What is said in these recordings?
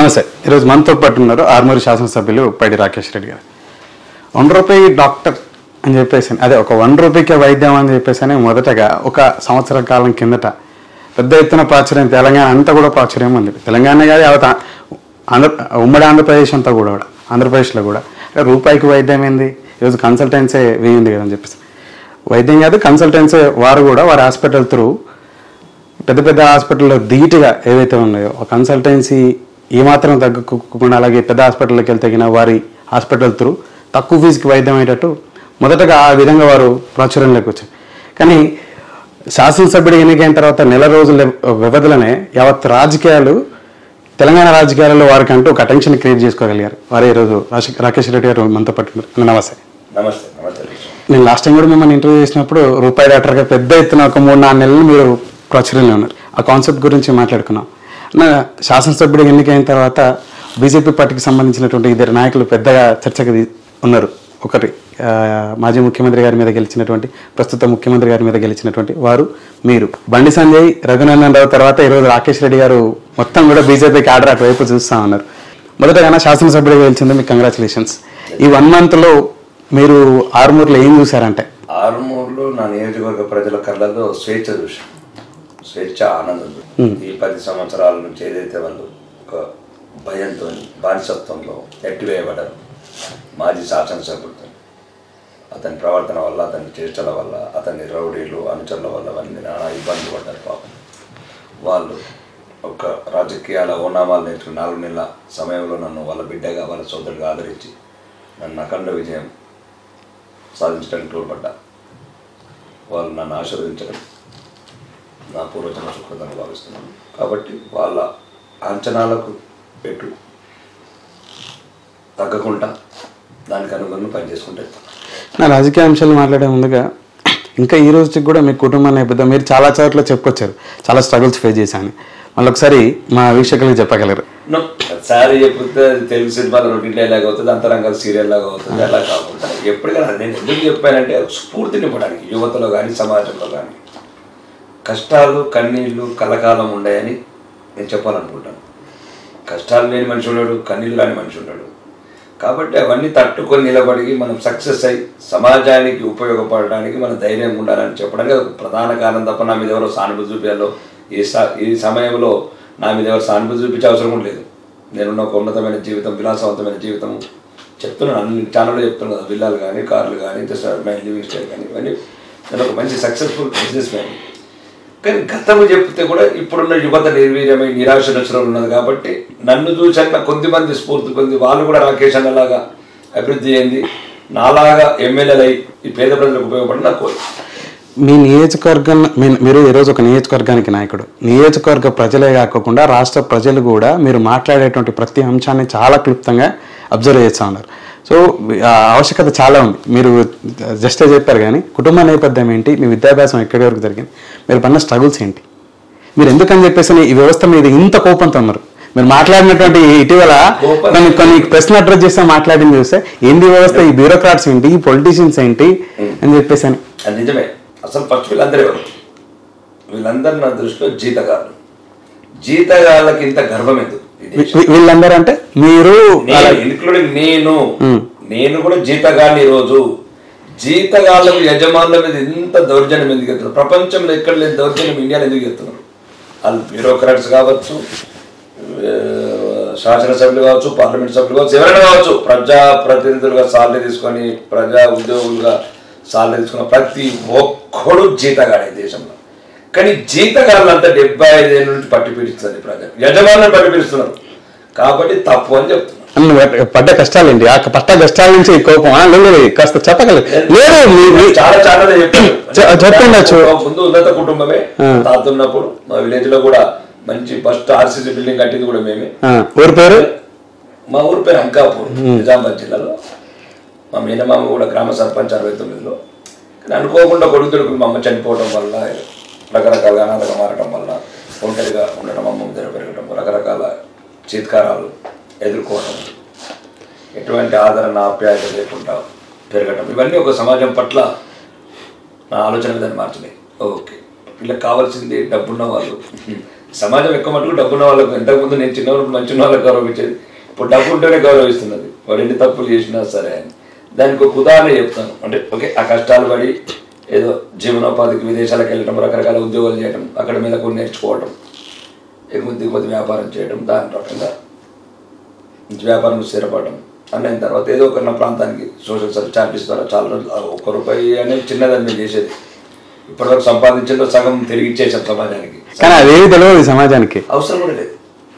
నమస్తే ఈరోజు మనతో పాటు ఉన్నారు ఆర్మూరి శాసనసభ్యులు పైడి రాకేష్ రెడ్డి గారు వన్ రూపాయి డాక్టర్ అని చెప్పేసి అదే ఒక వన్ రూపీకే వైద్యం అని చెప్పేసి అని మొదటగా ఒక సంవత్సర కాలం కిందట పెద్ద ఎత్తున ప్రాచుర్యం తెలంగాణ అంతా కూడా ప్రాచుర్యం ఉంది తెలంగాణ కాదు యావత్ ఆ- ఆంధ్ర ఉమ్మడి ఆంధ్రప్రదేశ్ అంతా కూడా కూడా ఆంధ్రప్రదేశ్లో కూడా అంటే రూపాయికి వైద్యం ఏంది ఈరోజు కన్సల్టెన్సీ వేయింది కదా అని చెప్పేసి వైద్యం కాదు కన్సల్టెన్సీ వారు కూడా వారి హాస్పిటల్ త్రూ పెద్ద పెద్ద హాస్పిటల్లో ధీటుగా ఏవైతే ఉన్నాయో ఆ కన్సల్టెన్సీ ఏమాత్రం తగ్గకుండా అలాగే పెద్ద హాస్పిటల్కి వెళ్తే తగిన వారి హాస్పిటల్ త్రూ తక్కువ ఫీజుకి వైద్యం అయ్యేటట్టు మొదటగా ఆ విధంగా వారు ప్రాచుర్యంలోకి వచ్చారు కానీ శాసనసభ్యుడు ఎన్నికైన తర్వాత నెల రోజుల వ్యవధిలోనే యావత్ రాజకీయాలు తెలంగాణ రాజకీయాలలో వారికి అంటూ ఒక అటెన్షన్ క్రియేట్ చేసుకోగలిగారు వారే ఈరోజు రాశ- రాకేష్ రెడ్డి గారు మనతో పట్టుకున్నారు అన్న నమస్తే నమస్తే నమస్తే రిషి. నేను లాస్ట్ టైం కూడా మిమ్మల్ని ఇంటర్వ్యూ చేసినప్పుడు రూపాయి డాక్టర్గా పెద్ద ఎత్తున ఒక మూడు నాలుగు నెలలు మీరు ప్రాచుర్యంలో ఉన్నారు ఆ కాన్సెప్ట్ గురించి మాట్లాడుకున్నాం నా శాసనసభ్యుడు ఎన్నికైన తర్వాత బీజేపీ పార్టీకి సంబంధించినటువంటి ఇద్దరు నాయకులు పెద్దగా చర్చకు తీ- ఉన్నారు ఒకటి ఆ, మాజీ ముఖ్యమంత్రి గారి మీద గెలిచినటువంటి ప్రస్తుత ముఖ్యమంత్రి గారి మీద గెలిచినటువంటి వారు మీరు బండి సంజయ్ రఘునందన్ రావు తర్వాత ఈరోజు రాకేష్ రెడ్డి గారు మొత్తం కూడా బీజేపీకి ఆర్డర్ అటువైపు చూస్తా ఉన్నారు మొదటగా శాసనసభ్యుడిగా గెలిచింది మీకు కంగ్రాచులేషన్స్ ఈ వన్ మంత్లో మీరు ఆరుమూరులో ఏం చూసారంటే ఆరుమూరులో నా నియోజకవర్గ ప్రజల కళ్ళలో స్వేచ్ఛ చూశాను స్వేచ్ఛ ఆనందం చూశాను. ఈ పది సంవత్సరాల నుంచి ఏదైతే వాళ్ళు ఒక భయంతో బానిసత్వంలో నెట్టివేయబడ్డారు మాజీ శాసనసభ్యుడితో అతని ప్రవర్తన వల్ల అతని చేష్టల వల్ల అతని రౌడీలు అనుచరుల వల్ల అవన్నీ నానా ఇబ్బందులు పడ్డారు పాపం వాళ్ళు ఒక రాజకీయాల ఓనామాలు నేర్చుకుని నాలుగు నెలల సమయంలో నన్ను వాళ్ళ బిడ్డగా వాళ్ళ సోదరుడిగా ఆదరించి నన్ను అఖండ విజయం సాధించడానికి తోడ్పడ్డా వాళ్ళు నన్ను ఆశీర్వదించడం నా పూర్వజన్మ సుకృతంగా భావిస్తున్నాను కాబట్టి వాళ్ళ అంచనాలకు పెట్టు తగ్గకుండా దానికి అనుగుణంగా పనిచేసుకుంటే నా రాజకీయ అంశాలు మాట్లాడే ముందుగా ఇంకా ఈ రోజుకి కూడా మీ కుటుంబ నేపథ్యం మీరు చాలా చోట్ల చెప్పుకొచ్చారు చాలా స్ట్రగుల్స్ ఫేస్ చేశాను మళ్ళీ ఒకసారి మా వీక్షకులకు చెప్పగలరు నో, సారీ చెప్తే అది తెలుగు సినిమాలో రొటీన్ డైలాగ్ అవుతుంది అంతరంగ సీరియల్ లాగా అవుతుంది అలా కాకుండా ఎప్పటికైనా నేను ఎందుకు చెప్పానంటే స్ఫూర్తి నింపడానికి యువతలో కానీ సమాజంలో కానీ కష్టాలు కన్నీళ్ళు కలకాలం ఉన్నాయని నేను చెప్పాలనుకుంటాను కష్టాలు లేని మనిషి ఉన్నాడు కన్నీళ్ళు రాని మనిషి ఉన్నాడు కాబట్టి అవన్నీ తట్టుకొని నిలబడి మనం సక్సెస్ అయ్యి సమాజానికి ఉపయోగపడడానికి మనం ధైర్యంగా ఉండాలని చెప్పడానికి అది ఒక ప్రధాన కారణం తప్ప నా మీద ఎవరో సానుభూతి చూపించాలో ఈ స ఈ సమయంలో నా మీద ఎవరు సానుభూతి చూపించే అవసరం కూడా లేదు నేనున్న ఒక ఉన్నతమైన జీవితం విలాసవంతమైన జీవితం చెప్తున్నాను అన్ని ఛానల్లో చెప్తున్నాను కదా విల్లాలు కానీ కార్లు కానీ మై లివింగ్ స్టైల్ కానీ ఇవన్నీ నేను ఒక మంచి సక్సెస్ఫుల్ బిజినెస్ మ్యాన్ కానీ గతము చెప్తే కూడా ఇప్పుడున్న యువత నిర్వీర్యమై నిరాశ నచ్చడం ఉన్నది కాబట్టి నన్ను చూసాక కొద్దిమంది స్ఫూర్తి పొంది వాళ్ళు కూడా రాకేష్ అన్నలాగా అభివృద్ధి అయింది నాలాగా ఎమ్మెల్యేలై ఈ పేద ప్రజలకు ఉపయోగపడి నా కోరిక మీ నియోజకవర్గం మీ- మీరు ఈరోజు ఒక నియోజకవర్గానికి నాయకుడు నియోజకవర్గ ప్రజలే కాకుండా రాష్ట్ర ప్రజలు కూడా మీరు మాట్లాడేటువంటి ప్రతి అంశాన్ని చాలా క్లుప్తంగా అబ్జర్వ్ చేస్తూ ఉన్నారు సో ఆ ఆవశ్యకత చాలా ఉంది మీరు జస్ట్ చెప్పారు కానీ కుటుంబ నేపథ్యం ఏంటి మీ విద్యాభ్యాసం ఎక్కడి వరకు జరిగింది మీరు పడిన స్ట్రగుల్స్ ఏంటి మీరు ఎందుకని చెప్పేసి ఈ వ్యవస్థ మీద ఇంత కోపంతో ఉన్నారు మీరు మాట్లాడినటువంటి ఇటీవల కోపం- కొన్ని కొన్ని ప్రశ్న అడ్రస్ చేస్తే మాట్లాడింది చూస్తే ఏంటి ఈ వ్యవస్థ ఈ బ్యూరోక్రాట్స్ ఏంటి ఈ పొలిటీషియన్స్ ఏంటి అని చెప్పేసి అని అది నిజమే అసలు ఫస్ట్ వీళ్ళందరూ ఎవరు వీళ్ళందరూ నా దృష్టిలో జీతగాళ్ళు జీతగాళ్ళకి ఇంత గర్వం ఎందుకు ఈ దేశం వీ- వీళ్ళందరూ అంటే మీరు నేను ఇంక్లూడింగ్ నేను నేను కూడా జీతగాడిని ఈరోజు జీతగాళ్ళకు యజమానుల మీద ఇంత దౌర్జన్యం ఎందుకు ఎత్తున్నారు ప్రపంచంలో ఎక్కడ లేని దౌర్జన్యం ఇండియాలో ఎందుకు ఎత్తున్నారు వాళ్ళు బ్యూరోక్రాట్స్ కావచ్చు ఆ, శాసనసభ్యులు కావచ్చు పార్లమెంట్ సభ్యులు కావచ్చు ఎవరైనా కావచ్చు ప్రజా ప్రతినిధులుగా సాలరీ తీసుకొని ప్రజా ఉద్యోగులుగా సాలరీ తీసుకున్న ప్రతి ఒక్కడు జీతగాడే ఈ దేశంలో కానీ జీతగాళ్ళంతా డెబ్బై ఐదు ఏళ్ళ నుంచి పట్టి పీడిస్తుంది ప్రజలు యజమానులను పట్టి పీడిస్తున్నారు కాబట్టి తప్పు అని చెప్తున్నారు అన్న పడ్డ- పడ్డ కష్టాలు ఏంటి ఆ పడ్డ కష్టాల నుంచి ఈ కోపం ఆ, లేదు లేదు, కాస్త చెప్పగలరు లేదు మీ- మీ- చాలా చాలా చెప్పారు చె- చెప్తుండొచ్చు. ముందు ఉన్నత కుటుంబమే ఆ. తాత ఉన్నప్పుడు మా విలేజ్ లో కూడా మంచి ఫస్ట్ ఆర్సీసీ బిల్డింగ్ కట్టింది కూడా మేమే ఆ, ఊరి పేరు మా ఊరి పేరు అంకాపూర్ నిజామాబాద్ జిల్లాలో మా మేనమామ కూడా గ్రామ సర్పంచ్ అరవై తొమ్మిదిలో కానీ అనుకోకుండా కొడుకు తొడుకులు మా అమ్మ చనిపోవడం వల్ల రకరకాల అనాథగా మారడం వల్ల ఒంటరిగా ఉండడం అమ్మ దగ్గర పెరగడం రకరకాల చీత్కారాలు ఎదుర్కోవడం ఎటువంటి ఆదరణ ఆప్యాయత లేకుండా పెరగటం ఇవన్నీ ఒక సమాజం పట్ల నా ఆలోచన విధానం మార్చినాయి ఓకే వీళ్ళకి కావాల్సింది డబ్బున్న వాళ్ళు సమాజం ఎక్కువ మటుకు డబ్బున్న వాళ్ళకు ఇంతకుముందు నేను చిన్నప్పుడు మంచి ఉన్న వాళ్ళకి గౌరవించేది ఇప్పుడు డబ్బు ఉంటేనే గౌరవిస్తున్నది వాడు ఎన్ని తప్పులు చేసినా సరే అని దానికి ఒక ఉదాహరణ చెప్తాను అంటే ఓకే ఆ కష్టాలు పడి ఏదో జీవనోపాధికి విదేశాలకు వెళ్ళడం రకరకాల ఉద్యోగాలు చేయడం అక్కడ మీద కొన్ని నేర్చుకోవడం ఎగుమతి దిగుమతి వ్యాపారం చేయడం దాని రకంగా వ్యాపారం స్థిరపడడం అన్న అయిన తర్వాత ఏదో ఒక నా ప్రాంతానికి సోషల్ సర్వీస్ చార్టీస్ ద్వారా చాలా రోజులు ఆ ఒక్క రూపాయి అనేది చిన్నదని మేము చేసేది ఇప్పటివరకు సంపాదించేదో సగం తిరిగి ఇచ్చేసాం సమాజానికి కానీ అదేవి తెలియదు ఈ సమాజానికి అవసరం కూడా లేదు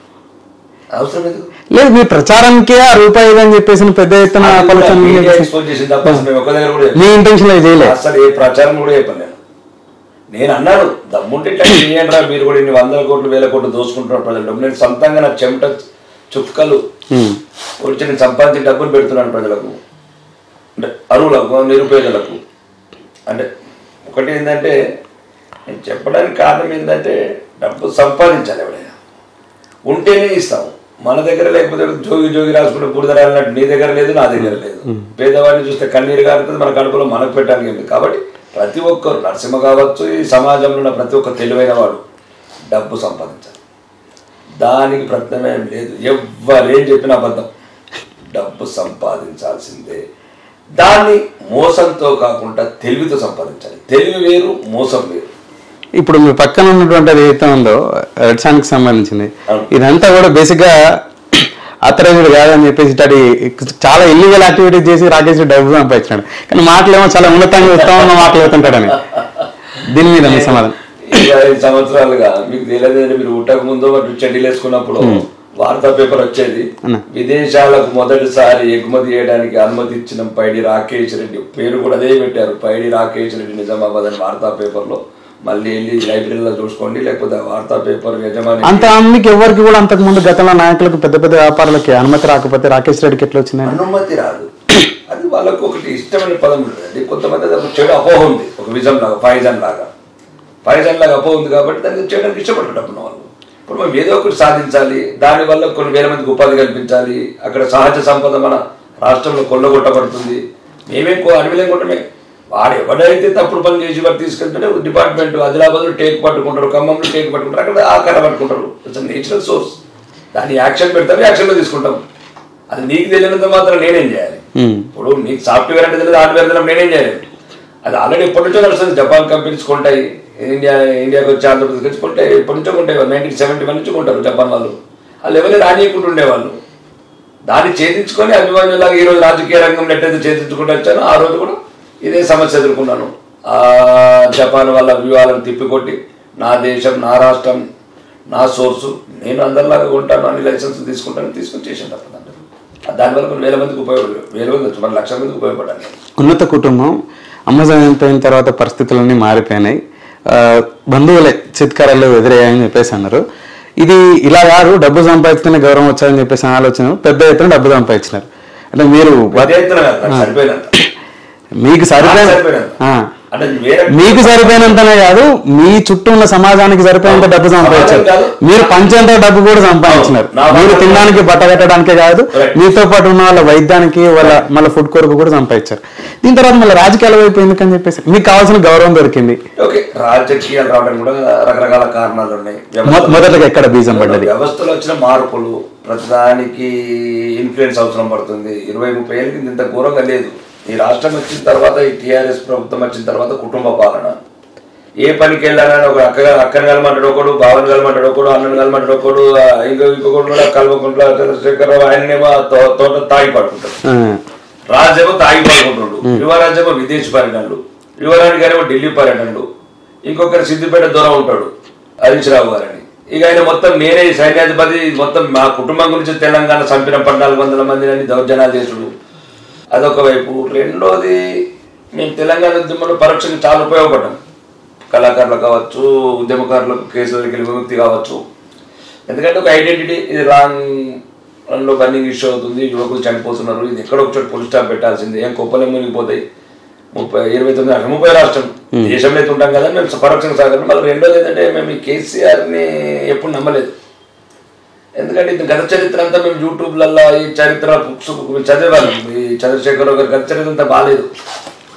అవసరం ఎందుకు లేదు మీ ప్రచారానికే ఆ రూపాయి ఇదని చెప్పేసి పెద్ద ఎత్తున పలుచని మీడియా ఎక్స్పోజ్ చేసిన తప్ప అసలు మేము ఒక్క దగ్గర కూడా మీ ఇంటెన్షన్ చేయలేదు అసలు ఏ ప్రచారం కూడా చెప్పాను నేను నేను అన్నాను దమ్ముంటే ఇట్లా చేయండిరా మీరు కూడా ఇన్ని వందల కోట్లు వేల కోట్లు దోసుకుంటున్నారు ప్రజలు డబ్బు నేను సొంతంగా నా చెమట చుక్కలు వచ్చి నేను సంపాదించి డబ్బులు పెడుతున్నాను ప్రజలకు అంటే అరువులకు నిరుపేదలకు అంటే ఒకటి ఏంటంటే నేను చెప్పడానికి కారణం ఏంటంటే డబ్బు సంపాదించాలి ఎవడైనా ఉంటేనే ఇస్తాము మన దగ్గర లేకపోతే జోగి జోగి రాసుకుంటే బురద రాలినట్టు నీ దగ్గర లేదు నా దగ్గర లేదు పేదవాడిని చూస్తే కన్నీరు కారుతుంది మన కడుపులో మనకు పెట్టడానికి ఏమి లేదు. కాబట్టి ప్రతి ఒక్కరు నరసింహ కావచ్చు ఈ సమాజంలో ఉన్న ప్రతి ఒక్క తెలివైన వాడు డబ్బు సంపాదించాలి దానికి ప్రత్యామ్నాయం లేదు ఎవరేం చెప్పిన అబద్ధం డబ్బు సంపాదించాల్సిందే దాన్ని మోసంతో కాకుండా తెలివితో సంపాదించాలి తెలివి వేరు మోసం వేరు ఇప్పుడు మీ పక్కన ఉన్నటువంటి అది ఏదైతే ఉందో రెడ్ సాంగ్ కి సంబంధించింది అవును. ఇదంతా కూడా బేసిక్ గా అతరజుడు కాదని చెప్పేసి ఇట్లాంటి చాలా ఇల్లీగల్ యాక్టివిటీస్ చేసి రాకేష్ రెడ్డి డబ్బు సంపాదించినాడు కానీ మాటలేమో చాలా ఉన్నతంగా ఉత్తమంగా మాట్లాడుతుంటాడని దీని మీద మీ సమాధానం ఈ ఐదు సంవత్సరాలుగా మీకు తెలియదు మీరు ఉట్టక ముందు వాటి చెడ్డీలు వేసుకున్నప్పుడు వార్తా పేపర్ వచ్చేది అన్న. విదేశాలకు మొదటిసారి ఎగుమతి చేయడానికి అనుమతి ఇచ్చిన పైడి రాకేష్ రెడ్డి పేరు కూడా అదే పెట్టారు పైడి రాకేష్ రెడ్డి నిజామాబాద్ అని వార్తా పేపర్లో మళ్ళీ వెళ్ళి లైబ్రరీలో చూసుకోండి లేకపోతే ఆ వార్తా పేపర్ యజమాని అంత అన్నికి ఎవరికి కూడా అంతకు ముందు గతంలో నాయకులకు పెద్ద పెద్ద వ్యాపారులకి అనుమతి రాకపోతే రాకేష్ రెడ్డికి ఎట్లా వచ్చిందండి అనుమతి రాదు అది వాళ్ళకు ఒకటి ఇష్టమైన పదం ఉంటుంది కొంతమంది అది ఒక చెడు అపోహ ఉంది ఒక విజం లాగా పాయిజన్ లాగా పాయిజన్ లాగా అపోహ ఉంది కాబట్టి దాన్ని చేయడానికి ఇష్టపడేటప్పుడు వాళ్ళు ఇప్పుడు మనం ఏదో ఒకటి సాధించాలి దానివల్ల కొన్ని వేల మందికి ఉపాధి కల్పించాలి అక్కడ సహజ సంపద మన రాష్ట్రంలో కొల్లగొట్టబడుతుంది మేమే అడవిలేం కొట్టమే వాడు ఎవడైతే తప్పుడు పని చేసి వాడు తీసుకెళ్తుంటే డిపార్ట్మెంట్ ఆదిలాబాద్లో టేక్ పట్టుకుంటారు ఖమ్మంలో టేక్ పట్టుకుంటారు అక్కడ ఆకార పట్టుకుంటారు ఇట్స్ నేచురల్ సోర్స్ దాన్ని యాక్షన్ పెడతాం యాక్షన్లో తీసుకుంటాం అది నీకు తెలియనంత మాత్రం నేనేం చేయాలి ఉమ్. ఇప్పుడు నీకు సాఫ్ట్వేర్ అంటే తెలియదు హార్డ్వేర్ తెలియదు నేనేం చేయాలి అది ఆల్రెడీ ఎప్పటి నుంచో నడుస్తుంది జపాన్ కంపెనీస్ కొంటాయి ఇండియా ఇండియాకి వచ్చి ఆంధ్రప్రదేశ్ వచ్చి కొంటాయి ఎప్పటి నుంచో కొంటాయి నైన్టీన్ సెవెంటీ వన్ నుంచి కొంటారు జపాన్ వాళ్ళు వాళ్ళు ఎవరు రానియకుండా ఉండేవాళ్ళు దాన్ని ఛేదించుకొని అభిమానులాగా ఈ రోజు రాజకీయ రంగంలో ఎట్టయితే ఛేదించుకుంటూ వచ్చానో ఆ రోజు కూడా ఇదే సమస్య ఎదుర్కొన్నాను ఆ జపాన్ వాళ్ళ వ్యూహాలను తిప్పికొట్టి నా దేశం నా రాష్ట్రం నా సోర్సు నేను అందరిలాగా కొంటాను అన్ని లైసెన్స్ తీసుకుంటాను తీసుకొని చేసాను తప్ప దానివల్ల కొన్ని వేల మందికి ఉపయోగపడదు వేల మంది వచ్చి మన లక్షల మందికి ఉపయోగపడాలి ఉన్నత కుటుంబం అమ్మ చనిపోయిన తర్వాత పరిస్థితులన్నీ మారిపోయినాయి ఆ, బంధువులే చిత్కారాలు ఎదురయ్యాయని చెప్పేసి అన్నారు ఇది ఇలా కాదు డబ్బు సంపాదిస్తేనే గౌరవం వచ్చాయని చెప్పేసి ఆలోచన పెద్ద ఎత్తున డబ్బు సంపాదించినారు అంటే మీరు పెద్ద ఎత్తున కాదు, నాకు సరిపోయినంత మీకు సరిపోయిన నాకు సరిపోయినంత. ఆ. అంటే వేరే మీకు సరిపోయినంతనే కాదు మీ చుట్టూ ఉన్న సమాజానికి సరిపోయినంత డబ్బు సంపాదించారు సమాజం కాదు. మీరు పంచేంత డబ్బు కూడా సంపాదించినారు నా మీరు బాధ- తినడానికి బట్ట కట్టడానికే కాదు Correct. మీతో పాటు ఉన్న వాళ్ళ వైద్యానికి వాళ్ళ మళ్ళీ ఫుడ్ కొరకు కూడా సంపాదించారు దీని తర్వాత మళ్ళీ రాజకీయాల వైపు ఎందుకని చెప్పేసి మీకు కావాల్సిన గౌరవం దొరికింది ఓకే రాజకీయాలు రావడానికి కూడా రకరకాల కారణాలు ఉన్నాయి మొ- వ్యవస్థ- మొదటగా ఎక్కడ బీజం పడ్డది వ్యవస్థలో వచ్చిన మార్పులు ప్రతిదానికి ఇన్ఫ్లుయెన్స్ అవసరం పడుతుంది ఇరవై ముప్పై ఏళ్ళకి ఇంత ఘోరంగా లేదు ఈ రాష్ట్రం వచ్చిన తర్వాత ఈ టీఆర్ఎస్ ప్రభుత్వం వచ్చిన తర్వాత కుటుంబ పాలన ఏ పనికి వెళ్ళాలని ఒక అక్క అక్కని కలమంటాడు ఒకడు బావని కలమంటాడు ఒకడు అన్నని కలమంటాడు ఒకడు ఆ, ఇంకో ఇంకొకడు కూడా కల్వకుంట్ల చంద్రశేఖరరావు ఆయననేమో ఆ తో- తోట తాగి పడుకుంటాడు ఆ, రాజేమో తాగి పడుకుంటుండు యువరాజేమో విదేశీ పర్యటనలు యువరాణి గారేమో ఢిల్లీ పర్యటనలు ఇంకొకరు సిద్దిపేట దూరం ఉంటాడు హరీష్ రావు గారని ఇక ఆయన మొత్తం నేనే సైన్యాధిపతి మొత్తం మా కుటుంబం గురించి తెలంగాణ చంపిన పద్నాలుగు వందల మంది అని దౌర్జన్యాలు చేసుడు అదొక వైపు రెండోది మేము తెలంగాణ ఉద్యమంలో పరోక్షంగా చాలా ఉపయోగపడ్డాం కళాకారులకు కావచ్చు ఉద్యమకారులకు కేసులకి వెళ్ళి విముక్తి కావచ్చు ఎందుకంటే ఒక ఐడెంటిటీ ఇది రాంగ్ లో బర్నింగ్ ఇష్యూ అవుతుంది యువకులు చనిపోతున్నారు ఇది ఎక్కడో ఒక చోట పోలీస్ స్టాప్ పెట్టాల్సిందే ఏం కుప్పలే మునిగిపోతాయి ముప్పై ఇరవై తొమ్మిది రాష్ట్రం ముప్పై రాష్ట్రం దేశంలో అయితే ఉంటాం కదా మేము పరోక్షంగా సాగలం మళ్ళీ రెండోది ఏంటంటే మేము ఈ కేసీఆర్ని ఎప్పుడు నమ్మలేదు ఎందుకంటే ఇది గత చరిత్ర అంతా మేము యూట్యూబ్లలో ఈ చరిత్ర బుక్స్ చదివేవాళ్ళం ఈ చంద్రశేఖరరావు గారి గత చరిత్ర అంతా బాగాలేదు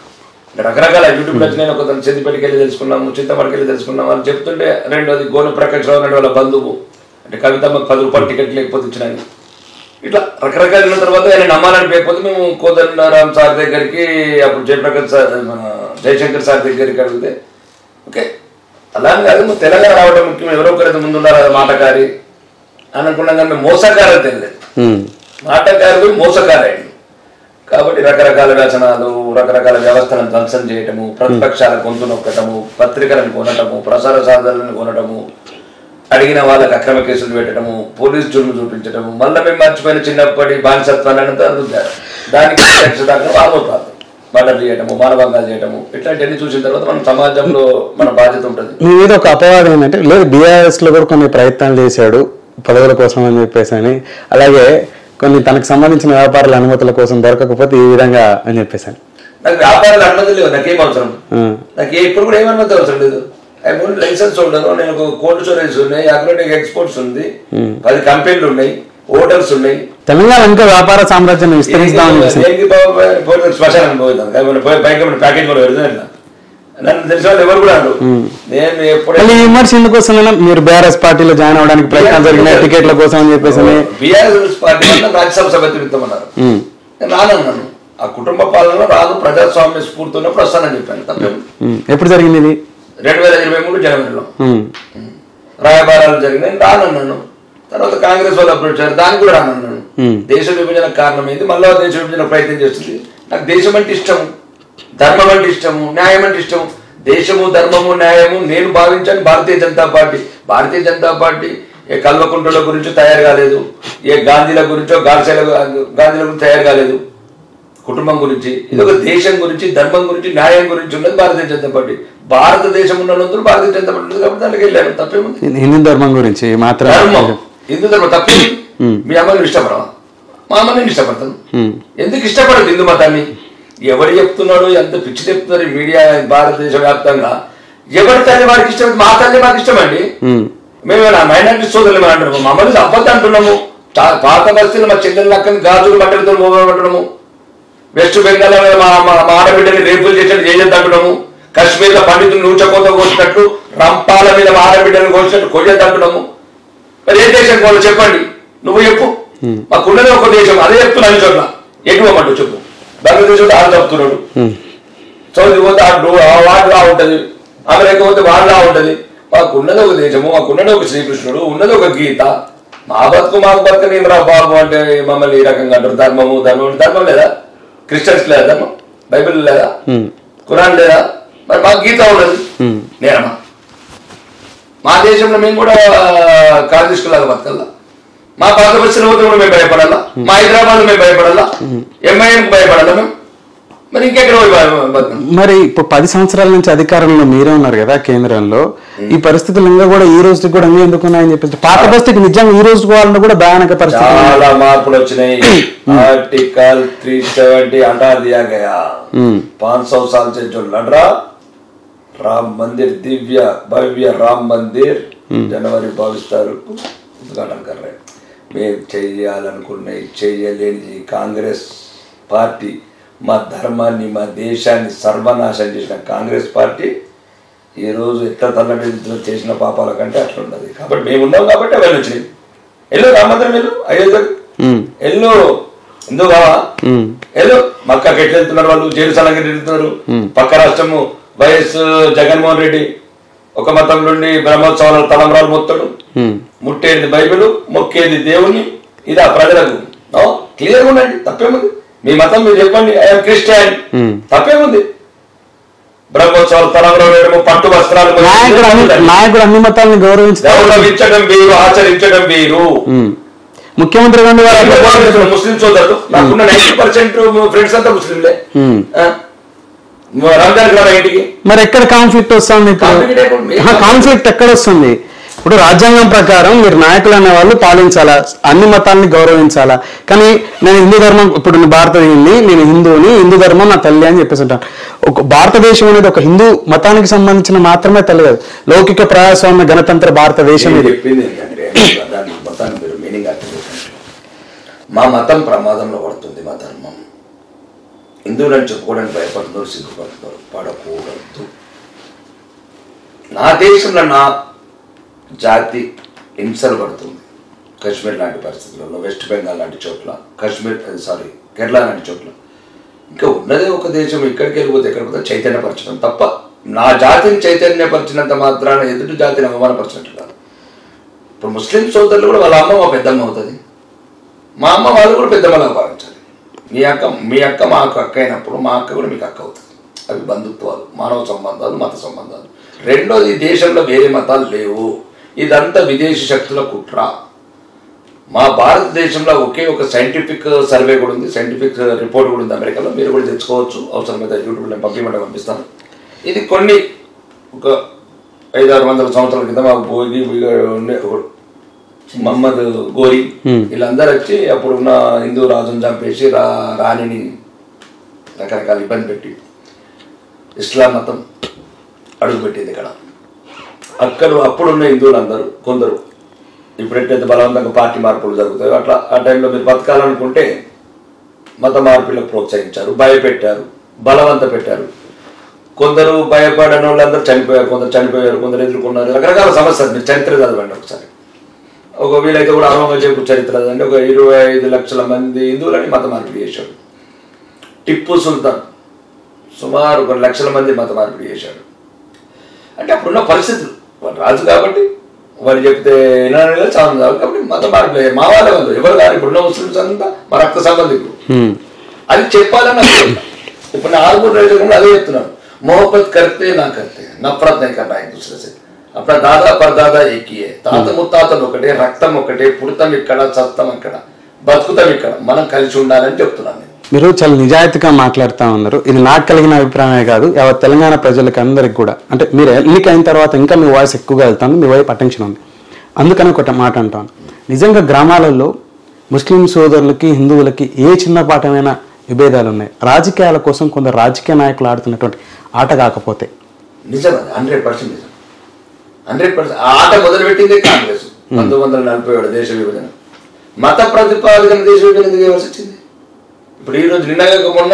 రకరకాల యూట్యూబ్లో వచ్చినాయి ఒక సిద్దిపేటకి వెళ్ళి తెలుసుకున్నాము చింతపడికి వెళ్ళి తెలుసుకున్నాము అని చెప్తుంటే రెండోది గోను ప్రకాష్ రావు అనే వాళ్ళ బంధువు అంటే కవితమ్మకు పది రూపాయలు టికెట్ లేకపోతే ఇచ్చినాను ఇట్లా రకరకాల ఉన్న తర్వాత ఆయన నమ్మాలని లేకపోతే మేము కోదండరామ్ సార్ దగ్గరికి అప్పుడు జయప్రకాష్ సార్ మన జయశంకర్ సార్ దగ్గరికి అడిగితే ఓకే అలా అని కాదు నువ్వు తెలంగాణ రావడం ముఖ్యం ఎవరో ఒకరైతే ముందు ఉండాలి అది మాటకారి అని అనుకున్నాం కానీ మేము మోసకారి అని తెలియదు ఉమ్, మాటకారుడు మోసకారాయడు కాబట్టి రకరకాల రచనలు రకరకాల వ్యవస్థలను ధ్వంసం చేయటము ప్రతిపక్షాల గొంతు నొక్కటము పత్రికలను కొనటము ప్రసార సాధనలను కొనటము అడిగిన వాళ్ళకి అక్రమ కేసులు పెట్టడము పోలీస్ జుర్ము చూపించటము మళ్ళీ మేము మర్చిపోయిన చిన్నప్పటి బానిసత్వాన్ని అంతా రుద్దారు దానికి ఖచ్చితంగా ఆరోపాలు మర్డర్ చేయటము మానభంగాలు చేయటము ఇట్లాంటివన్నీ చూసిన తర్వాత మనం సమాజంలో మన బాధ్యత ఉంటుంది మీ మీద ఒక అపవాదం ఏంటంటే లేదు బీఆర్ఎస్ లో కూడా కొన్ని ప్రయత్నాలు చేశాడు పదవుల కోసం అని చెప్పేసి అని అలాగే కొన్ని తనకు సంబంధించిన వ్యాపారాల అనుమతుల కోసం దొరకకపోతే ఈ విధంగా అని చెప్పేసి అని నాకు వ్యాపారాలు అనుమతి లేవు నాకేం అవసరం ఉమ్, నాకు ఏ- ఇప్పుడు కూడా ఏం అనుమతి అవసరం లేదు ఐ ఓన్ లైసెన్స్ ఉండదు నేను ఒక కోల్డ్ స్టోరేజ్ ఉన్నాయి అగ్రోటెక్ ఎక్స్పోర్ట్స్ ఉంది పది కంపెనీలు ఉన్నాయి హోటల్స్ ఉన్నాయి తెలంగాణ ఇంకా వ్యాపార సామ్రాజ్యాన్ని విస్తరిస్తామని చెప్పేసి దేనికి పో- పో- పోతే శ్మశానం పోయింది కానీ పోయి పైకి ఏమైనా ప్యాకేజ్ కూడా పెడతాను ఇట్లా నన్ను తెలిసిన వాళ్ళు ఎవరు కూడా అనరు నేను ఎప్పుడైనా మళ్ళీ ఈ విమర్శ ఎందుకు వస్తుందన్నా మీరు బీఆర్ఎస్ పార్టీలో జాయిన్ అవడానికి ప్రయత్నాలు జరిగినాయి టికెట్ల కోసం అని చెప్పేసి అని బీఆర్ఎస్ పార్టీ వల్ల రాజ్యసభ సభ్యత్వం ఇస్తామన్నారు ఉమ్, నేను రానన్నాను ఆ కుటుంబ పాలన రాదు ప్రజాస్వామ్య స్ఫూర్తి ఉన్నప్పుడు వస్తానని చెప్పాను తప్పేం ఉమ్, ఎప్పుడు జరిగింది ఇది రెండు వేల ఇరవై మూడు జనవరిలో ఉమ్, రాయబారాలు జరిగినాయి రానన్నాను తర్వాత కాంగ్రెస్ వాళ్ళు అప్పుడు వచ్చారు దానికి కూడా రానన్నాను Hmm. దేశ విభజన కారణమైంది మళ్ళా దేశ విభజన ప్రయత్నం చేస్తుంది నాకు దేశం అంటే ఇష్టము ధర్మం అంటే ఇష్టము న్యాయం అంటే ఇష్టము దేశము ధర్మము న్యాయము నేను భావించాను భారతీయ జనతా పార్టీ భారతీయ జనతా పార్టీ ఏ కల్వకుంట్ల గురించి తయారు కాలేదు ఏ గాంధీల గురించో గాడ్సేల గాంధీల గురించి తయారు కాలేదు కుటుంబం గురించి ఇది ఒక దేశం గురించి ధర్మం గురించి న్యాయం గురించి ఉన్నది భారతీయ జనతా పార్టీ భారతదేశం ఉన్న వాళ్ళందరూ భారతీయ జనతా పార్టీ ఉంది కాబట్టి దానికి వెళ్ళాను తప్పేముంది హిందూ ధర్మం గురించి మాత్రం ధర్మం హిందూ ధర్మం తప్పే మీ అమ్మని ఇష్టపడవా మా అమ్మ నేను ఇష్టపడతాను ఉమ్, ఎందుకు ఇష్టపడదు హిందూ మతాన్ని ఎవడు చెప్తున్నాడు ఎంత పిచ్చి చెప్తున్నారు ఈ మీడియా భారతదేశ వ్యాప్తంగా ఎవరి తల్లి వారికి ఇష్టం మా తల్లి మాకు ఇష్టమండి ఉమ్, మేము నా మైనారిటీ సోదరులు అని అంటున్నాము మమ్మల్ని అబద్ధం అంటున్నాము చా- పాత పరిస్థితులు మా చెల్లెలు అక్కని గాజులు బట్టలతో మోగబట్టడము వెస్ట్ బెంగాల్ లో మా మా- మా ఆడబిడ్డని రేపులు చేసినట్టు చేయొద్దు అంటున్నాము కాశ్మీర్ లో పండితులు నూచకోత కోసినట్టు రంపాల మీద మా ఆడబిడ్డని కోసినట్టు కొయ్యొద్దు అంటున్నాము మరి ఏ దేశం వాళ్ళు చెప్పండి నువ్వు చెప్పు మాకున్నది ఒక దేశం అదే చెప్తున్నాను చోట్ల ఎటువమంటూ చెప్పు బంగ్లాదేశ్ ఆడు చెప్తున్నాడు ఉమ్, సౌదీ పోతే ఆడు వాడులా ఉంటది అమెరికా పోతే వాళ్ళలా ఉంటది మాకు ఉన్నది ఒక దేశము మాకు ఉన్నది ఒక శ్రీకృష్ణుడు ఉన్నది ఒక గీత మా బతుకు మాకు బతుకు నేను రా బాబు అంటే మమ్మల్ని ఈ రకంగా అంటారు ధర్మము ధర్మం ధర్మం లేదా క్రిస్టియన్స్ లేదా ధర్మం బైబిల్ లేదా ఉమ్, ఖురాన్ లేదా మరి మాకు గీత ఉన్నది ఉమ్. నేరమా మా దేశంలో మేము కూడా కాంగ్రెస్లాగా బతకల్లా మా పాత బస్సులో పోతే కూడా మేము భయపడాలా మా హైదరాబాద్ మేము భయపడాలా ఎంఐఎం భయపడాలా మేము మరి ఇంకెక్కడ పోయి భయ- బతకం మరి ఇప్పుడు పది సంవత్సరాల నుంచి అధికారంలో మీరే ఉన్నారు కదా కేంద్రంలో ఈ పరిస్థితులు ఇంకా కూడా ఈ రోజుకి కూడా ఇంకా ఎందుకు ఉన్నాయని చెప్పేసి పాత పరిస్థితికి నిజంగా ఈ రోజు వాళ్ళని కూడా భయానక పరిస్థితి చాలా మార్పులు వచ్చినాయి ఆర్టికల్ త్రీ సెవెంటీ हटा दिया गया ఉమ్, पाँच सौ साल से जो लड़ रहा राम मंदिर दिव्य भव्य राम मंदिर జనవరి బావిస్ తారీఖు ఉద్ఘాటన कर रहे हैं. మేము చెయ్యాలనుకున్నవి చెయ్యలేనిది కాంగ్రెస్ పార్టీ మా ధర్మాన్ని మా దేశాన్ని సర్వనాశనం చేసిన కాంగ్రెస్ పార్టీ ఈ రోజు ఎట్లా తల్లడితో చేసిన పాపాల కంటే అట్లా ఉన్నది కాబట్టి మేము ఉన్నాం కాబట్టి అవన్నీ వచ్చినాయి ఎల్లు రామందిరం వెళ్ళు అయోధ్యకు ఉమ్, ఎల్లు ఎందుకు కావా ఉమ్, ఏదో మక్కకి ఎట్లా వెళ్తున్నారు వాళ్ళు జెరూసలంకి ఎట్లా వెళ్తున్నారు పక్క రాష్ట్రము వైఎస్ జగన్మోహన్ రెడ్డి ఒక మతం నుండి బ్రహ్మోత్సవాల తలంబరాలు మొత్తడు ఉమ్. ముట్టేది బైబిల్ మొక్కేది దేవుని ఇదా ప్రజలకు క్లియర్ ఉండండి తప్పేముంది మీ మతం మీరు చెప్పండి ఐఎమ్ క్రిస్టియన్ Hmm. తప్పేముంది బ్రహ్మోత్సవాలు తలంబరాలు వేయడము పట్టు వస్త్రాలు నాయకుడు అన్ని నాయకుడు అన్ని మతాలను గౌరవించుతారు గౌరవించడం వేరు ఆచరించడం వేరు ఉమ్. ముఖ్యమంత్రి గాంధీ వారు అట్లా పోరాడుతున్నారు. ముస్లిం సోదరులు నాకున్న నైన్టీ పర్సెంట్ ఫ్రెండ్స్ అంతా ముస్లింలే ఉమ్. ఆ? రంజాన్ రారా ఇంటికి మరి ఎక్కడ కాన్ఫ్లిక్ట్ వస్తుంది Conflict ఎక్కడ ఉంది? కాన్ఫ్లిక్ట్ ఎక్కడ వస్తుంది ఇప్పుడు రాజ్యాంగం ప్రకారం మీరు నాయకులు అనే వాళ్ళు పాలించాలా అన్ని మతాలని గౌరవించాలా కానీ నేను హిందూ ధర్మం ఇప్పుడు నేను భారతదేశంని నేను హిందువుని హిందూ ధర్మం నా తల్లి అని చెప్పేసి ఉంటాను ఒక భారతదేశం అనేది ఒక హిందూ మతానికి సంబంధించిన మాత్రమే తల్లి కాదు లౌకిక ప్రజాస్వామ్య గణతంత్ర భారతదేశం నేను ఇది చెప్పింది ఏంటంటే దాని మతాన్ని మీరు మీనింగ్ అర్థం చేసుకోండి. మా మతం ప్రమాదంలో పడుతుంది మా ధర్మం హిందువులని చెప్పుకోవడానికి భయపడుతున్నారు సిగ్గుపడుతున్నారు పడకూడదు నా దేశంలో నా జాతి హింసలు పడుతుంది కాశ్మీర్ లాంటి పరిస్థితులలో వెస్ట్ బెంగాల్ లాంటి చోట్ల కాశ్మీర్ సారీ కేరళ లాంటి చోట్ల ఇంకా ఉన్నదే ఒక దేశం ఇక్కడికి వెళ్ళిపోతే ఎక్కడ పోతే చైతన్యపరచడం తప్ప నా జాతిని చైతన్యపరిచినంత మాత్రాన ఎదుటి జాతిని అవమానపరిచినట్టు కాదు ఇప్పుడు ముస్లిం సోదరులు కూడా వాళ్ళ అమ్మ మా పెద్దమ్మ అవుతుంది మా అమ్మ వాళ్ళు కూడా పెద్దమ్మలాగా భావించాలి మీ అక్క మీ అక్క మాకు అక్క అయినప్పుడు మా అక్క కూడా మీకు అక్క అవుతుంది అవి బంధుత్వాలు మానవ సంబంధాలు మత సంబంధాలు రెండోది దేశంలో వేరే మతాలు లేవు ఇదంతా విదేశీ శక్తుల కుట్ర మా భారతదేశంలో ఒకే ఒక సైంటిఫిక్ సర్వే కూడా ఉంది సైంటిఫిక్ రిపోర్ట్ కూడా ఉంది అమెరికాలో మీరు కూడా తెచ్చుకోవచ్చు అవసరమైతే యూట్యూబ్లో నేను పంపించమంటే పంపిస్తాను ఇది కొన్ని ఒక ఐదు ఆరు వందల సంవత్సరాల క్రితం మాకు భోగి ఉండే ఒకడు మహమ్మద్ గోరి వీళ్ళందరూ వచ్చి అప్పుడు ఉన్న హిందూ రాజుని చంపేసి రా రాణిని రకరకాల ఇబ్బంది పెట్టి ఇస్లాం మతం అడుగుపెట్టింది ఇక్కడ అక్కడ అప్పుడున్న హిందువులందరూ కొందరు ఇప్పుడు ఎట్లయితే బలవంతంగా పార్టీ మార్పులు జరుగుతాయో అట్లా ఆ టైంలో మీరు బతకాలనుకుంటే మత మార్పులకు ప్రోత్సహించారు భయపెట్టారు బలవంత పెట్టారు కొందరు భయపడని వాళ్ళందరూ చనిపోయారు కొందరు చనిపోయారు కొందరు ఎదుర్కొన్నారు రకరకాల సమస్యలు మీరు చరిత్ర చదవండి ఒకసారి ఒక వీలైతే కూడా ఔరంగజేబు చరిత్ర చదవండి ఒక ఇరవై ఐదు లక్షల మంది హిందువులని మత మార్పిడి చేశాడు టిప్పు సుల్తాన్ సుమారు కొన్ని లక్షల మంది మత మార్పిడి చేశాడు అంటే అప్పుడున్న పరిస్థితులు వాడు రాజు కాబట్టి వాడు చెప్తే వినాలి చాలా కాదు కాబట్టి మత మార్పులు అయ్యాయి. మా వాళ్ళే వాళ్ళు ఎవరు కాదు ఇప్పుడున్న ముస్లిమ్స్ అంతా మా రక్త సంబంధికులు హ్మ్. అది చెప్పాలని అనుకుంటా ఇప్పుడు నా ఆరుగురు రైతులు అదే చెప్తున్నాను మొహబ్బత్ కర్తే నా కర్తే నఫరత్ नहीं करना एक दूसरे से अपना दादा परदादा एक ही है తాత ముత్తాతలు ఒకటే రక్తం ఒకటే పుడతాం ఇక్కడ చస్తాం అక్కడ బతుకుతాం ఇక్కడ మనం కలిసి ఉండాలని చెప్తున్నాను నేను మీరు చాలా నిజాయితీగా మాట్లాడుతూ ఉన్నారు ఇది నాకు కలిగిన అభిప్రాయమే కాదు యావత్ తెలంగాణ ప్రజలకి అందరికి కూడా అంటే మీరు ఎన్నికైన తర్వాత ఇంకా మీ వాయిస్ ఎక్కువగా వెళ్తాను మీ వైపు అటెన్షన్ ఉంది అందుకని ఒక మాట అంటాను నిజంగా గ్రామాలలో ముస్లిం సోదరులకి హిందువులకి ఏ చిన్న పాఠమైనా విభేదాలు ఉన్నాయి రాజకీయాల కోసం కొందరు రాజకీయ నాయకులు ఆడుతున్నటువంటి ఆట కాకపోతే నిజం అది హండ్రెడ్ పర్సెంట్ నిజం హండ్రెడ్ పర్సెంట్ ఆ ఆట మొదలుపెట్టింది కాంగ్రెస్ పంతొమ్మిది వందల నలభై ఏడు దేశ విభజన మత ప్రతిపాదన దేశ విభజన ఎందుకు ఇవ్వాల్సి వచ్చింది ఇప్పుడు ఈ రోజు నిన్నగాక మొన్న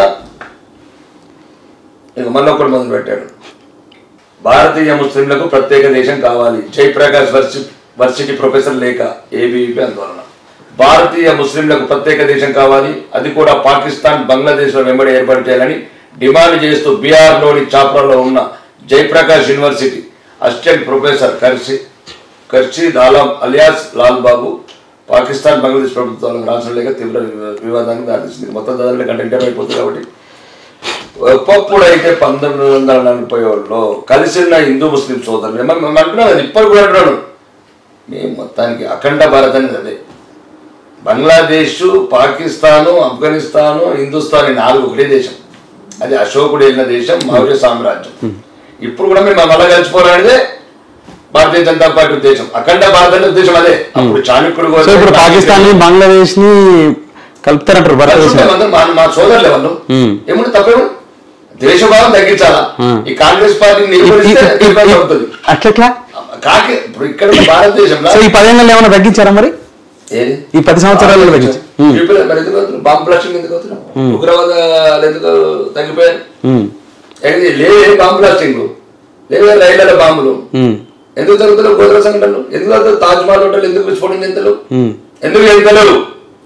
ఇక మళ్ళీ ఒకటి మొదలు పెట్టాడు భారతీయ ముస్లింలకు ప్రత్యేక దేశం కావాలి జయప్రకాష్ వర్సి వర్సిటీ ప్రొఫెసర్ లేక ఏబీవీపీ ఆందోళన భారతీయ ముస్లింలకు ప్రత్యేక దేశం కావాలి అది కూడా పాకిస్తాన్ బంగ్లాదేశ్లో వెంబడి ఏర్పాటు చేయాలని డిమాండ్ చేస్తూ బీహార్లోని చాప్రాలో ఉన్న జయప్రకాష్ యూనివర్సిటీ అసిస్టెంట్ ప్రొఫెసర్ కర్షి కర్షి దాలాం అలియాస్ లాల్ బాబు పాకిస్తాన్ బంగ్లాదేశ్ ప్రభుత్వాలకు రాసిన లేక తీవ్ర వివా- వివాదానికి దారితీసింది మొత్తం దాదాపు గంట ఇంటర్ అయిపోతుంది కాబట్టి ఒకప్పుడు అయితే పంతొమ్మిది వందల నలభై ఏడులో కలిసి ఉన్న హిందూ ముస్లిం సోదరులు మేము మేము అంటున్నాం కదా, ఇప్పటికి కూడా అంటున్నాను మేము మొత్తానికి అఖండ భారత్ అనేది అదే బంగ్లాదేశ్ పాకిస్తాను ఆఫ్ఘనిస్తాను హిందుస్థాన్ ఈ నాలుగు ఒకటే దేశం అది అశోకుడు వెళ్ళిన దేశం మౌర్య సామ్రాజ్యం ఇప్పుడు కూడా మేము మళ్ళా కలిసిపోవాలనేదే భారతీయ జనతా పార్టీ ఉద్దేశం అఖండ భారత అనే ఉద్దేశం అదే అప్పుడు చాణక్యుడు సో ఇప్పుడు పాకిస్తాన్ ని బంగ్లాదేశ్ ని కలుపుతారంటారు భారతదేశం కలుసుకుంటే మా మా సోదరులే వాళ్ళు మ్మ్. ఏముంది తప్పేమో దేశభావం తగ్గించాలా మ్మ్. ఈ కాంగ్రెస్ పార్టీని నిలబడిస్తే దేశభావం అవుతుంది అట్లెట్లా కాకి ఇప్పుడు ఇక్కడ ఉన్న భారతదేశంలో సో ఈ పదేళ్ళలో ఏమైనా తగ్గించారా మరి ఏది ఈ పది సంవత్సరాలలో తగ్గించారు ఉమ్, పీపుల్ మరి ఎందుకు అవుతున్నారు? బాంబు బ్లాస్టింగ్ ఎందుకు అవుతున్నారు ఉగ్రవాదాలు ఎందుకు తగ్గిపోయారు ఉమ్, ఏది? లేవే బాంబు బ్లాస్టింగ్ లేవే రైళ్ల బాంబులు ఉమ్, ఎందుకు జరుగుతున్నాయి గోదర సంఘటనలు ఎందుకు జరుగుతుంది తాజ్ మహల్ హోటల్ ఎందుకు విస్ఫోటన చెందలు ఉమ్. ఎందుకు చెందలు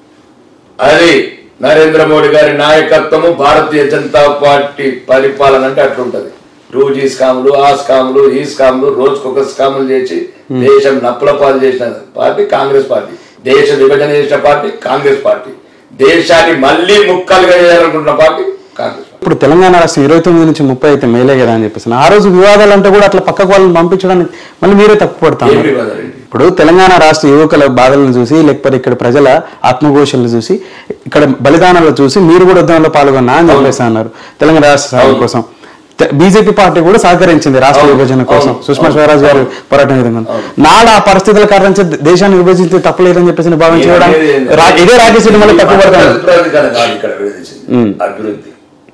అది నరేంద్ర మోడీ గారి నాయకత్వము భారతీయ జనతా పార్టీ పరిపాలన అంటే అట్లుంటది రోజు ఈ స్కాములు ఆ స్కాములు ఈ స్కాములు రోజుకొక స్కాములు చేసి దేశం నప్పుల పాలు చేసిన పార్టీ కాంగ్రెస్ పార్టీ దేశ విభజన చేసిన పార్టీ కాంగ్రెస్ పార్టీ దేశాన్ని మళ్ళీ ముక్కలుగా చేయాలనుకుంటున్న పార్టీ కాంగ్రెస్ పార్టీ ఇప్పుడు తెలంగాణ రాష్ట్రం ఇరవై తొమ్మిది నుంచి ముప్పై అయితే మేలే కదా అని చెప్పేసి ఆ రోజు వివాదాలు అంటే కూడా అట్లా పక్కకు వాళ్ళని పంపించడానికి మళ్ళీ మీరే తప్పు ఏం పడతాను వివాదాలండి ఇప్పుడు తెలంగాణ రాష్ట్ర యువకుల బాధలను చూసి లేకపోతే ఇక్కడ ప్రజల ఆత్మఘోషలను చూసి ఇక్కడ బలిదానాలు చూసి మీరు కూడా ఉద్యమంలో పాల్గొన్నా అని చెప్పేసి అన్నారు తెలంగాణ రాష్ట్ర సాధన కోసం బీజేపీ పార్టీ కూడా సహకరించింది రాష్ట్ర అవును. విభజన కోసం అవును. సుష్మా అవును. స్వరాజ్ గారు పోరాటం విధంగా నాడు ఆ పరిస్థితుల కారణం చేత దేశాన్ని విభజించి తప్పలేదని చెప్పేసి భావించడం రా- ఇదే రాకేష్ రెడ్డి మళ్ళీ తప్పు పడతాడు అభివృద్ధి కాదు ఇక్కడ విడదీసింది ఉమ్. అభివృద్ధి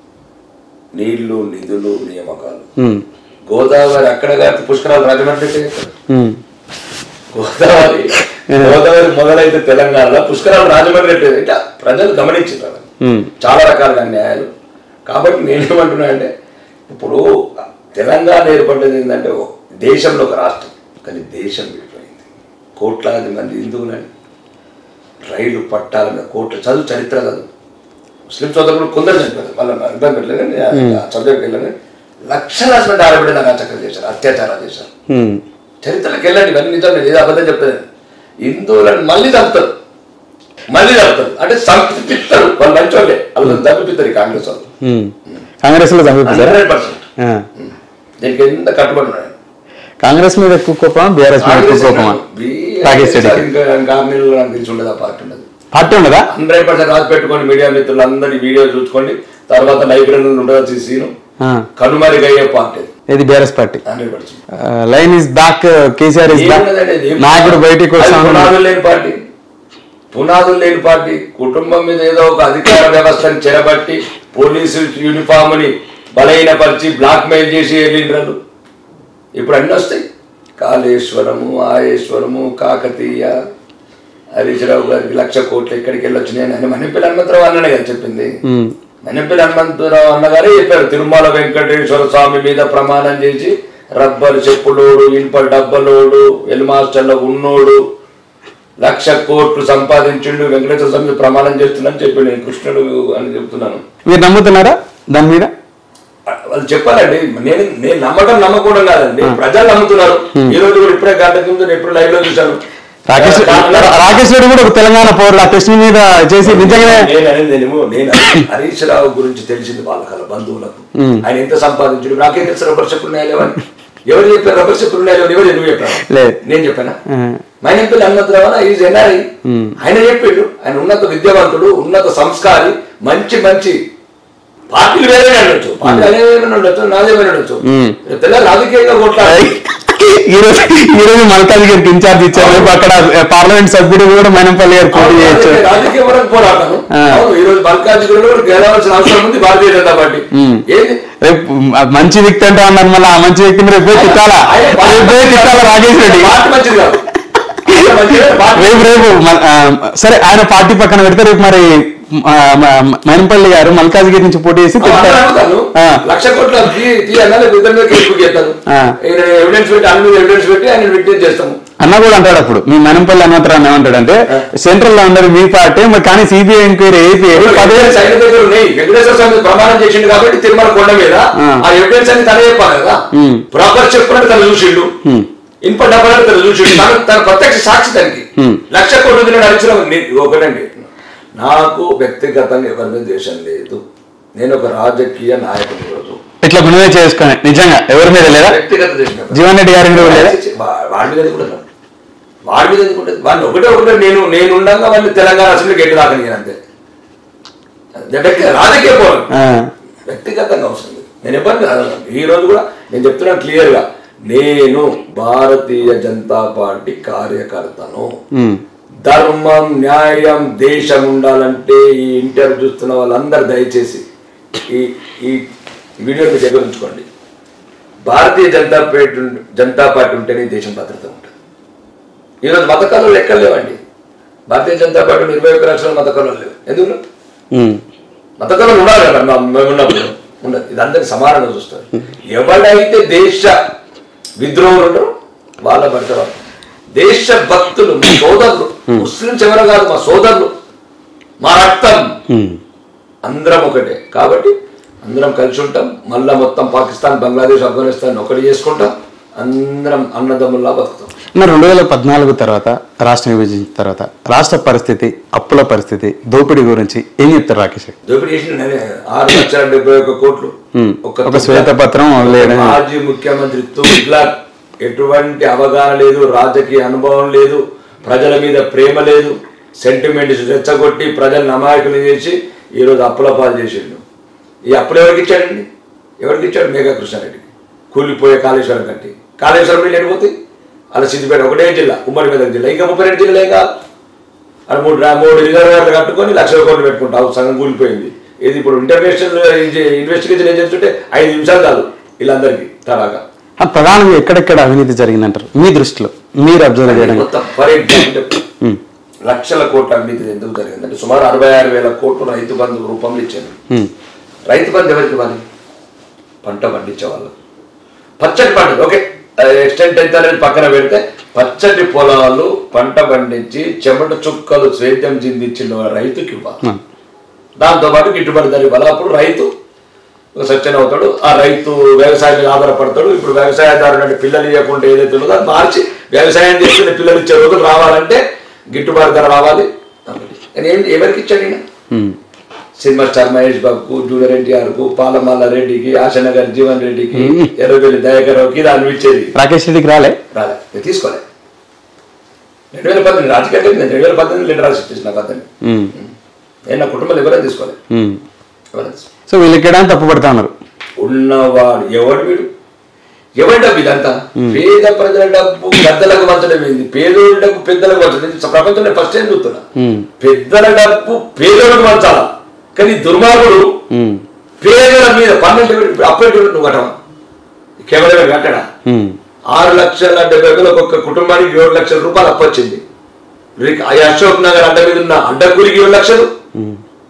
నీళ్లు నిధులు నియామకాలు ఉమ్, గోదావరి అక్కడ కాదు పుష్కరాలు రాజమండ్రి ఎక్కడ చేస్తారు? ఉమ్, గోదావరి గోదావరి మొదలైతే తెలంగాణలో పుష్కరాలు రాజమండ్రి ఎట్లేదు ఇట్లా ప్రజలు గమనించారు ఉమ్, చాలా రకాలుగా అన్యాయాలు కాబట్టి నేనేమంటున్నా అంటే ఇప్పుడు తెలంగాణ ఏర్పడ్డది ఏంటంటే ఓ దేశంలో ఒక రాష్ట్రం కానీ దేశం విడిపోయింది కోట్లాది మంది హిందువులని రైలు పట్టాల మీద కోట్ల చదువు చరిత్ర చదువు ముస్లిం సోదరులు కొందరు చనిపోయారు వాళ్ళ ఇబ్బంది పెట్టలేదు కానీ ఆ చదువుకి వెళ్ళని లక్షలాది మంది ఆడబిడ్డ చక్కగా చేశారు అత్యాచారాలు చేశారు ఉమ్. చరిత్రలోకి వెళ్ళండి ఇవన్నీ నిజం నేను ఏదో అబద్ధం చెప్తాను హిందువులను మళ్ళీ చంపుతారు మళ్ళీ చంపుతారు అంటే చంపిస్తారు వాళ్ళు మంచి వాళ్ళే వాళ్ళు చంపిస్తారు ఈ కాంగ్రెస్ వాళ్ళు ఉమ్. కాంగ్రెస్ లో చంపిస్తారా హండ్రెడ్ పర్సెంట్ ఆ. దీనికి ఎంత కట్టుబడి ఉన్నాయి కాంగ్రెస్ మీద ఎక్కువ కోపమా బీఆర్ఎస్ మీద ఎక్కువ కోపమా రాకేష్ రెడ్డికి ఇంకా ఇంకా ఆరు నెలలు నాకు తెలిసి ఉండదు ఆ పార్టీ ఉండదు పార్టీ ఉండదా హండ్రెడ్ పర్సెంట్ రాసి పెట్టుకోండి మీడియా మిత్రులు అందరి వీడియో చూసుకోండి తర్వాత లైబ్రరీలో ఉండదు సీను ఆ. కనుమరుగయ్యే పార్టీ ఇది BRS party hundred percent line is back KCR is back నాయకుడు బయటికి వస్తా ఉన్నాడు. పునాదులు లేని పార్టీ పునాదులు లేని పార్టీ కుటుంబం మీద ఏదో ఒక అధికార వ్యవస్థను చెరబట్టి పోలీసు యూనిఫామ్ ని బలహీనపరిచి బ్లాక్ మెయిల్ చేసి వెళ్ళిండ్రు ఇప్పుడు అన్నీ వస్తాయి కాళేశ్వరము ఆయేశ్వరము కాకతీయ హరీష్ రావు గారికి లక్ష కోట్లు ఎక్కడికి వెళ్ళొచ్చినాయి అని మణిపల్లి హనుమంతరావు అన్ననే కదా చెప్పింది ఉమ్. మణిపల్లి హనుమంతరావు అన్నగారే చెప్పారు తిరుమల వెంకటేశ్వర స్వామి మీద ప్రమాణం చేసి రబ్బర్ చెప్పులోడు ఇనుప డబ్బలోడు ఎల్ మాస్టర్లో ఉన్నోడు లక్ష కోట్లు సంపాదించిండు వెంకటేశ్వర స్వామి మీద ప్రమాణం చేస్తున్నాను చెప్పి నేను కృష్ణుడు అని చెప్తున్నాను మీరు నమ్ముతున్నారా దాని మీద వాళ్ళు చెప్పాలండి నేను నేను నమ్మకం నమ్మకూడదు కాదండి ప్రజలు నమ్ముతున్నారు ఈ రోజు కూడా ఇప్పుడే గంట కింద నేను ఎప్పుడు లైవ్ లో చూశాను రాకేష్ దాంట్లో- రాకేష్ రెడ్డి కూడా ఒక తెలంగాణ పౌరుడు ఆ టెస్ట్ మీద చేసి నిజంగానే నేను అనేది నేనేమో నేను హరీష్ రావు గురించి తెలిసింది వాళ్ళకి వాళ్ళ బంధువులకు ఆయన ఎంత సంపాదించాడు నాకేం తెలుసు రబ్బర్ చెప్పులు ఉన్నాయలేవని ఎవరు చెప్పారు రబ్బర్ చెప్పులు ఉన్నాయలేవని ఎవరు నువ్వు చెప్పాను లేదు. నేను చెప్పానా ఆ. మైనంపల్లి హనుమంతరావు ఈజ్ ఎన్ఆర్ఐ ఆయన చెప్పిండు ఆయన ఉన్నత విద్యావంతుడు ఉన్నత సంస్కారి మంచి మంచి పార్టీలు వేరే ఉండొచ్చు పార్టీ అనేమైనా ఉండొచ్చు నాదేమైనా ఉండొచ్చు తెల్ల రాజకీయంగా కొట్లాడి ఈ రోజు ఈ రోజు మల్కాజ్ గారికి ఇన్ఛార్జ్ ఇచ్చారు రేపు అక్కడ పార్లమెంట్ సభ్యుడు కూడా మైనంపల్లి గారు పోటీ చేయొచ్చు రాజకీయ- రాజకీయ పరంగా పోరాటం ఆ. అవును ఈ రోజు మల్కాజిగిరిలో కూడా గెలవాల్సిన అవసరం ఉంది భారతీయ జనతా పార్టీ ఉమ్. ఏది రేపు మంచి వ్యక్తి అంటే అన్నారు మళ్ళీ ఆ మంచి వ్యక్తిని రేపు పోయి తిట్టాలా ఆయన పార్టీ రేపు పోయి తిట్టాలా రాకేష్ రెడ్డి పార్టీ మంచిది కాదు ఆయన మంచిదే, పార్టీ రేపు రేపు మ- ఆ, సరే ఆయన పార్టీ పక్కన పెడితే రేపు మరి ఆ, మ- మైనంపల్లి గారు మల్కాజ్గిరి నుంచి పోటీ చేసి అందరూ తిట్టారు అడుగుతాను. ఆ. లక్ష కోట్ల ఫీ ఫీ అన్నది ఇద్దరి మీద కేసు బుక్ చేస్తాను ఆ. ఈయన ఎవిడెన్స్ పెట్టి అన్ని మీద ఎవిడెన్స్ పెట్టి ఆయన విట్నెస్ చేస్తాము అన్న కూడా అంటాడు అప్పుడు మీ మనంపల్లి హనుమంతరావు ఏమంటాడంటే సెంట్రల్ లో ఉండదు మీ పార్టీ మరి కానీ సిబిఐ ఎంక్వైరీ ఏపీ పదివేలు ఎవిడెన్స్ ఆయన దగ్గర ఉన్నాయి వెంకటేశ్వర స్వామి ప్రమాణం చేసిండు కాబట్టి తిరుమల కొండ మీద ఆ. ఆ ఎవిడెన్స్ అని తనే చెప్పాలి కదా ఉమ్. ప్రాపర్ చెప్పినట్టు తను చూసిండు ఉమ్. ఇన్ప డబ్బులు తను చూసిండు తను తన ప్రత్యక్ష సాక్షి దానికి ఉమ్. లక్ష కోట్లు తిన్నాడు అడిచిన ఒకటండి నాకు వ్యక్తిగతంగా ఎవరి మీద దేశం లేదు నేను ఒక రాజకీయ నాయకుడు రోజు ఇట్లా గుణమే చేసుకొని నిజంగా ఎవరి మీద లేదా వ్యక్తిగత దేశం జీవన్ రెడ్డి గారి మీద కూడా లేదా వా- వాడి మీద కూడా కాదు. వాడి మీద ఎందుకు ఉంటుంది వాడిని ఒకటే ఒకటే నేను నేను ఉండగా వాళ్ళని తెలంగాణ అసెంబ్లీ గట్టి దాకా నేను అంతే అదే వ్యక్తి- రాజకీయ పోరాటం ఆ, వ్యక్తిగతంగా అవసరం లేదు నేను ఇబ్బంది కాదు ఈ రోజు కూడా నేను చెప్తున్నాను క్లియర్గా నేను భారతీయ జనతా పార్టీ కార్యకర్తను ఉమ్, ధర్మం న్యాయం దేశం ఉండాలంటే ఈ ఇంటర్వ్యూ చూస్తున్న వాళ్ళందరూ దయచేసి ఈ ఈ వీడియో మీ దగ్గర ఉంచుకోండి భారతీయ జనతా పార్టీ జనతా పార్టీ ఉంటేనే ఈ దేశం భద్రత ఉంటుంది ఈరోజు మత కళలు లెక్కలు లేవండి భారతీయ జనతా పార్టీ ఇరవై ఒక్క లక్షల మత కళలు లేవు ఎందుకు ఉమ్, మత కళలు ఉండాలి కదా మా- మేము ఉన్నప్పుడు ఉండదు ఇది అందరికి సమానంగా చూస్తారు ఎవడైతే దేశ విద్రోహులు ఉండరు వాళ్ళ పడతారు దేశ భక్తులు మా సోదరులు ముస్లింస్ ఎవరు కాదు మా సోదరులు మా రక్తం ఉమ్. అందరం ఒకటే కాబట్టి అందరం కలిసి ఉంటాం మళ్ళా మొత్తం పాకిస్తాన్ బంగ్లాదేశ్ ఆఫ్ఘనిస్తాన్ ఒకటి చేసుకుంటాం అందరం అన్నదమ్ముల్లా బతుకుతాం మరి రెండు వేల పద్నాలుగు తర్వాత రాష్ట్రం విభజించిన తర్వాత రాష్ట్ర పరిస్థితి అప్పుల పరిస్థితి దోపిడీ గురించి ఏం చెప్తారు రాకేష్ గారు? దోపిడీ చేసిన నేనే ఆరు లక్షల డెబ్బై ఒక్క కోట్లు ఉమ్, ఒక్క ఒక శ్వేతపత్రం వదిలేయడం మాజీ ముఖ్యమంత్రి తుగ్లక్ ఎటువంటి అవగాహన లేదు రాజకీయ అనుభవం లేదు ప్రజల మీద ప్రేమ లేదు సెంటిమెంట్స్ రెచ్చగొట్టి ప్రజలను అమాయకులు చేసి ఈరోజు అప్పుల పాలు చేసిండు ఈ అప్పులు ఎవరికి ఇచ్చాడండి ఎవరికి ఇచ్చాడు మేఘా కృష్ణారెడ్డికి కూలిపోయే కాళేశ్వరం కట్టి కాళేశ్వరం నీళ్ళు ఎడిపోతే అలా సిద్దిపేట ఒకటే జిల్లా ఉమ్మడి మెదక్ జిల్లా ఇంకా ముప్పై రెండు జిల్లాలు ఏం కాదు అది మూడు రా- మూడు రిజర్వేర్లు కట్టుకొని లక్షల కోట్లు పెట్టుకుంటావు సగం కూలిపోయింది ఇది ఇప్పుడు ఇంటర్నేషనల్ ఇన్వెస్టిగేషన్ ఏం చేస్తుంటే ఐదు నిమిషాలు చాలు వీళ్ళందరికీ తడాగా ఆ, ప్రధానంగా ఎక్కడెక్కడ అవినీతి జరిగిందంటారు మీ దృష్టిలో మీరు అబ్జర్వ్ చేయడం మొత్తం ఫర్ ఎగ్జాంపుల్ ఉమ్, లక్షల కోట్ల అవినీతి ఎందుకు జరిగిందంటే సుమారు అరవై ఆరు వేల కోట్లు రైతు బంధు రూపంలో ఇచ్చారు ఉమ్, రైతు బంధు ఎవరికి ఇవ్వాలి పంట పండించే వాళ్ళు పచ్చటి పంటలు ఓకే ఎక్స్టెంట్ ఎంత అనేది పక్కన పెడితే పచ్చటి పొలాలు పంట పండించి చెమట చుక్కలు స్వేద్యం చిందించిన రైతుకి ఇవ్వాలి దాంతో పాటు గిట్టుబాటు ధర ఇవ్వాలి అప్పుడు రైతు ఒక సత్యన అవుతాడు ఆ రైతు వ్యవసాయం మీద ఆధారపడతాడు ఇప్పుడు వ్యవసాయదారుడు అంటే పిల్లలు ఇవ్వకుండా ఏదైతే ఉందో అది మార్చి వ్యవసాయం చేసుకునే పిల్లలు ఇచ్చే రోజులు రావాలంటే గిట్టుబాటు ధర రావాలి కానీ ఏం ఎవరికి ఇచ్చాడు ఈయన ఉమ్. సినిమా స్టార్ మహేష్ బాబుకు జూనియర్ ఎన్టీఆర్ కు పాలమాల రెడ్డికి ఆశనగర్ జీవన్ రెడ్డికి ఎర్రబెల్లి దయాకర్రావుకి దాన్ని ఇచ్చేది రాకేష్ రెడ్డికి రాలే రాలే నేను తీసుకోలే రెండు వేల పద్దెనిమిది రాజకీయాలు నేను రెండు వేల పద్దెనిమిది లీడర్ రాసి ఇచ్చేసిన పద్దెనిమిది ఉమ్. నేను నా కుటుంబాలు ఎవరైనా తీసుకోలే ఉమ్. ఎవరైనా తీసుకోలే. సో వీళ్ళు ఇక్కడ తప్పు పడతా ఉన్నారు ఉన్నవాడు ఎవడు వీడు ఎవరి డబ్బు ఇదంతా పేద ప్రజల డబ్బు పెద్దలకు పంచడం ఏంది పేదోడి డబ్బు పెద్దలకు పంచడం ఇది ప్రపంచంలో ఫస్ట్ టైం చూస్తున్నా ఉమ్. పెద్దల డబ్బు పేదోడికి పంచాలా కానీ దుర్మార్గుడు ఉమ్. పేదల మీద పన్నెండు అప్పటి నువ్వు కట్టవా కేవలం కట్టడా ఉమ్. ఆరు లక్షల డెబ్బై వేల ఒక్కొక్క కుటుంబానికి ఏడు లక్షల రూపాయలు అప్పు వచ్చింది రిక్- ఆ అశోక్ నగర్ అడ్డ మీద ఉన్న అడ్డకూలికి ఏడు లక్షలు ఉమ్.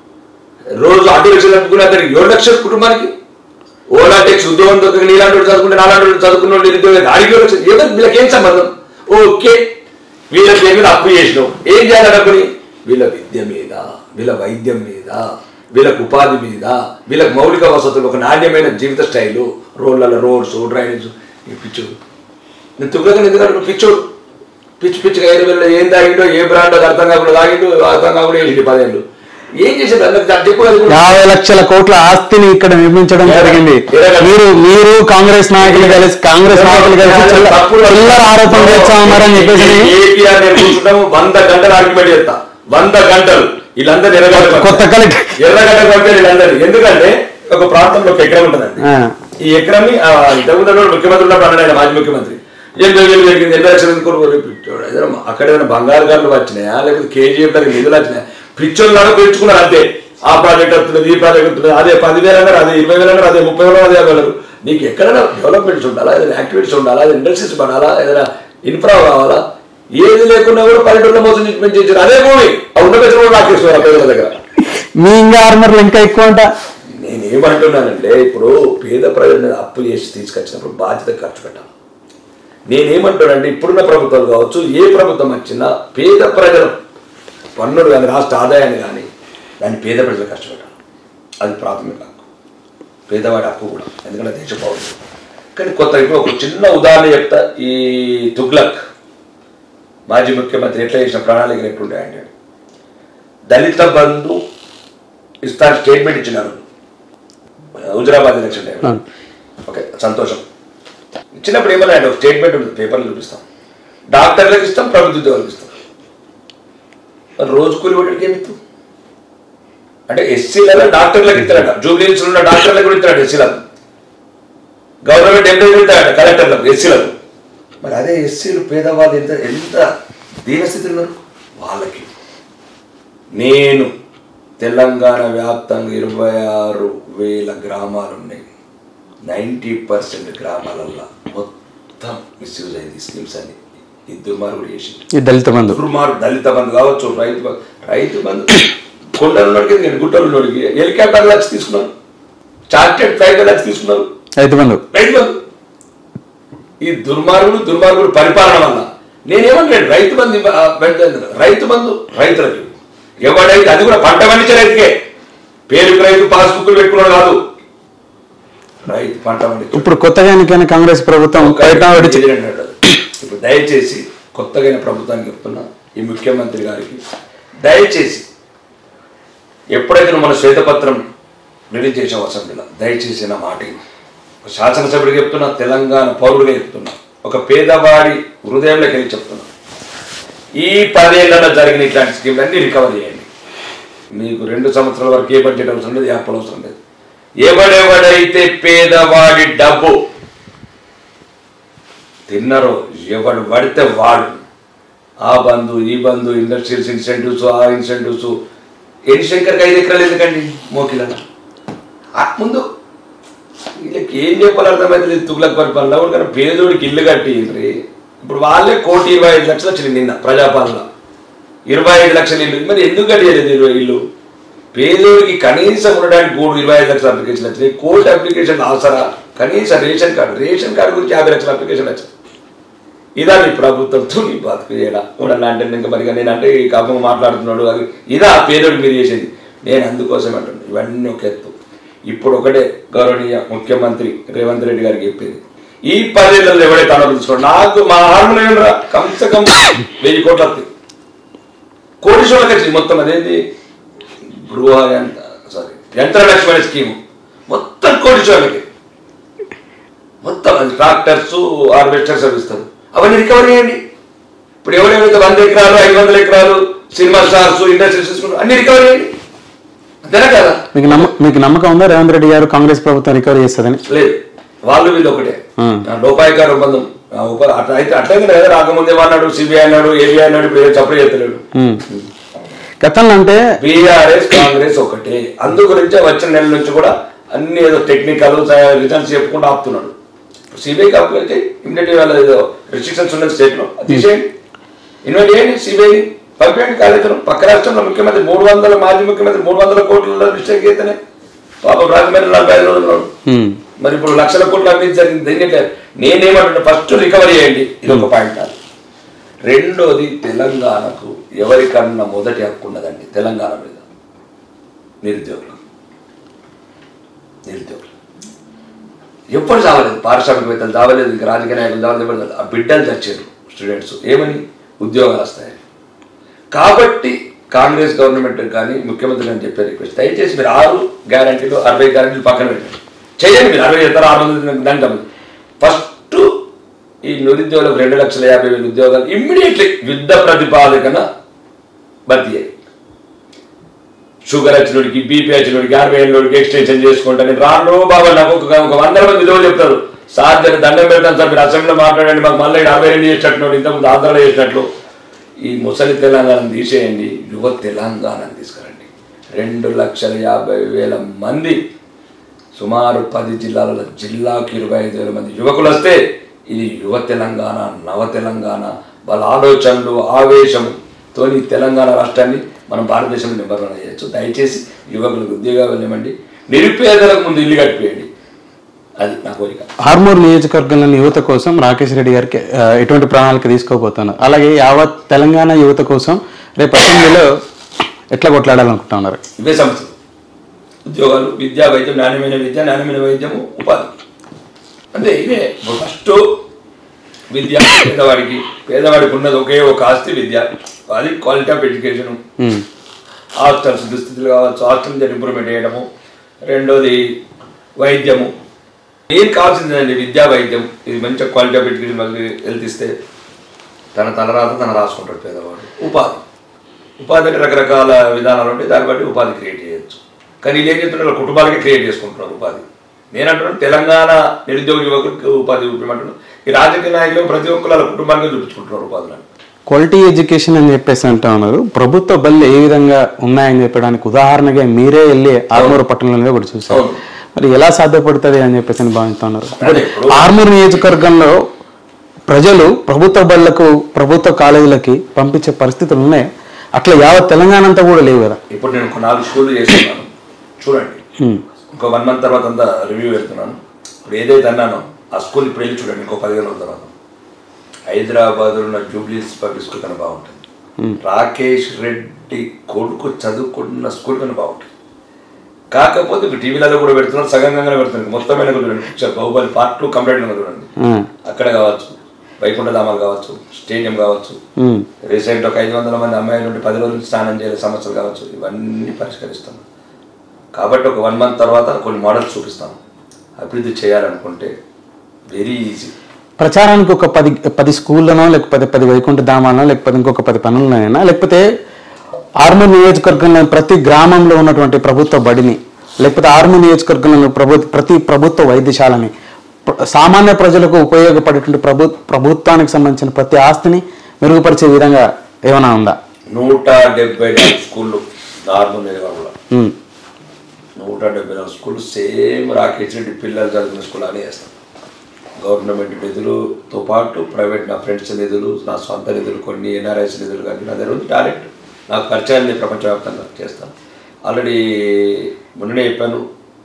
రోజు అడ్డు లక్షలు అడ్డుకున్న అతనికి ఏడు లక్షలు కుటుంబానికి ఓలా టెక్స్ ఉద్యోగం దొరకక నీలాంటి వాడు చదువుకుంటే నాలాంటి వాడు చదువుకున్న నిరుద్యోగం ఆడికి ఏడు లక్షలు ఎవరు వీళ్ళకి ఏం సంబంధం ఓకే వీళ్ళ పేరు మీద అప్పు చేసినావు ఏం చేయాలి డబ్బుని వీళ్ళ విద్య మీద వీళ్ళ వైద్యం మీద వీళ్ళకు ఉపాధి మీద వీళ్ళకి మౌలిక వసతులు ఒక నాణ్యమైన జీవిత స్టైలు రోడ్ల రోడ్స్ డ్రైనేజ్ ఈ పిచ్చుడు నేను తుగ్గక ఎందుకంటే పిచ్చోడు పిచ్చి పిచ్చిగా ఐదు వేల ఏం తాగిండో ఏ బ్రాండ్ అది అర్థం కాకుండా తాగిండు అర్థం కాకుండా వేసిండు పదేళ్ళు ఏం చేసాడు అందరికి అది చెప్పు కదా ఇప్పుడు. యాభై లక్షల కోట్ల ఆస్తిని ఇక్కడ నిర్మించడం జరిగింది మీరు మీరు కాంగ్రెస్ నాయకులు కలిసి కాంగ్రెస్ నాయకులు కలిసి చిల్ల- చిల్లర ఆరోపణ చేస్తా ఉన్నారని చెప్పేసి ఏపీఆర్ నేను కూర్చుంటాము వంద గంటలు ఆర్గ్యుమెంట్ చేస్తా వంద గంటలు వీళ్ళందరూ ఎర్రగడ్డ కొత్త కలెక్టర్ ఎర్రగడ్డ పంపే వీళ్ళందరూ ఎందుకంటే ఒక ప్రాంతంలో ఒక ఎకరం ఉంటుందండి ఆ. ఈ ఎకరాన్ని ఇంతకుముందు ఉన్నప్పుడు ముఖ్యమంత్రి ఉన్నప్పుడు అన్నాడు ఆయన మాజీ ముఖ్యమంత్రి ఎనిమిది వేలు పెరిగింది ఎన్ని లక్షలు కొనుగోలు పిచ్చోడు ఏదైనా అక్కడ ఏదైనా బంగారు గారులు వచ్చినాయా లేకపోతే కేజీఎఫ్ దగ్గర నిధులు వచ్చినాయా పిచ్చోళ్ళు పెంచుకున్నారు అంతే ఆ ప్రాజెక్ట్ వస్తున్నది ఈ ప్రాజెక్ట్ వస్తున్నది అదే పదివేలు అన్నారు అదే ఇరవై వేలు అన్నారు అదే ముప్పై వేలు అదే యాభై వేలు నీకు ఎక్కడైనా డెవలప్మెంట్స్ ఉండాలా ఏదైనా యాక్టివిటీస్ ఉండాలా ఏదైనా ఇండస్ట్రీస్ పడాలా ఏదైనా ఇన్ఫ్రా కావాలా ఏది లేకుండా కూడా పల్లెటూరులో మోసం చేసి పెంచేసారు అదే భూమి ఆ ఉన్న పెద్దలు కూడా రాకేస్తున్నారు ఆ పేదల దగ్గర మీ ఇంకా ఆర్మర్లు ఇంకా ఎక్కువ అంట నేనేమంటున్నానంటే ఇప్పుడు పేద ప్రజల మీద అప్పు చేసి తీసుకొచ్చినప్పుడు బాధ్యత ఖర్చు పెట్టాలి నేనేమంటున్నానంటే ఇప్పుడున్న ప్రభుత్వాలు కావచ్చు ఏ ప్రభుత్వం వచ్చినా పేద ప్రజల పన్నులు కానీ రాష్ట్ర ఆదాయాన్ని కానీ దాన్ని పేద ప్రజలు ఖర్చు పెట్టాలి అది ప్రాథమిక హక్కు పేదవాడి హక్కు కూడా ఎందుకంటే దేశ పౌరులు కానీ కొత్త ఇప్పుడు ఒక చిన్న ఉదాహరణ చెప్తా ఈ తుగ్లక్ మాజీ ముఖ్యమంత్రి ఎట్లా చేసిన ప్రణాళికలు ఎట్లుంటాయంటే దళిత బంధు ఇస్తారు స్టేట్మెంట్ ఇచ్చినారు హుజరాబాద్ ఎలక్షన్ టైంలో అవును. ఓకే సంతోషం ఇచ్చినప్పుడు ఏమన్నా ఒక స్టేట్మెంట్ ఉంటుంది పేపర్లు చూపిస్తాం డాక్టర్లకు ఇస్తాం ప్రభుత్వ ఉద్యోగాలకు ఇస్తాం మరి రోజు కూలి కొట్టడానికి ఏమి ఇస్తాం అంటే ఎస్సీలలో డాక్టర్లకు ఇస్తారట జూబ్లీహిల్స్ ఉన్న డాక్టర్లకు కూడా ఇస్తారట ఎస్సీలకు గవర్నమెంట్ ఎంప్లాయీ ఇస్తారట కలెక్టర్లకు ఎస్సీలకు మరి అదే ఎస్సీలు పేదవాళ్ళు ఎంత ఎంత దీనస్థితిలో ఉన్నారు వాళ్ళకి నేను తెలంగాణ వ్యాప్తంగా ఇరవై ఆరు వేల గ్రామాలు ఉన్నాయి నైంటీ పర్సెంట్ గ్రామాలల్లో మొత్తం మిస్యూజ్ అయింది ఈ స్కీమ్స్ అన్ని ఈ దుర్మార్గుడు చేసింది ఈ దళిత బంధు దుర్మార్గు దళిత బంధు కావచ్చు రైతు బంధు రైతు బంధు కొండలలోకి నేను గుట్టలలోకి హెలికాప్టర్ లక్ష తీసుకున్నాను చార్టెడ్ ఫ్లైట్ లక్ష తీసుకున్నాను రైతు బంధు రైతు బంధు ఈ దుర్మార్గుడు దుర్మార్గుడు పరిపాలన వల్ల నేనేమన్నాడు రైతు బంధు ఇవ్వ- ఆ, పెడతాను. రైతు బంధు రైతులకి ఎవడైతే అది కూడా పంట పండించే రైతుకే పేరుకు రైతు పాస్బుక్లు పెట్టుకున్నాడు కాదు రైతు పంట పండించు ఇప్పుడు కొత్తగా ఎన్నికైన కాంగ్రెస్ ప్రభుత్వం ప్రయత్నం పెట్టి ఇది అన్నాడు. ఇప్పుడు దయచేసి కొత్తగా ప్రభుత్వానికి చెప్తున్నా ఈ ముఖ్యమంత్రి గారికి దయచేసి ఎప్పుడైతే నువ్వు మన శ్వేతపత్రం రిలీజ్ చేసావు అసెంబ్లీలో దయచేసి నా మాట విను. ఒక శాసనసభ్యుడికి చెప్తున్నా తెలంగాణ పౌరుడిగా చెప్తున్నా ఒక పేదవాడి హృదయంలోకి వెళ్ళి చెప్తున్నా ఈ పదేళ్లలో జరిగిన ఇట్లాంటి స్కీమ్లన్నీ రికవర్ చేయండి మీకు రెండు సంవత్సరాల వరకు ఏ బడ్జెట్ అవసరం లేదు ఏ అప్పులు అవసరం లేదు ఎవడెవడైతే పేదవాడి డబ్బు తిన్నారో ఎవడు పడితే వాడు ఆ బంధు ఈ బంధు ఇండస్ట్రియల్స్ ఇన్సెంటివ్స్ ఆ ఇన్సెంటివ్స్ ఎన్ని శంకర్కి ఐదు ఎకరాలు ఎందుకండి మోకిల ముందు వీళ్ళకి ఏం చెప్పాలి అర్థమైతే లేదు తుగులకు పరిపాలన ఎవరు కానీ పేదోడికి ఇల్లు కట్టిండ్రి ఇప్పుడు వాళ్ళే కోటి ఇరవై ఐదు లక్షలు వచ్చింది నిన్న ప్రజాపాలన ఇరవై ఐదు లక్షల ఇల్లు మరి ఎందుకు కట్టేయలేదు ఇరవై ఇల్లు పేదోడికి కనీసం ఉండడానికి మూడు ఇరవై ఐదు లక్షల అప్లికేషన్ వచ్చినాయి కోటి అప్లికేషన్ అవసరా కనీసం రేషన్ కార్డు రేషన్ కార్డు గురించి యాభై లక్షల అప్లికేషన్ వచ్చాయి ఇదా మీ ప్రభుత్వంతో నీ బతుకు చేయడా ఉండాలి అంటే ఇంకా మరి నేను అంటే ఈ కాపం మాట్లాడుతున్నాడు అది ఇదా పేదోడు మీరు చేసేది నేను అందుకోసం అంటున్నాను ఇవన్నీ ఒక ఎత్తు ఇప్పుడు ఒకటే గౌరవనీయ ముఖ్యమంత్రి రేవంత్ రెడ్డి గారికి చెప్పేది ఈ పదేళ్ళలో ఎవడైతే అనుభవించుకోండి నాకు మా హార్మోనియం రా కమ్సే కమ్ వెయ్యి కోట్ల వస్తాయి కోటీశ్వరులకు వచ్చింది మొత్తం అదేంటి గృహ సారీ యంత్ర లక్ష్మణ స్కీమ్ మొత్తం కోటీశ్వరులకి మొత్తం అది ట్రాక్టర్స్ హార్వెస్టర్స్ అవి ఇస్తారు అవన్నీ రికవరీ చేయండి ఇప్పుడు ఎవరెవరైతే వంద ఎకరాలు ఐదు వందల ఎకరాలు సినిమా స్టార్స్ ఇండస్ట్రీస్ తీసుకుంటారు అన్ని రికవరీ చేయండి అంతేనా కదా మీకు నమ్మ మీకు నమ్మకం ఉందా రేవంత్ రెడ్డి గారు కాంగ్రెస్ ప్రభుత్వం రికవరీ చేస్తుందని లేదు వాళ్ళు వీళ్ళు ఒకటే Hmm. లోపాయికార ఒప్పందం ఆ ఉప- అట్లా అయితే అట్లయితే కదా రాకముందే అన్నాడు సిబిఐ అన్నాడు ఏబిఐ అన్నాడు ఇప్పుడు ఏదో చప్పుడు చేస్తలేడు ఉమ్. గతంలో అంటే బీఆర్ఎస్ కాంగ్రెస్ ఒకటే అందు గురించి వచ్చిన నెల నుంచి కూడా అన్ని ఏదో టెక్నికల్ రిజల్ట్స్ చెప్పుకుంటూ ఆపుతున్నాడు సిబిఐ అప్లై అయితే ఇమీడియట్ వాళ్ళ ఏదో రిస్ట్రిక్షన్స్ ఉన్న స్టేట్ లో అది తీసేయండి ఇన్వైట్ చేయండి సిబిఐని పంపించండి కార్యక్రమం పక్క రాష్ట్రంలో ముఖ్యమంత్రి మూడు వందల మాజీ ముఖ్యమంత్రి మూడు వందల కోట్ల మిస్టేక్ అయితేనే పాప రాజమండ్రి నలభై ఐదు రోజులు ఉన్నాడు ఉమ్. మరి ఇప్పుడు లక్షల కోట్ల అభివృద్ధి జరిగింది దీనికి నేనేమంటున్నా ఫస్ట్ రికవరీ చేయండి ఇది ఒక పాయింట్ అది రెండోది తెలంగాణకు ఎవరికన్నా మొదటి హక్కు ఉన్నదండి తెలంగాణ మీద నిరుద్యోగులు నిరుద్యోగులు ఎప్పుడు చావలేదు పారిశ్రామికవేత్తలు చావలేదు ఇంకా రాజకీయ నాయకులు చావలేదు ఎవరు చావలేదు. ఆ బిడ్డలు చచ్చారు స్టూడెంట్స్ ఏమని ఉద్యోగాలు వస్తాయని కాబట్టి కాంగ్రెస్ గవర్నమెంట్ కానీ ముఖ్యమంత్రి అని చెప్పే రిక్వెస్ట్ దయచేసి మీరు ఆరు గ్యారంటీలు అరవై గ్యారంటీలు పక్కన పెట్టండి చేయండి మీరు అరవై చేస్తారు ఆరు వందలు దానికి ఫస్ట్ ఈ నిరుద్యోగులకు రెండు లక్షల యాభై వేల ఉద్యోగాలు ఇమ్మీడియట్లీ యుద్ధ ప్రతిపాదకన భర్తీ చేయండి షుగర్ వచ్చినోడికి బీపీ వచ్చినోడికి అరవై ఏళ్ళోడికి ఎక్స్టెన్షన్ చేసుకుంటా నేను రాను బాబా నాకు ఒక ఒక వందల మంది విలువ చెప్తారు సార్ జర దండం పెడతాను సార్ మీరు అసెంబ్లీలో మాట్లాడండి మాకు మళ్ళీ ఈడ అరవై రెండు చేసినట్టు ఇంతకుముందు ఆంధ్రలో చేసినట్లు ఈ ముసలి తెలంగాణను తీసేయండి యువ తెలంగాణను తీసుకురండి రెండు లక్షల యాభై వేల మంది సుమారు పది జిల్లాల జిల్లాకు ఇరవై ఐదు వేల మంది యువకులు వస్తే ఇది యువ తెలంగాణ నవ తెలంగాణ వాళ్ళ ఆలోచనలు ఆవేశంతో ఈ తెలంగాణ రాష్ట్రాన్ని మనం భారతదేశంలో నెంబర్ వన్ చేయొచ్చు దయచేసి యువకులకు ఉద్యోగాలు ఇవ్వండి నిరుపేదలకు ముందు ఇల్లు కట్టిపోయండి అది నా కోరిక ఆర్మూర్ నియోజకవర్గంలోని యువత కోసం రాకేష్ రెడ్డి గారికి ఆ, ఎటువంటి ప్రణాళిక తీసుకోబోతున్నారు అలాగే యావత్ తెలంగాణ యువత కోసం రేపు అసెంబ్లీలో ఎట్లా కొట్లాడాలనుకుంటా ఉన్నారు ఇవే సమస్యలు ఉద్యోగాలు విద్యా వైద్యం నాణ్యమైన విద్య నాణ్యమైన వైద్యము ఉపాధి అంటే ఇవే ఫస్ట్ విద్య పేదవాడికి పేదవాడికి ఉన్నది ఒకే ఒక ఆస్తి విద్య అది quality of education um. Hostels దుస్థితులు కావచ్చు హాస్టల్ ఇంప్రూవ్మెంట్ చేయడము రెండోది వైద్యము ఏం కావాల్సిందండి విద్యా వైద్యం ఇది మంచిగా క్వాలిటీ ఆఫ్ ఎడ్యుకేషన్ మళ్ళీ హెల్త్ ఇస్తే తన తలరాత తన రాసుకుంటాడు పేదవాడు ఉపాధి ఉపాధి అంటే రకరకాల విధానాలు ఉంటాయి దాన్ని బట్టి ఉపాధి క్రియేట్ చేయొచ్చు కానీ వీళ్ళు ఏం చెప్తున్నారు వాళ్ళ కుటుంబాలకే క్రియేట్ చేసుకుంటున్నారు ఉపాధి నేను అంటున్నాను తెలంగాణ నిరుద్యోగ యువకులకు ఉపాధి చూపించమంటున్నాను ఈ రాజకీయ నాయకులు ప్రతి ఒక్కరు వాళ్ళ కుటుంబానికి చూపించుకుంటున్నారు ఉపాధులను క్వాలిటీ ఎడ్యుకేషన్ అని చెప్పేసి అంటా ఉన్నారు ప్రభుత్వ బళ్ళు ఏ విధంగా ఉన్నాయని చెప్పడానికి ఉదాహరణగా మీరే వెళ్ళి ఆర్మూర్ పట్టణంలో కూడా చూసారు అవును. మరి ఎలా సాధ్యపడుతుంది అని చెప్పేసి అని భావిస్తా ఉన్నారు అదే ఇప్పుడు ఆర్మూర్ నియోజకవర్గంలో ప్రజలు ప్రభుత్వ బళ్ళకు ప్రభుత్వ కాలేజీలకి పంపించే పరిస్థితులు ఉన్నాయి అట్లా యావత్ తెలంగాణ అంతా కూడా లేవు కదా ఇప్పుడు నేను ఒక నాలుగు స్కూళ్ళు చేస్తున్నాను చూడండి హ్మ్. ఇంకో వన్ మంత్ తర్వాత అంతా రివ్యూ వెళ్తున్నాను ఇప్పుడు ఏదైతే అన్నానో ఆ స్కూల్ ఇప్పుడు వెళ్ళి చూడండి ఇంకో పదిహేను రోజుల తర్వాత హైదరాబాద్లో ఉన్న జూబ్లీస్ పబ్లిక్ స్కూల్ కన్నా బాగుంటుంది రాకేష్ రెడ్డి కొడుకు చదువుకుంటున్న స్కూల్ కన్నా బాగుంటుంది కాకపోతే ఇప్పుడు టీవీలలో కూడా పెడుతున్నారు సగంగా పెడుతున్నారు మొత్తమైన కూడా చూడండి picture Baahubali part two complete చూడండి ఆ. అక్కడ కావచ్చు వైకుంఠధామాలు కావచ్చు స్టేడియం కావచ్చు ఉమ్. రీసెంట్ ఒక ఐదు వందల మంది అమ్మాయిలు ఉంటే పది రోజులు స్నానం చేయలే సమస్యలు కావచ్చు ఇవన్నీ పరిష్కరిస్తాం కాబట్టి ఒక వన్ మంత్ తర్వాత కొన్ని మోడల్స్ చూపిస్తాను అభివృద్ధి చేయాలనుకుంటే వెరీ ఈజీ ప్రచారానికి ఒక పది పది స్కూళ్ళనో లేకపోతే పది వైకుంఠ ధామాలనో లేకపోతే ఇంకొక పది పనులనైనా లేకపోతే ఆర్మూర్ నియోజకవర్గంలో ప్రతి గ్రామంలో ఉన్నటువంటి ప్రభుత్వ బడిని లేకపోతే ఆర్మూర్ నియోజకవర్గంలో ప్రభు ప్రతి ప్రభుత్వ వైద్యశాలని ప్ర- సామాన్య ప్రజలకు ఉపయోగపడేటువంటి ప్రభు ప్రభుత్వానికి సంబంధించిన ప్రతి ఆస్తిని మెరుగుపరిచే విధంగా ఏమైనా ఉందా నూట డెబ్బై నాలుగు స్కూళ్ళు నార్మల్ నిలవడంలో ఉమ్. నూట డెబ్బై నాలుగు స్కూళ్ళు సేమ్ రాకేష్ రెడ్డి పిల్లలు చదువుకున్న స్కూల్ అనే వేస్తాం గవర్నమెంట్ నిధులతో పాటు ప్రైవేట్ నా ఫ్రెండ్స్ నిధులు నా సొంత నిధులు కొన్ని ఎన్ఆర్ఐస్ నిధులు కానీ నా దగ్గర ఉంది టాలెంట్ నాకు పరిచయాన్ని ప్రపంచవ్యాప్తంగా చేస్తాను ఆల్రెడీ మొన్ననే చెప్పాను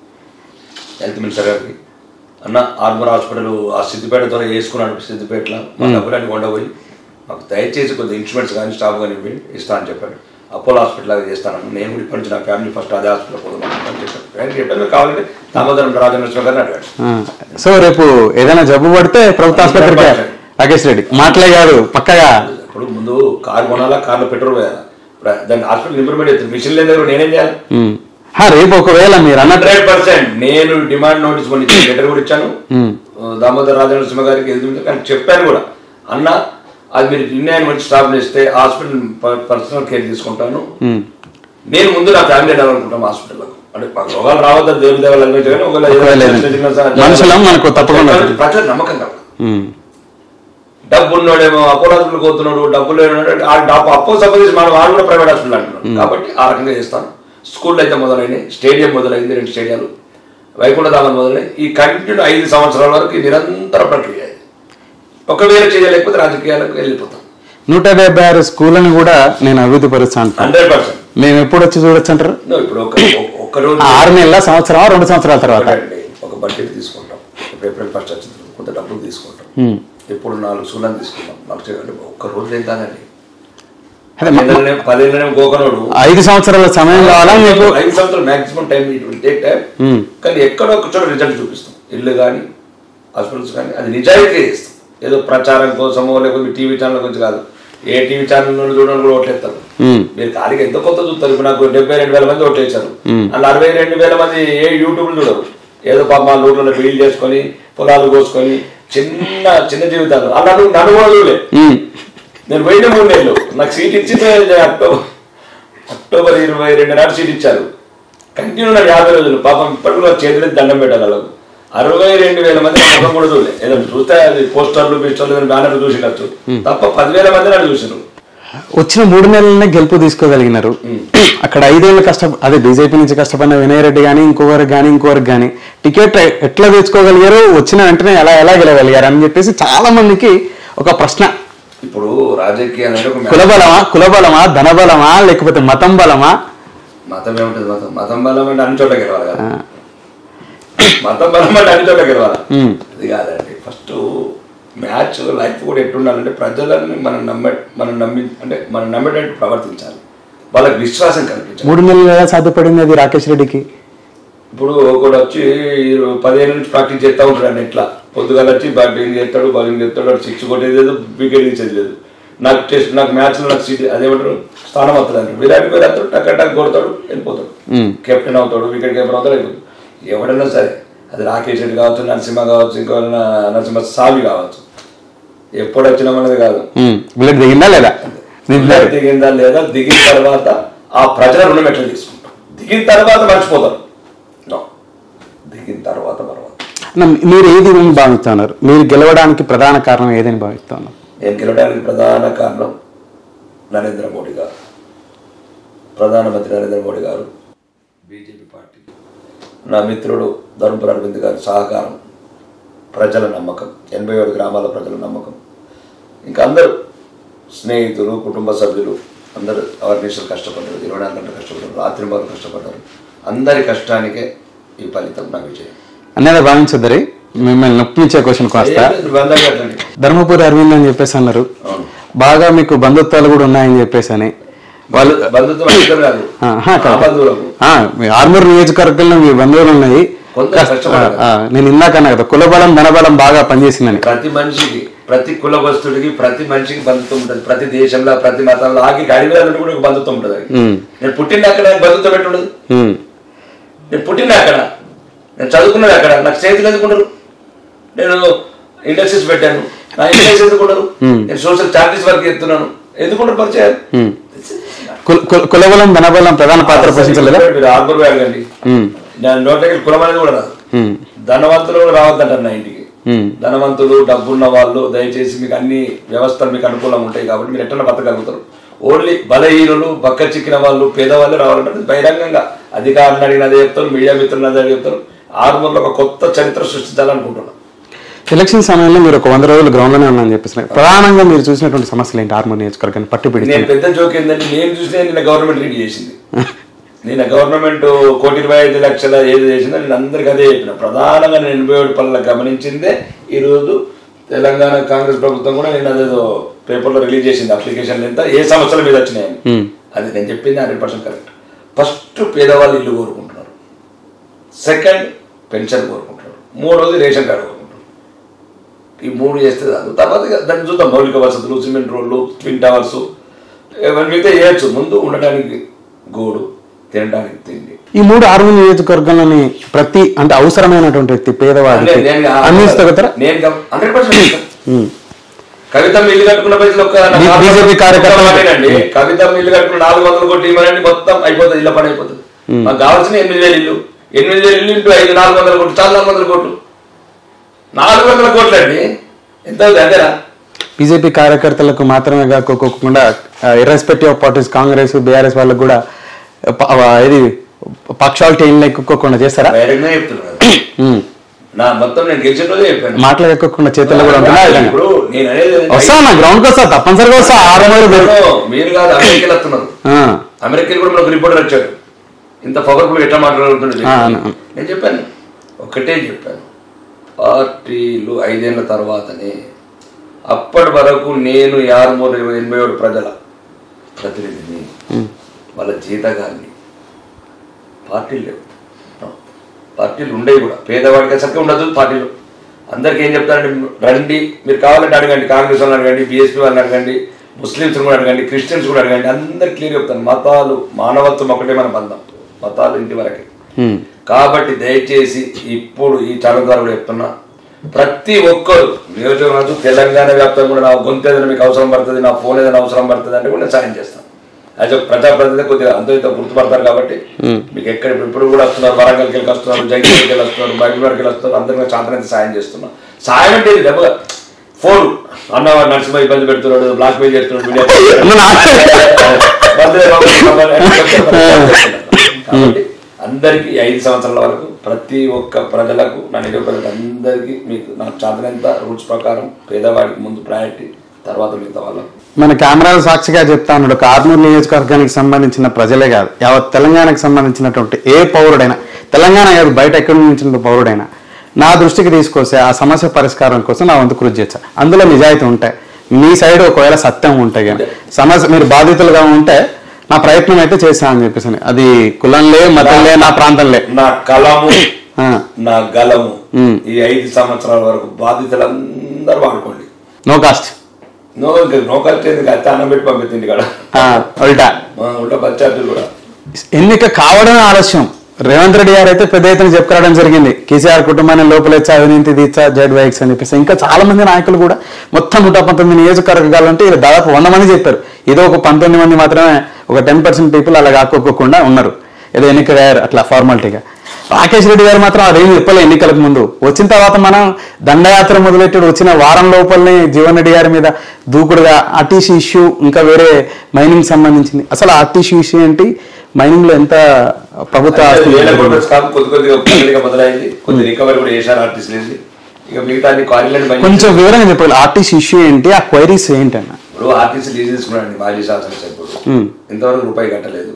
హెల్త్ మినిస్టర్ గారికి అన్న ఆర్మూర్ హాస్పిటల్ ఆ సిద్దిపేట ద్వారా వేసుకున్నాను సిద్దిపేటలో మా డబ్బులన్నీ కొండపోయి మాకు దయచేసి కొద్దిగా ఇన్స్ట్రుమెంట్స్ కానీ స్టాఫ్ కానీ ఇవ్వండి, ఇస్తా అని చెప్పాడు అపోలో హాస్పిటల్ లాగా చేస్తాను నేను కూడా ఇప్పటి నుంచి నా ఫ్యామిలీ ఫస్ట్ అదే హాస్పిటల్ పోదాం అని చెప్పాను ఆయన చెప్పాను "మీకు కావాలంటే దామోదరం రాజనరసింహ గారిని అడిగాడు ఆ, సో రేపు ఏదైనా జబ్బు పడితే ప్రభుత్వ ఆసుపత్రికి రాకేష్ రెడ్డి మాటలే కాదు పక్కగా ఇప్పుడు ముందు కారు కొనాలా కార్లో పెట్రోల్ వేయాలా ప్ర- దాన్ని హాస్పిటల్ ఇంప్రూవ్మెంట్ అవుతుంది మిషన్ లేని దగ్గర నేనేం చేయాలి ఉమ్. ఆ, రేపు ఒకవేళ మీరు అన్నట్టు హండ్రెడ్ పర్సెంట్ నేను డిమాండ్ నోటీస్ కొన్ని ఇచ్చాను లెటర్ కూడా ఇచ్చాను ఉమ్. దామోదర్ రాజనరసింహ గారికి ఎదురు కానీ చెప్పాను కూడా అన్న అది మీరు నిర్ణయాన్ని మంచి స్టాప్ చేస్తే హాస్పిటల్ పర్సనల్ కేర్ తీసుకుంటాను ఉమ్. నేను ముందు నా ఫ్యామిలీ వెళ్ళాలనుకుంటాం హాస్పిటల్లో అంటే మాకు రోగాలు రావద్దు దేవుడి దేవాలు అనుకుంటే కానీ ఒకవేళ ఏదైనా ఒకవేళ చిన్న చిన్న స- మనుషులం మనకు తప్పకుండా ఉంటుంది. ప్రజలు నమ్మకం కావాలి ఉమ్. డబ్బు ఉన్నోడేమో అపోలో హాస్పిటల్ పోతున్నాడు డబ్బు లేనున్నాడు ఆ డబ్బు అప్పో సపోజ్ మనం వాడు కూడా ప్రైవేట్ హాస్పిటల్ అంటున్నాడు కాబట్టి ఆ రకంగా చేస్తాను స్కూల్లో అయితే మొదలైనవి స్టేడియం మొదలైంది రెండు స్టేడియాలు వైకుంఠధామం మొదలైనవి ఈ కంటిన్యూ ఐదు సంవత్సరాల వరకు ఈ నిరంతర ప్రక్రియ ఇది. ఒకవేళ చేయలేకపోతే రాజకీయాలకు వెళ్ళిపోతాం నూట డెబ్బై ఆరు స్కూళ్ళని కూడా నేను అభివృద్ధి పరుస్తాను హండ్రెడ్ పర్సెంట్ మేము ఎప్పుడు వచ్చి చూడొచ్చు అంటారు ఇప్పుడు ఒక ఒక- ఒక రోజు ఆ ఆరు నెలల సంవత్సరం రెండు సంవత్సరాల తర్వాత ఒకటండి, ఒక బడ్జెట్ తీసుకుంటాం ఇప్పుడు ఏప్రిల్ ఫస్ట్ వచ్చింది కొంత డబ్బులు తీసుకుంటాం ఉమ్. ఎప్పుడు నాలుగు సూలను తీసుకుంటాం నాకు చేయండి ఒక్క రోజు ఏం కాదండి అదే మ- పదేళ్ళనే పదేళ్ళనే గోకనోడు ఐదు సంవత్సరాల సమయం కావాలా మీకు ఐదు సంవత్సరాలు maximum time it will take time um. కానీ ఎక్కడో ఒక చోట రిజల్ట్ చూపిస్తాం ఇల్లు కానీ హాస్పిటల్స్ కానీ అది నిజాయితీ చేస్తాం ఏదో ప్రచారం కోసమో లేకపోతే టీవీ ఛానల్ గురించి కాదు ఏ టీవీ ఛానల్ నుండి చూడడం కూడా ఓట్లేస్తారు ఉమ్. మీరు ఖాళీగా ఎంత కొత్త చూస్తారు ఇప్పుడు నాకు డెబ్బై రెండు వేల మంది ఓట్లేశారు అలా అరవై రెండు వేల మంది ఏ యూట్యూబ్లు చూడరు ఏదో పాప మా ఊర్లో డీల్ చేసుకొని పొలాలు కోసుకొని చిన్న చిన్న జీవితాలు అలా నన్ను నన్ను కూడా చూడలే ఉమ్. నేను పోయిన మూడు నెలలు నాకు సీట్ ఇచ్చింది అక్టోబర్ అక్టోబర్ ఇరవై రెండు నాడు సీట్ ఇచ్చారు కంటిన్యూ నాకు యాభై రోజులు పాపం ఇప్పటికి కూడా చేతులు దండం పెట్టాలి వాళ్ళకు అరవై రెండు వేల మంది నా ముఖం కూడా చూడలే ఏదో చూస్తే అది పోస్టర్లు పిస్టర్లు బ్యానర్లు చూసినట్టు తప్ప పదివేల మంది నన్ను చూసినారు వచ్చిన మూడు నెలలనే గెలుపు తీసుకోగలిగినారు అక్కడ ఐదేళ్ళు కష్ట అదే బీజేపీ నుంచి కష్టపడిన వినయ్ రెడ్డి కానీ ఇంకొకరికి కానీ ఇంకొకరికి కానీ టికెట్ ఎట్లా తెచ్చుకోగలిగారు వచ్చిన వెంటనే ఎలా ఎలా గెలవగలిగారు అని చెప్పేసి చాలా మందికి ఒక ప్రశ్న ఇప్పుడు రాజకీయాలు అంటే ఒక మ్యా- కులబలమా కులబలమా ధనబలమా లేకపోతే మతం బలమా మతం ఏముంటుంది మతం మతం బలం అంటే అన్ని చోట్ల గెలవాలి కదా మతం బలం అంటే అన్ని చోట్ల గెలవాలి ఉమ్. అది కాదండి ఫస్ట్ మ్యాచ్ లైఫ్ కూడా ఎట్టుండాలంటే ప్రజలని మనం నమ్మ మనం నమ్మి అంటే మనం నమ్మేటట్టు ప్రవర్తించాలి వాళ్ళకి విశ్వాసం కల్పించాలి మూడు నెలలు ఎలా సాధ్యపడింది అది రాకేష్ రెడ్డికి ఇప్పుడు ఒకడు వచ్చి ఇరు- పదిహేను నుంచి ప్రాక్టీస్ చేస్తూ ఉంటాడు అన్న ఇట్లా పొద్దుగాల వచ్చి బ్యాటింగ్ చేస్తాడు బౌలింగ్ చేస్తాడు వాడు సిక్స్ కొట్టేది లేదు వికెట్ తీసేది లేదు నాకు టెస్ట్ నాకు మ్యాచ్లో నాకు సీట్ అదేమంటారు స్థానం అవుతుంది అంటారు విరాట్ కోహ్లీ వస్తాడు టక్ టక్ కొడతాడు వెళ్ళిపోతాడు ఉమ్. కెప్టెన్ అవుతాడు వికెట్ కీపర్ అవుతాడు వెళ్ళిపోతాడు ఎవడైనా సరే అది రాకేష్ రెడ్డి కావచ్చు నరసింహ కావచ్చు ఇంకెవరైనా నరసింహ సామి కావచ్చు ఎప్పుడు వచ్చినాం అనేది కాదు ఉమ్. బుల్లెట్ దిగిందా లేదా దింపారు. దిగిందా లేదా దిగిన తర్వాత ఆ ప్రజల రుణం ఎట్లా తీసుకుంటాం దిగిన తర్వాత మర్చిపోతారు No. దిగిన తర్వాత తర్వాత అన్న, మీరు ఏది అని భావిస్తున్నారు మీరు గెలవడానికి ప్రధాన కారణం ఏదని భావిస్తున్నారు నేను గెలవడానికి ప్రధాన కారణం నరేంద్ర మోడీ గారు ప్రధానమంత్రి నరేంద్ర మోడీ గారు బీజేపీ పార్టీ నా మిత్రుడు ధర్మపుర అరవింద్ గారి సహకారం ప్రజల నమ్మకం ఎనభై ఏడు గ్రామాల ప్రజల నమ్మకం ఇంకా అందరూ స్నేహితులు కుటుంబ సభ్యులు అందరూ అవర్నిషలు కష్టపడ్డారు ఇరవై నాలుగు గంటలు కష్టపడ్డారు రాత్రి మొదలు కష్టపడ్డారు అందరి కష్టానికే ఈ ఫలితం నా విజయం అనేది భావించద్దరి మిమ్మల్ని నొప్పించే క్వశ్చన్ కాస్త ఏం లేదు, బంధంగా అట్లండి. ధర్మపురి అరవింద్ అని చెప్పేసి అన్నారు అవును. బాగా మీకు బంధుత్వాలు కూడా ఉన్నాయని చెప్పేసి అని వాళ్ళు బంధుత్వం ఇద్దరు కాదు ఆహా, ఆ బంధువులకు ఆ, మీ ఆర్మూర్ నియోజకవర్గంలో మీ బంధువులు ఉన్నాయి కొందరు కాస్త- కష్టపడాలి. ఆ, నేను ఇందాక అన్నా కదా కులబలం ధనబలం బాగా పనిచేసిందని ప్రతి మనిషికి ప్రతి కులవస్తుడికి ప్రతి మనిషికి బంధుత్వం ఉంటుంది ప్రతి దేశంలో ప్రతి మతంలో ఆగి అడవిలో కూడా ఒక బంధుత్వం ఉంటుంది అది. ఉమ్, నేను పుట్టింది అక్కడ నాకు బంధుత్వం ఎట్లుండదు ఉమ్, నేను పుట్టింది అక్కడ నేను చదువుకున్నది అక్కడ నాకు స్నేహితులు ఎందుకుంటారు నేను ఇండస్ట్రీస్ పెట్టాను నా ఇండస్ట్రీస్ ఎందుకుంటారు నేను సోషల్ చారిటీస్ వర్క్ చేస్తున్నాను ఎందుకుంటారు పరిచయాలు ఉమ్. కుల- కుల- కులబలం ధనబలం ప్రధాన పాత్ర పోషించలేదా మీరు ఆర్బర్ వెళ్ళండి ఉమ్, నేను నోట్ దగ్గర కులం అనేది కూడా రాదు ఉమ్, ధనవంతులు కూడా రావద్దంటారు నా ఇంటికి ఉమ్, ధనవంతులు డబ్బున్న వాళ్ళు దయచేసి మీకు అన్ని వ్యవస్థలు మీకు అనుకూలంగా ఉంటాయి కాబట్టి మీరు ఎట్లా బతకగలుగుతారు ఓన్లీ బలహీనులు బక్క చిక్కిన వాళ్ళు పేదవాళ్ళు రావాలంటే బహిరంగంగా అధికారులను అడిగిన అదే చెప్తారు మీడియా మిత్రులను అదే చెప్తారు ఆరుమూరులో ఒక కొత్త చరిత్ర సృష్టించాలనుకుంటున్నాను ఎలక్షన్ సమయంలో మీరు ఒక వంద రోజులు గ్రౌండ్ లోనే ఉన్నారని చెప్పేసి ప్రధానంగా మీరు చూసినటువంటి సమస్యలు ఏంటి ఆర్మూర్ నియోజకవర్గాన్ని పట్టి నేను పెద్ద జోక్ ఏంటంటే నేను చూసిన నిన్న గవర్నమెంట్ రీడ్ చేసింది నేను గవర్నమెంట్ కోటి ఇరవై ఐదు లక్షల ఏది చేసిందో నేను అందరికీ అదే చెప్పిన ప్రధానంగా నేను ఎనభై ఏడు పనుల గమనించిందే ఈరోజు తెలంగాణ కాంగ్రెస్ ప్రభుత్వం కూడా నేను అదేదో పేపర్లో రిలీజ్ చేసింది అప్లికేషన్ ఎంత ఏ సమస్యల మీద వచ్చినాయని ఉమ్. అది నేను చెప్పింది హండ్రెడ్ పర్సెంట్ కరెక్ట్ ఫస్ట్ పేదవాళ్ళు ఇల్లు కోరుకుంటున్నారు సెకండ్ పెన్షన్ కోరుకుంటున్నారు మూడోది రేషన్ కార్డు కోరుకుంటున్నారు ఈ మూడు చేస్తే చాలు తర్వాత ఇక దాన్ని చూద్దాం మౌలిక వసతులు సిమెంట్ రోడ్లు ట్విన్ టవర్స్ ఇవన్నీ అయితే చేయొచ్చు ముందు ఉండడానికి గోడు తినడానికి తిండి ఈ మూడు ఆరు నియోజకవర్గంలోని ప్రతి అంటే అవసరమైనటువంటి వ్యక్తి పేదవాడికి అంటే నేను అందిస్తగలరా నేను హండ్రెడ్ పర్సెంట్ కవిత ఇల్లు కట్టుకున్న పైసలు ఒక్క బీ- నాలుగు బీజేపీ వందల కార్యకర్తలు- ఒక్క మాటేనండి. కవిత ఇల్లు కట్టుకున్న నాలుగు వందల కోట్లు ఇవ్వనండి మొత్తం అయిపోతుంది ఇళ్ళ పని అయిపోతుంది మాకు కావాల్సిన ఎనిమిది వేలు ఇల్లు ఎనిమిది వేలు ఇల్లు ఇంటూ ఐదు నాలుగు వందల కోట్లు చాలా నాలుగు వందల కోట్లు నాలుగు వందల కోట్లు అండి ఎంత అవుతుంది అంతేనా బీజేపీ కార్యకర్తలకు మాత్రమే కాకోకుండా irrespective of parties Congress BRS వాళ్ళకు కూడా ప- ఆ, ఇది పక్షాలిటీ ఏం లేకోకుండా చేస్తారా డైరెక్ట్ గా చెప్తున్నాను ఉమ్. నా మొత్తం నేను గెలిచిన రోజే చెప్పాను మాటలు ఎక్కకుండా చేతుల్లో కూడా ఉంటుందా ఈ విధంగా? ఇప్పుడు నేను అనేది ఏంటంటే, వస్తా నా గ్రౌండ్కి వస్తా తప్పనిసరిగా వస్తా ఆరు మూడు ఇప్పుడు మీరు కాదు అమెరికాకి వస్తున్నారు అమెరికా కూడా మనకు రిపోర్టర్ వచ్చాడు ఇంత పవర్ఫుల్ ఎట్లా మాట్లాడుతుంది ఆ, అవును. నేను చెప్పాను ఒకటే చెప్పాను పార్టీలు ఐదేళ్ల తర్వాతనే అప్పటి వరకు నేను యారుమూరు ఇరవై ఎనభై ఏడు ప్రజల ప్రతినిధిని వాళ్ళ జీతగాన్ని పార్టీలు లేవు పార్టీలు ఉండేవి కూడా పేదవాడికి సరిగ్గా ఉండదు పార్టీలు అందరికీ ఏం చెప్తారంటే రండి మీరు కావాలంటే అడగండి కాంగ్రెస్ వాళ్ళని అడగండి బీఎస్పీ వాళ్ళని అడగండి ముస్లిమ్స్ కూడా అడగండి క్రిస్టియన్స్ కూడా అడగండి అందరు క్లియర్ చెప్తాను మతాలు మానవత్వం ఒకటే మన బంధం మతాలు ఇంటి వరకే ఉమ్. కాబట్టి దయచేసి ఇప్పుడు ఈ ఛానల్ ద్వారా కూడా చెప్తున్నా ప్రతి ఒక్కరు నియోజకవర్గం తెలంగాణ వ్యాప్తంగా కూడా నా గొంతు ఏదైనా మీకు అవసరం పడుతుంది నా ఫోన్ ఏదైనా అవసరం పడుతుంది అంటే కూడా నేను సాయం చేస్తాను యాజ్ ప్రజాప్రతినిధి కొద్దిగా అంత ఇంత గుర్తుపడతారు కాబట్టి మీకు ఎక్కడ ఇప్పుడు కూడా వస్తున్నారు వరంగల్కి వెళ్ళి వస్తున్నారు జైకి వెళ్ళి వస్తున్నారు బయటకి వెళ్ళి వస్తున్నారు అందరికీ చాతనైతే సాయం చేస్తున్నాం సాయం అంటే ఇది డబ్బుగా ఫోన్ అన్న నరసింహ ఇబ్బంది పెడుతున్నాడు బ్లాక్ మెయిల్ చేస్తున్నాడు వీడియో అన్న, కాబట్టి అందరికీ ఈ ఐదు సంవత్సరాల వరకు ప్రతి ఒక్క ప్రజలకు నా నిరుపేదలకు అందరికీ మీకు నాకు చాతనంత రూల్స్ ప్రకారం పేదవాడికి ముందు ప్రయారిటీ తర్వాత మిగతా వాళ్ళకు మన కెమెరాల సాక్షిగా చెప్తా ఉన్నాడు ఒక ఆర్మూర్ నియోజకవర్గానికి సంబంధించిన ప్రజలే కాదు యావత్ తెలంగాణకు సంబంధించినటువంటి ఏ పౌరుడైనా తెలంగాణ కాదు బయట ఎక్కడి నుంచి పౌరుడైనా నా దృష్టికి తీసుకొస్తే ఆ సమస్య పరిష్కారం కోసం నా వంతు కృషి చేస్తా అందులో నిజాయితీ ఉంటాయి మీ సైడ్ ఒకవేళ సత్యం ఉంటాయి కానీ సమస్య మీరు బాధితులుగా ఉంటే నా ప్రయత్నం అయితే చేశాను అని చెప్పేసి అది కులంలే మతంలే నా ప్రాంతంలే నా కలము ఆ, నా గలము మ్మ్. ఈ ఐదు సంవత్సరాల వరకు బాధితులందరూ వాడుకోండి నో కాస్ట్ నో నో ఖర్చు ఎందుకు అత్త అన్నం పెట్టి పంపిస్తుంది ఇక్కడ ఆ, ఉల్టా ఉంటే పంచాయతీలు కూడా ఎన్నిక కావడమే ఆలస్యం రేవంత్ రెడ్డి గారు అయితే పెద్ద ఎత్తున చెప్పుకోవడం జరిగింది కేసీఆర్ కుటుంబాన్ని లోపలెచ్చా అవినీతి తీర్చా జెడ్ వైక్స్ అని చెప్పేసి ఇంకా చాలా మంది నాయకులు కూడా మొత్తం నూట పంతొమ్మిది నియోజకవర్గాలు అంటే ఇలా దాదాపు వంద మంది చెప్పారు ఏదో ఒక పంతొమ్మిది మంది మాత్రమే ఒక టెన్ పర్సెంట్ పీపుల్ అలా కాకోకుండా ఉన్నారు ఏదో ఎన్నిక అయ్యారు అట్లా ఫార్మాలిటీగా రాకేష్ రెడ్డి గారు మాత్రం అదేం చెప్పలే ఎన్నికలకు ముందు వచ్చిన తర్వాత మనం దండయాత్ర మొదలెట్టాడు వచ్చిన వారం లోపలనే జీవన్ రెడ్డి గారి మీద దూకుడుగా ఆర్టీసీ ఇష్యూ ఇంకా వేరే మైనింగ్ సంబంధించింది అసలు ఆర్టీసీ ఇష్యూ ఏంటి మైనింగ్ లో ఎంత ప్రభుత్వ అంటే ఆస్తులు వేల కోట్ల స్కామ్ కొద్ది కొద్దిగా కొద్దిగా మొదలైంది కొద్ది రికవరీ కూడా చేశారు ఆర్టిస్ట్ లేదు ఇక మిగతా అన్ని క్వారీలను బంద్ కొంచెం వివరంగా చెప్పాలి ఆర్టీసీ ఇష్యూ ఏంటి ఆ క్వైరీస్ ఏంటి అన్న ఇప్పుడు ఆర్టీసీ లీజ్ తీసుకున్నాడు మాజీ శాసనసభ్యుడు ఉమ్. ఇంతవరకు రూపాయి కట్టలేదు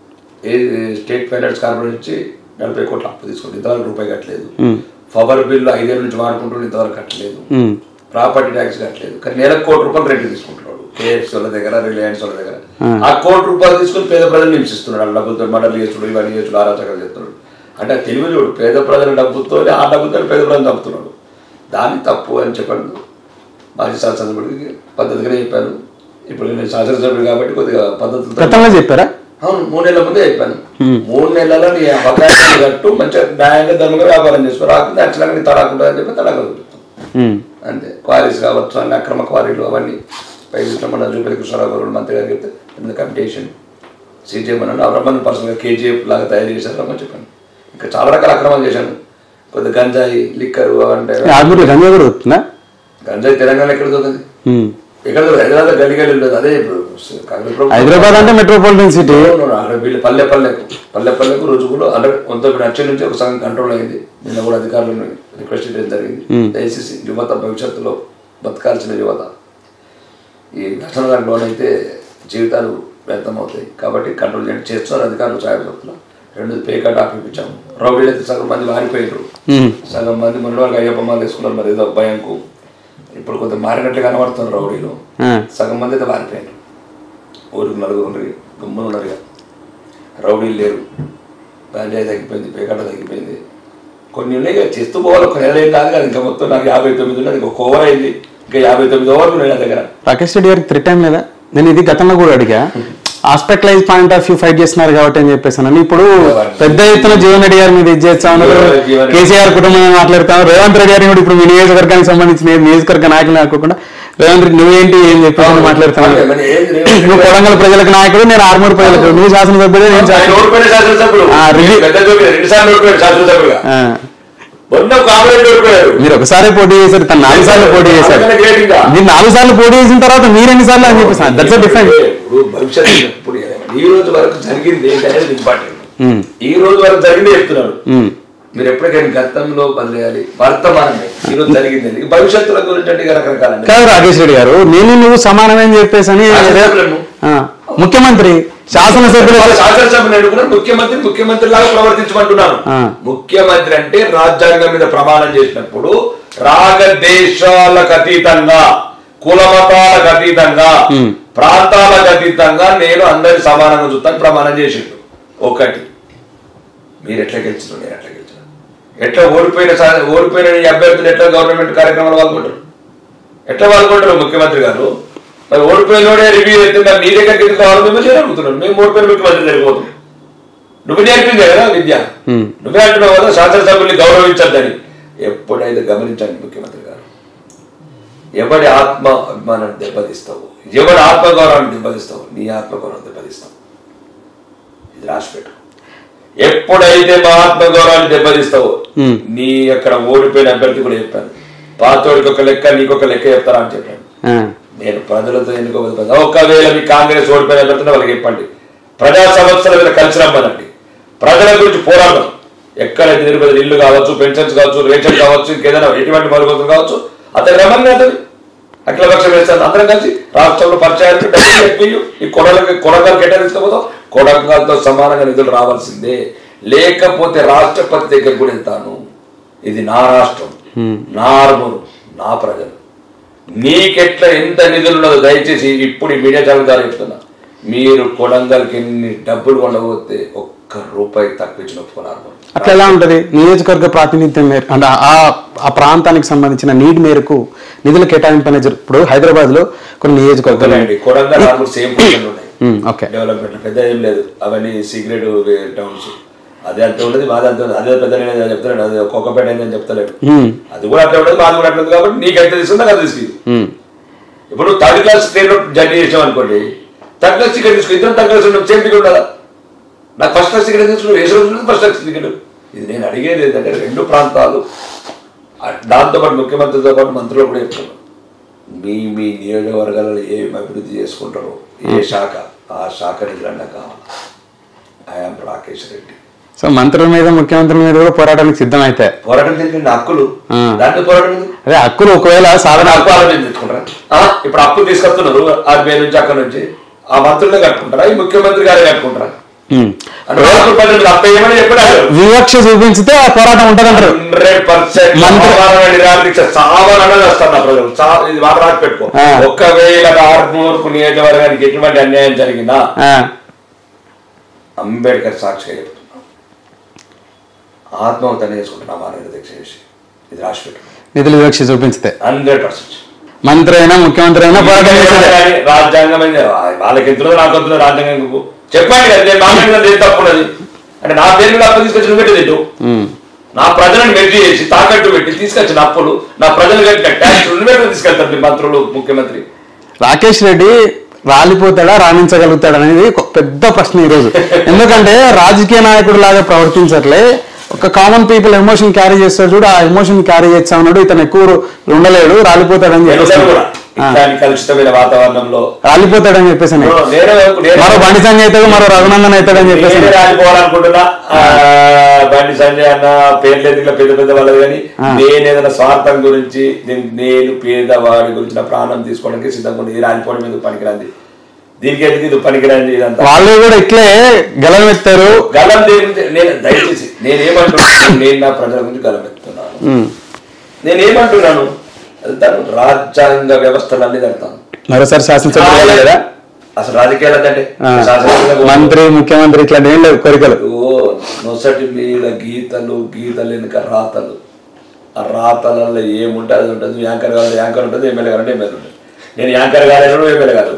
ఏ స్టేట్ ఫైనాన్స్ కార్పొరేషన్ నుంచి నలభై కోట్ల అప్పు తీసుకుంది ఇంతవరకు రూపాయి కట్టలేదు పవర్ బిల్లు ఐదేళ్ళ నుంచి వాడుకుంటుండే ఇంతవరకు కట్టలేదు ఉమ్. ప్రాపర్టీ ట్యాక్స్ కట్టలేదు కానీ నెలకు కోటి రూపాయలు రెంట్ తీసుకుంటున్నాడు కేఎఫ్సీ వాళ్ళ దగ్గర రిలయన్స్ వాళ్ళ దగ్గర ఆ కోటి రూపాయలు తీసుకుని పేద ప్రజలు హింసిస్తున్నాడు ఆ డబ్బులతో మర్డర్లు చేసుడు ఇవన్నీ చేసుడు ఆరాచకాలు చేస్తున్నాడు అంటే ఆ తెలివి చూడు పేద ప్రజల డబ్బుతో ఆ డబ్బుతో పేద ప్రజలు చంపుతున్నాడు దాన్ని తప్పు అని చెప్పండి మాజీ శాసనసభ్యుడికి పద్ధతిగానే చెప్పాను ఇప్పుడు నేను శాసనసభ్యుడు కాబట్టి కొద్దిగా పద్ధతులతో గతంలో చెప్పారా అవును మూడు నెలల ముందే చెప్పాను మూడు నెలల్లో నీ అవకాశం కట్టు మంచిగా న్యాయంగా ధర్మంగా వ్యాపారం చేసుకో రాకుండా యాక్చువల్గా నీ తడాకుంటుంది అని చెప్పి తడాక చూపిస్తాం ఉమ్. అంతే క్వారీస్ కావచ్చు అన్ని అక్రమ క్వారీలు అవన్నీ పై చూసిన మన జూపల్లి కృష్ణారావు గారు మంత్రి గారు చెప్తే ఇంత కంపిటేషన్ సీజీఎం అని రమ్మని పర్సనల్గా కేజీఎఫ్ లాగా తయారు చేశారు రమ్మని చెప్పాను ఇంకా చాలా రకాల అక్రమాలు చేశాను కొద్ది గంజాయి లిక్కర్ అంటే ఆర్మూర్లో గంజా కూడా వస్తుందా గంజాయి తెలంగాణ ఎక్కడ దొరుకుతుంది ఉమ్. ఎక్కడ దొరకదు హైదరాబాద్ గల్లి గల్లి ఉండదు అదే ఇప్పుడు కాంగ్రెస్ ప్రభుత్వం హైదరాబాద్ అంటే మెట్రోపాలిటన్ సిటీ అవును, అక్కడ వీళ్ళు పల్లె పల్లెకు పల్లె పల్లెకు రుజువులు అంటే కొంత ఇప్పుడు అచ్చడి నుంచి ఒక సగం కంట్రోల్ అయింది నిన్న కూడా అధికారులను రిక్వెస్ట్ చేయడం జరిగింది దయచేసి యువత భవిష్యత్తులో బతకాల్సిన యువత ఈ నష్టం లోన్ అయితే జీవితాలు వ్యర్థం అవుతాయి కాబట్టి కంట్రోల్ చేయండి చేస్తున్నారు అధికారులు సాయం చెప్తున్నారు రెండు పేకాట ఆపిపించాము రౌడీలు అయితే సగం మంది మారిపోయినారు ఉమ్. సగం మంది మొన్న వాళ్ళకి అయ్యప్ప మాల వేసుకున్నారు మరి ఏదో భయంకు ఇప్పుడు కొంత మారినట్లు కనబడుతున్నారు రౌడీలు ఆ. సగం మంది అయితే మారిపోయారు ఊరికి నలుగురు ఉన్నారు గుమ్మలు ఉన్నారు ఇక రౌడీలు లేరు గాంజాయి తగ్గిపోయింది పేకాట తగ్గిపోయింది కొన్ని ఉన్నాయి ఇక చేస్తూ పోవాలి ఒక నెల ఏం కాదు కదా ఇంకా మొత్తం నాకు యాభై తొమ్మిది ఉన్నది ఇంకొక ఓవర్ అయింది ఇంకా యాభై తొమ్మిది ఓవర్లు ఉన్నాయి నా దగ్గర రాకేష్ రెడ్డి గారికి త్రీ టైం లేదా నేను ఇది గతంలో కూడా అడిగా hospitalise point of view fight చేస్తున్నారు కాబట్టి అని చెప్పేసాను ఇప్పుడు పెద్ద ఎత్తున జీవన్ రెడ్డి గారి మీద ఇది చేస్తా ఉన్నారు జీవన్ రెడ్డి. కేసీఆర్ కుటుంబం మీద మాట్లాడుతాను రేవంత్ రెడ్డి గారిని కూడా ఇప్పుడు మీ నియోజకవర్గానికి సంబంధించిన ఏ నియోజకవర్గ నాయకులు కాకుండా రేవంత్ రెడ్డి నువ్వేంటి ఏం చెప్పేసి మాట్లాడుతున్నావు మరి ఏది రేవంత్ నువ్వు కొడంగల్ ప్రజలకు నాయకుడు నేను ఆర్మూర్ ప్రజలకు నువ్వు శాసనసభ్యుడు నేను ఆయన శాసన ఓడిపోయిన శాసనసభ్యుడు ఆ, రివ్యూ- పెద్ద జోగి రెండు సార్లు ఓడిపోయాడు శాసనసభ్యుడుగా ఆ, మొన్న కాంగ్రెస్ ఓడిపోయారు మీరు ఒకసారి పోటీ చేశారు తను నాలుగు సార్లు పోటీ చేశారు అందుకనే గ్రేట్ ఇంకా. మీరు నాలుగు సార్లు పోటీ చేసిన తర్వాత మీరు ఎన్ని సార్లు అని చెప్పేసి దట్స్ డిఫరెంట్ ఇప్పుడు భవిష్యత్తు ఎప్పుడు ఏదైనా. ఈ రోజు వరకు జరిగింది ఏంటి అనేది ఇంపార్టెంట్ ఈ రోజు వరకు జరిగింది చెప్తున్నాడు మీరు ఎప్పటికైనా గతంలో బదిలేయాలి వర్తమానమే ఈ రోజు జరిగింది ఏంటి? భవిష్యత్తుల గురించి అంటే ఇక రకరకాలండి కాదు రాకేష్ రెడ్డి గారు నేను నువ్వు సమానమే అని చెప్పేసి అని శాసనసభ్యులను. ఆ, ముఖ్యమంత్రి శాసనసభ్యులు వాళ్ళ శాసనసభ్యులు ఎన్నుకున్నారు ముఖ్యమంత్రి ముఖ్యమంత్రి లాగా ప్రవర్తించమంటున్నాను ఆ. ముఖ్యమంత్రి అంటే రాజ్యాంగం మీద ప్రమాణం చేసినప్పుడు రాగదేశాలకు అతీతంగా కుల మతాలకు అతీతంగా ఉమ్. ప్రాంతాలకు అతీతంగా నేను అందరి సమానంగా చూస్తాను ప్రమాణం చేసిండు ఒకటి మీరు ఎట్లా గెలిచిన నేను ఎట్లా గెలిచిన ఎట్లా ఓడిపోయిన సా- ఓడిపోయిన ఈ అభ్యర్థులు ఎట్లా గవర్నమెంట్ కార్యక్రమాలు పాల్గొంటారు ఎట్లా పాల్గొంటారు ముఖ్యమంత్రి గారు మరి ఓడిపోయినోడే రివ్యూ అయితే మరి నీ దగ్గరికి ఎందుకు కావాలి మిమ్మల్ని నేను అడుగుతున్నాను మేము ఓడిపోయిన ముఖ్యమంత్రి జరిగిపోతాం నువ్వు నేర్పిందే కదా విద్య Hmm. నువ్వే అంటున్నావు కదా శాసనసభ్యుల్ని గౌరవించద్దని ఎప్పుడైతే గమనించండి ముఖ్యమంత్రి గారు ఎవడి ఆత్మ అభిమానాన్ని దెబ్బతీస్తావు ఎవడి ఆత్మగౌరవాన్ని దెబ్బతీస్తావు నీ ఆత్మగౌరవం దెబ్బతీస్తావు ఇది రాసి పెట్టు ఎప్పుడైతే మా ఆత్మగౌరవాన్ని దెబ్బతీస్తావో Hmm. నీ అక్కడ ఓడిపోయిన అభ్యర్థి కూడా చెప్పాను పాతోడికి ఒక లెక్క నీకొక లెక్క చెప్తారా అని చెప్పాను ఆ, నేను ప్రజలతో ఎన్నుకోబోతున్నా ఒకవేళ మీ కాంగ్రెస్ ఓడిపోయిన అభ్యర్థిని వాళ్ళకి చెప్పండి ప్రజా సమస్యల మీద కలిసి రమ్మనండి ప్రజల గురించి పోరాడదాం ఎక్కడైతే నిరుపేదలు ఇల్లు కావచ్చు పెన్షన్స్ కావచ్చు రేషన్ కావచ్చు ఇంకేదైనా ఎటువంటి మరుగుతులు కావచ్చు అతను రమ్మని అతను అఖిలపక్షం వేస్తాను అందరం కలిసి రాష్ట్రంలో పరిచయాలు డబ్బులు చెప్పి ఈ కొడలకి కొడగలు కేటాయించకపోతాం కొడగలతో సమానంగా నిధులు రావాల్సిందే లేకపోతే రాష్ట్రపతి దగ్గర కూడా వెళ్తాను ఇది నా రాష్ట్రం నా ఆర్మూరు నా ప్రజలు నీకెట్లా ఎంత నిధులు ఉన్నదో దయచేసి ఇప్పుడు ఈ మీడియా ఛానల్ ద్వారా చెప్తున్నా మీరు కొడంగల్కి ఎన్ని డబ్బులు కొండపోతే ఒక్క రూపాయి తక్కువ ఒప్పుకున్నారు అట్లా ఎలా ఉంటది నియోజకవర్గ ప్రాతినిధ్యం మేర అంటే ఆ ఆ ప్రాంతానికి సంబంధించిన నీటి మేరకు నిధుల కేటాయింపు అనేది జరు- ఇప్పుడు హైదరాబాద్ లో కొన్ని నియోజకవర్గాలు ఒకనండి కొడంగల్ ఆర్మూర్ సేమ్ పొజిషన్ ఉన్నాయి ఉమ్, ఓకే డెవలప్మెంట్ పెద్ద ఏం లేదు అవన్నీ సీక్రెట్ టౌన్స్ అదే అంత ఉండదు మాది అంత ఉండదు. అదే పెద్ద నేను చెప్తున్నాను అది ఒక్కొక్కపేట నేను చెప్తలేడు ఉమ్, అది కూడా అట్లా ఉండదు మాది కూడా అట్లా ఉంది కాబట్టి నీకు ఎంత తీసుకుందో అది తీసుకుంది ఉమ్, ఇప్పుడు నువ్వు థర్డ్ క్లాస్ ట్రైన్ జర్నీ చేసావు అనుకోండి థర్డ్ క్లాస్ టికెట్ తీసుకో ఇద్దరం థర్డ్ క్లాస్ ఉన్నాం సేమ్ టికెట్ ఉండాలా నాకు ఫస్ట్ క్లాస్ టికెట్ తీసుకున్నావు ఏ రోజు ఫస్ట్ క్లాస్ టికెట్ ఇది నేను అడిగేది ఏంటంటే రెండు ప్రాంతాలు ఆ- దాంతోపాటు ముఖ్యమంత్రితో పాటు మంత్రులు కూడా చెప్తున్నాను మీ మీ నియోజకవర్గాలలో ఏం అభివృద్ధి చేసుకుంటారో ఏ శాఖ ఆ శాఖ నిధులన్నా కావాలి ఐఎమ్ రాకేష్ రెడ్డి సో మంత్రుల మీద ముఖ్యమంత్రి మీద కూడా పోరాటానికి సిద్ధం అయితే పోరాటం తెలియదు హక్కులు ఆ. దాంట్లో పోరాటం ఎందుకు? అదే హక్కులు ఒకవేళ సాధన అప్పు ఆలోచన తెచ్చుకుంటారా ఆ, ఇప్పుడు అప్పు తీసుకొస్తున్నారు ఆర్బీఐ నుంచి అక్కడ నుంచి ఆ మంత్రులే కట్టుకుంటారా ఈ ముఖ్యమంత్రి గారే కట్టుకుంటారా ఉమ్. అంటే వాళ్ళకు పన్నెండు అప్ప ఏమని చెప్పాడు వివక్ష చూపించితే ఆ పోరాటం ఉంటదంటారు హండ్రెడ్ పర్సెంట్ మంత్రి- సావనని వస్తాను ప్రజలు సా- ఇది మాట రాసి పెట్టుకో ఆ. ఒక్కవేళ ఆర్మూర్పు నియోజకవర్గానికి ఎటువంటి అన్యాయం జరిగిందా ఆ, అంబేద్కర్ సాక్షిగా చెప్తున్నా ఆత్మహత్య చేసుకుంటున్నా మానవ దీక్ష చేసి ఇది రాసి పెట్టుకో నిధులు వివక్ష చూపించితే హండ్రెడ్ పర్సెంట్ మంత్రి అయినా ముఖ్యమంత్రి అయినా పోరాటం చేసేదే కానీ రాజ్యాంగం అనేది వాళ్ళకి ఎంత నాకు వస్తుందో రాజ్యాంగం ఎందుకు? చెప్పండి కదా నేను మాట్లాడిన ఏం తప్పు ఉన్నది అంటే నా పేరు మీద అప్పు తీసుకొచ్చి నువ్వు పెట్టి తిట్టు ఉమ్. నా ప్రజలను మెర్జీ చేసి తాకట్టు పెట్టి తీసుకొచ్చిన అప్పులు నా ప్రజలు కట్టిన ట్యాక్స్ రెండు వేలు తీసుకెళ్తారు మీ మంత్రులు ముఖ్యమంత్రి రాకేష్ రెడ్డి రాలిపోతాడా రాణించగలుగుతాడా అనేది ఒక పెద్ద ప్రశ్న ఈరోజు ఎందుకంటే రాజకీయ నాయకుడు లాగా ప్రవర్తించట్లే ఒక కామన్ పీపుల్ ఎమోషన్ క్యారీ చేస్తాడు చూడు ఆ ఎమోషన్ క్యారీ చేస్తా ఉన్నాడు ఇతను ఎక్కువ రో- ఉండలేడు రాలిపోతాడని చెప్పేసి అందరూ కూడా ఆ, ఇట్లాంటి కలుషితమైన వాతావరణంలో రాలిపోతాడని చెప్పేసి అని. నేనే నేనే- మరో బండి సంజయ్ అవుతాడు మరో రఘునందన్ అవుతాడని చెప్పేసి నేనే అని. రాలిపోవాలనుకుంటున్నా ఆ, బండి సంజయ్ అన్న పేర్లు ఎందుకు పెద్ద పెద్ద వాళ్ళది కానీ ఆ. నేను ఏదైనా స్వార్థం గురించి నేను- నేను పేదవాడి గురించి నా ప్రాణం తీసుకోవడానికి సిద్ధంగా ఉంది ఇది రాలిపోవడం ఎందుకు పనికిరాంది దీనికి ఎందుకు ఇది పనికిరండి ఇదంతా వాళ్ళు కూడా ఇట్లే గలం ఎత్తారు గలం దేని నేను దయచేసి నేను ఏమంటున్నాను నేను నా ప్రజల గురించి గలం ఎత్తున్నాను ఉమ్. నేను ఏమంటున్నాను వెళ్తాను రాజ్యాంగ వ్యవస్థలన్నీ పెడతాను మరోసారి శాసనసభ కదా అసలు రాజకీయాలు అంటే ఆ. శాసనసభలో మంత్రి ముఖ్యమంత్రి ఇట్లాంటి ఏం లేవు కోరికలు ఓ నొసటి మీద గీతలు గీతలు వెనుక రాతలు ఆ రాతలలో ఏముంటే అది ఉంటుంది యాంకర్ కావాలి యాంకర్ ఉంటుంది ఎమ్మెల్యే కావాలంటే ఎమ్మెల్యే ఉంటుంది నేను యాంకర్ కాలేను ఎమ్మెల్యే కాదు